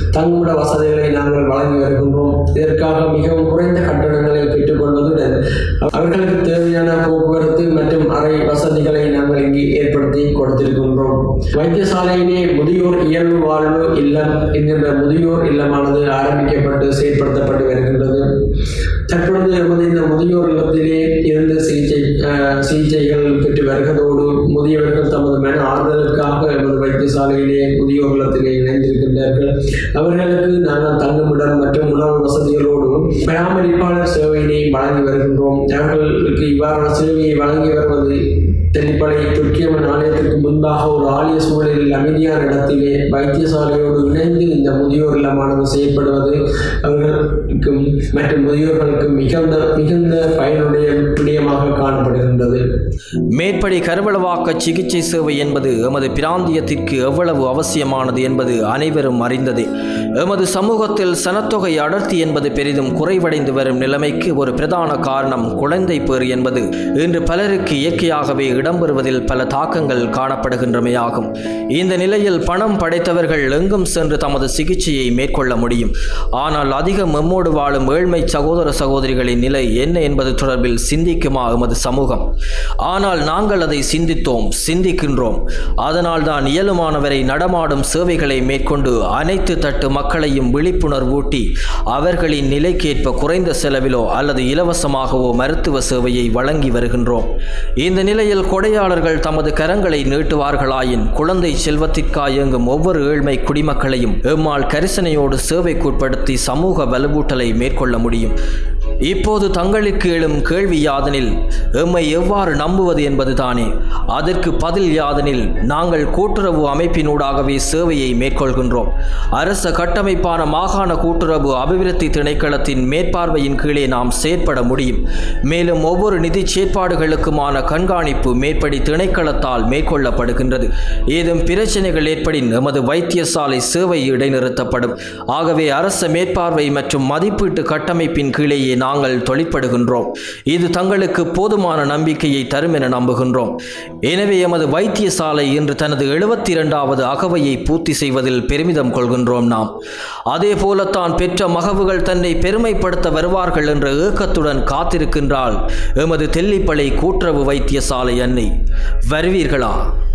தங்குமிட வசதிகளை நாங்கள் வழங்கி வருகின்றோம் இதற்காக மிகவும் குறைந்த கட்டணங்களை பெற்றுக்கொள்வதுடன் அவர்களுக்கு தேவையான போக்குவரத்து மற்றும் அறை வசதிகளை நாங்கள் இங்கு ஏற்படுத்தி கொடுத்திருக்கின்றோம் வைத்தியசாலையிலே முதியோர் இயல்பு வாழ்வு இல்லம் என்கின்ற முதியோர் இல்லமானது ஆரம்பிக்கப்பட்டு செயற்படுத்தப்பட்டு வருகின்றது தற்பொழுது எமது இந்த முதியோர் இல்லத்திலே இருந்து சிகிச்சை அஹ், சிகிச்சைகள் பெற்று வருவதோடு முதியவர்கள் தமது மன ஆறுதலுக்காக எமது வைத்தியசாலையிலே முதியோர் இல்லத்திலே இணைந்திருக்கின்றார்கள் அவர்களுக்கு நாங்கள் தங்குமிடம் மற்றும் உணவு வசதிகளோடு பராமரிப்பாளர் சேவையினை வழங்கி வருகின்றோம் அவர்களுக்கு இவ்வாறான சேவையை வழங்கி வருவது தென்னிப்படை துர்க்கியம்மன் ஆலயத்திற்கு முன்பாக ஒரு ஆலய சூழலில் அமைதியான இடத்திலே வைத்தியசாலையோடு இணைந்து இந்த முதியோர் இல்லமானது செயல்படுவது அவர்களுக்கும் மற்றும் முதியோர்களுக்கும் மிகுந்த மிகுந்த பயனுடைய விடயமாக காணப்படுகின்றது மேற்படி கருவளவாக்க சிகிச்சை சேவை என்பது எமது பிராந்தியத்திற்கு எவ்வளவு அவசியமானது என்பது அனைவரும் அறிந்ததே எமது சமூகத்தில் சனத்தொகை அடர்த்தி என்பது பெரிதும் குறைவடைந்து வரும் நிலைமைக்கு ஒரு பிரதான காரணம் குழந்தை பேறு என்பது இன்று பலருக்கு இயற்கையாகவே இடம்பெறுவதில் பல தாக்கங்கள் காணப்படுகின்றமையாகும் இந்த நிலையில் பணம் படைத்தவர்கள் எங்கும் சென்று தமது சிகிச்சையை மேற்கொள்ள முடியும் ஆனால் அதிகம் எம்மோடு வாழும் ஏழ்மை சகோதர சகோதரிகளின் நிலை என்ன என்பது தொடர்பில் சிந்திக்குமா எமது சமூகம் ஆனால் நாங்கள் அதை சிந்தித்தோம் சிந்திக்கின்றோம் அதனால் தான் இயலுமானவரை நடமாடும் சேவைகளை மேற்கொண்டு அனைத்து தட்டு மக்களையும் விழிப்புணர்வூட்டி அவர்களின் நிலைக்கேற்ப குறைந்த செலவிலோ அல்லது இலவசமாகவோ மருத்துவ சேவையை வழங்கி வருகின்றோம் இந்த நிலையில் கொடையாளர்கள் தமது கரங்களை நீட்டுவார்களாயின் குழந்தை செல்வத்திற்காய் இயங்கும் ஒவ்வொரு ஏழ்மை குடிமக்களையும் எம்மால் கரிசனையோடு சேவைக்குட்படுத்தி சமூக வலுவூட்டலை மேற்கொள்ள முடியும் இப்போது தங்களுக்கு எழும் கேள்வி யாதனில் எம்மை எவ்வாறு நம்புவது என்பதுதானே அதற்கு பதில் யாதனில் நாங்கள் கூட்டுறவு அமைப்பினூடாகவே சேவையை மேற்கொள்கின்றோம் அரச கட்டமைப்பான மாகாண கூட்டுறவு அபிவிருத்தி திணைக்களத்தின் மேற்பார்வையின் கீழே நாம் செயற்பட முடியும் மேலும் ஒவ்வொரு நிதி செயற்பாடுகளுக்குமான கண்காணிப்பு மேற்படி திணைக்களத்தால் மேற்கொள்ளப்படுகின்றது ஏதும் பிரச்சனைகள் ஏற்படின் எமது வைத்தியசாலை சேவை இடைநிறுத்தப்படும் ஆகவே அரச மேற்பார்வை மற்றும் மதிப்பீட்டு கட்டமைப்பின் கீழேயே நாங்கள் தொழிற்படுகின்றோம் இது தங்களுக்கு போதுமான நம்பிக்கையை தரும் என நம்புகின்றோம் எனவே எமது வைத்தியசாலை இன்று தனது எழுபத்தி இரண்டாவது அகவையை பூர்த்தி செய்வதில் பெருமிதம் கொள்கின்றோம் நாம் அதே போலத்தான் பெற்ற மகவுகள் தன்னை பெருமைப்படுத்த வருவார்கள் என்ற ஏக்கத்துடன் காத்திருக்கின்றாள் எமது தெல்லிப்பளை கூட்டுறவு வைத்தியசாலை அன்னை வருவீர்களா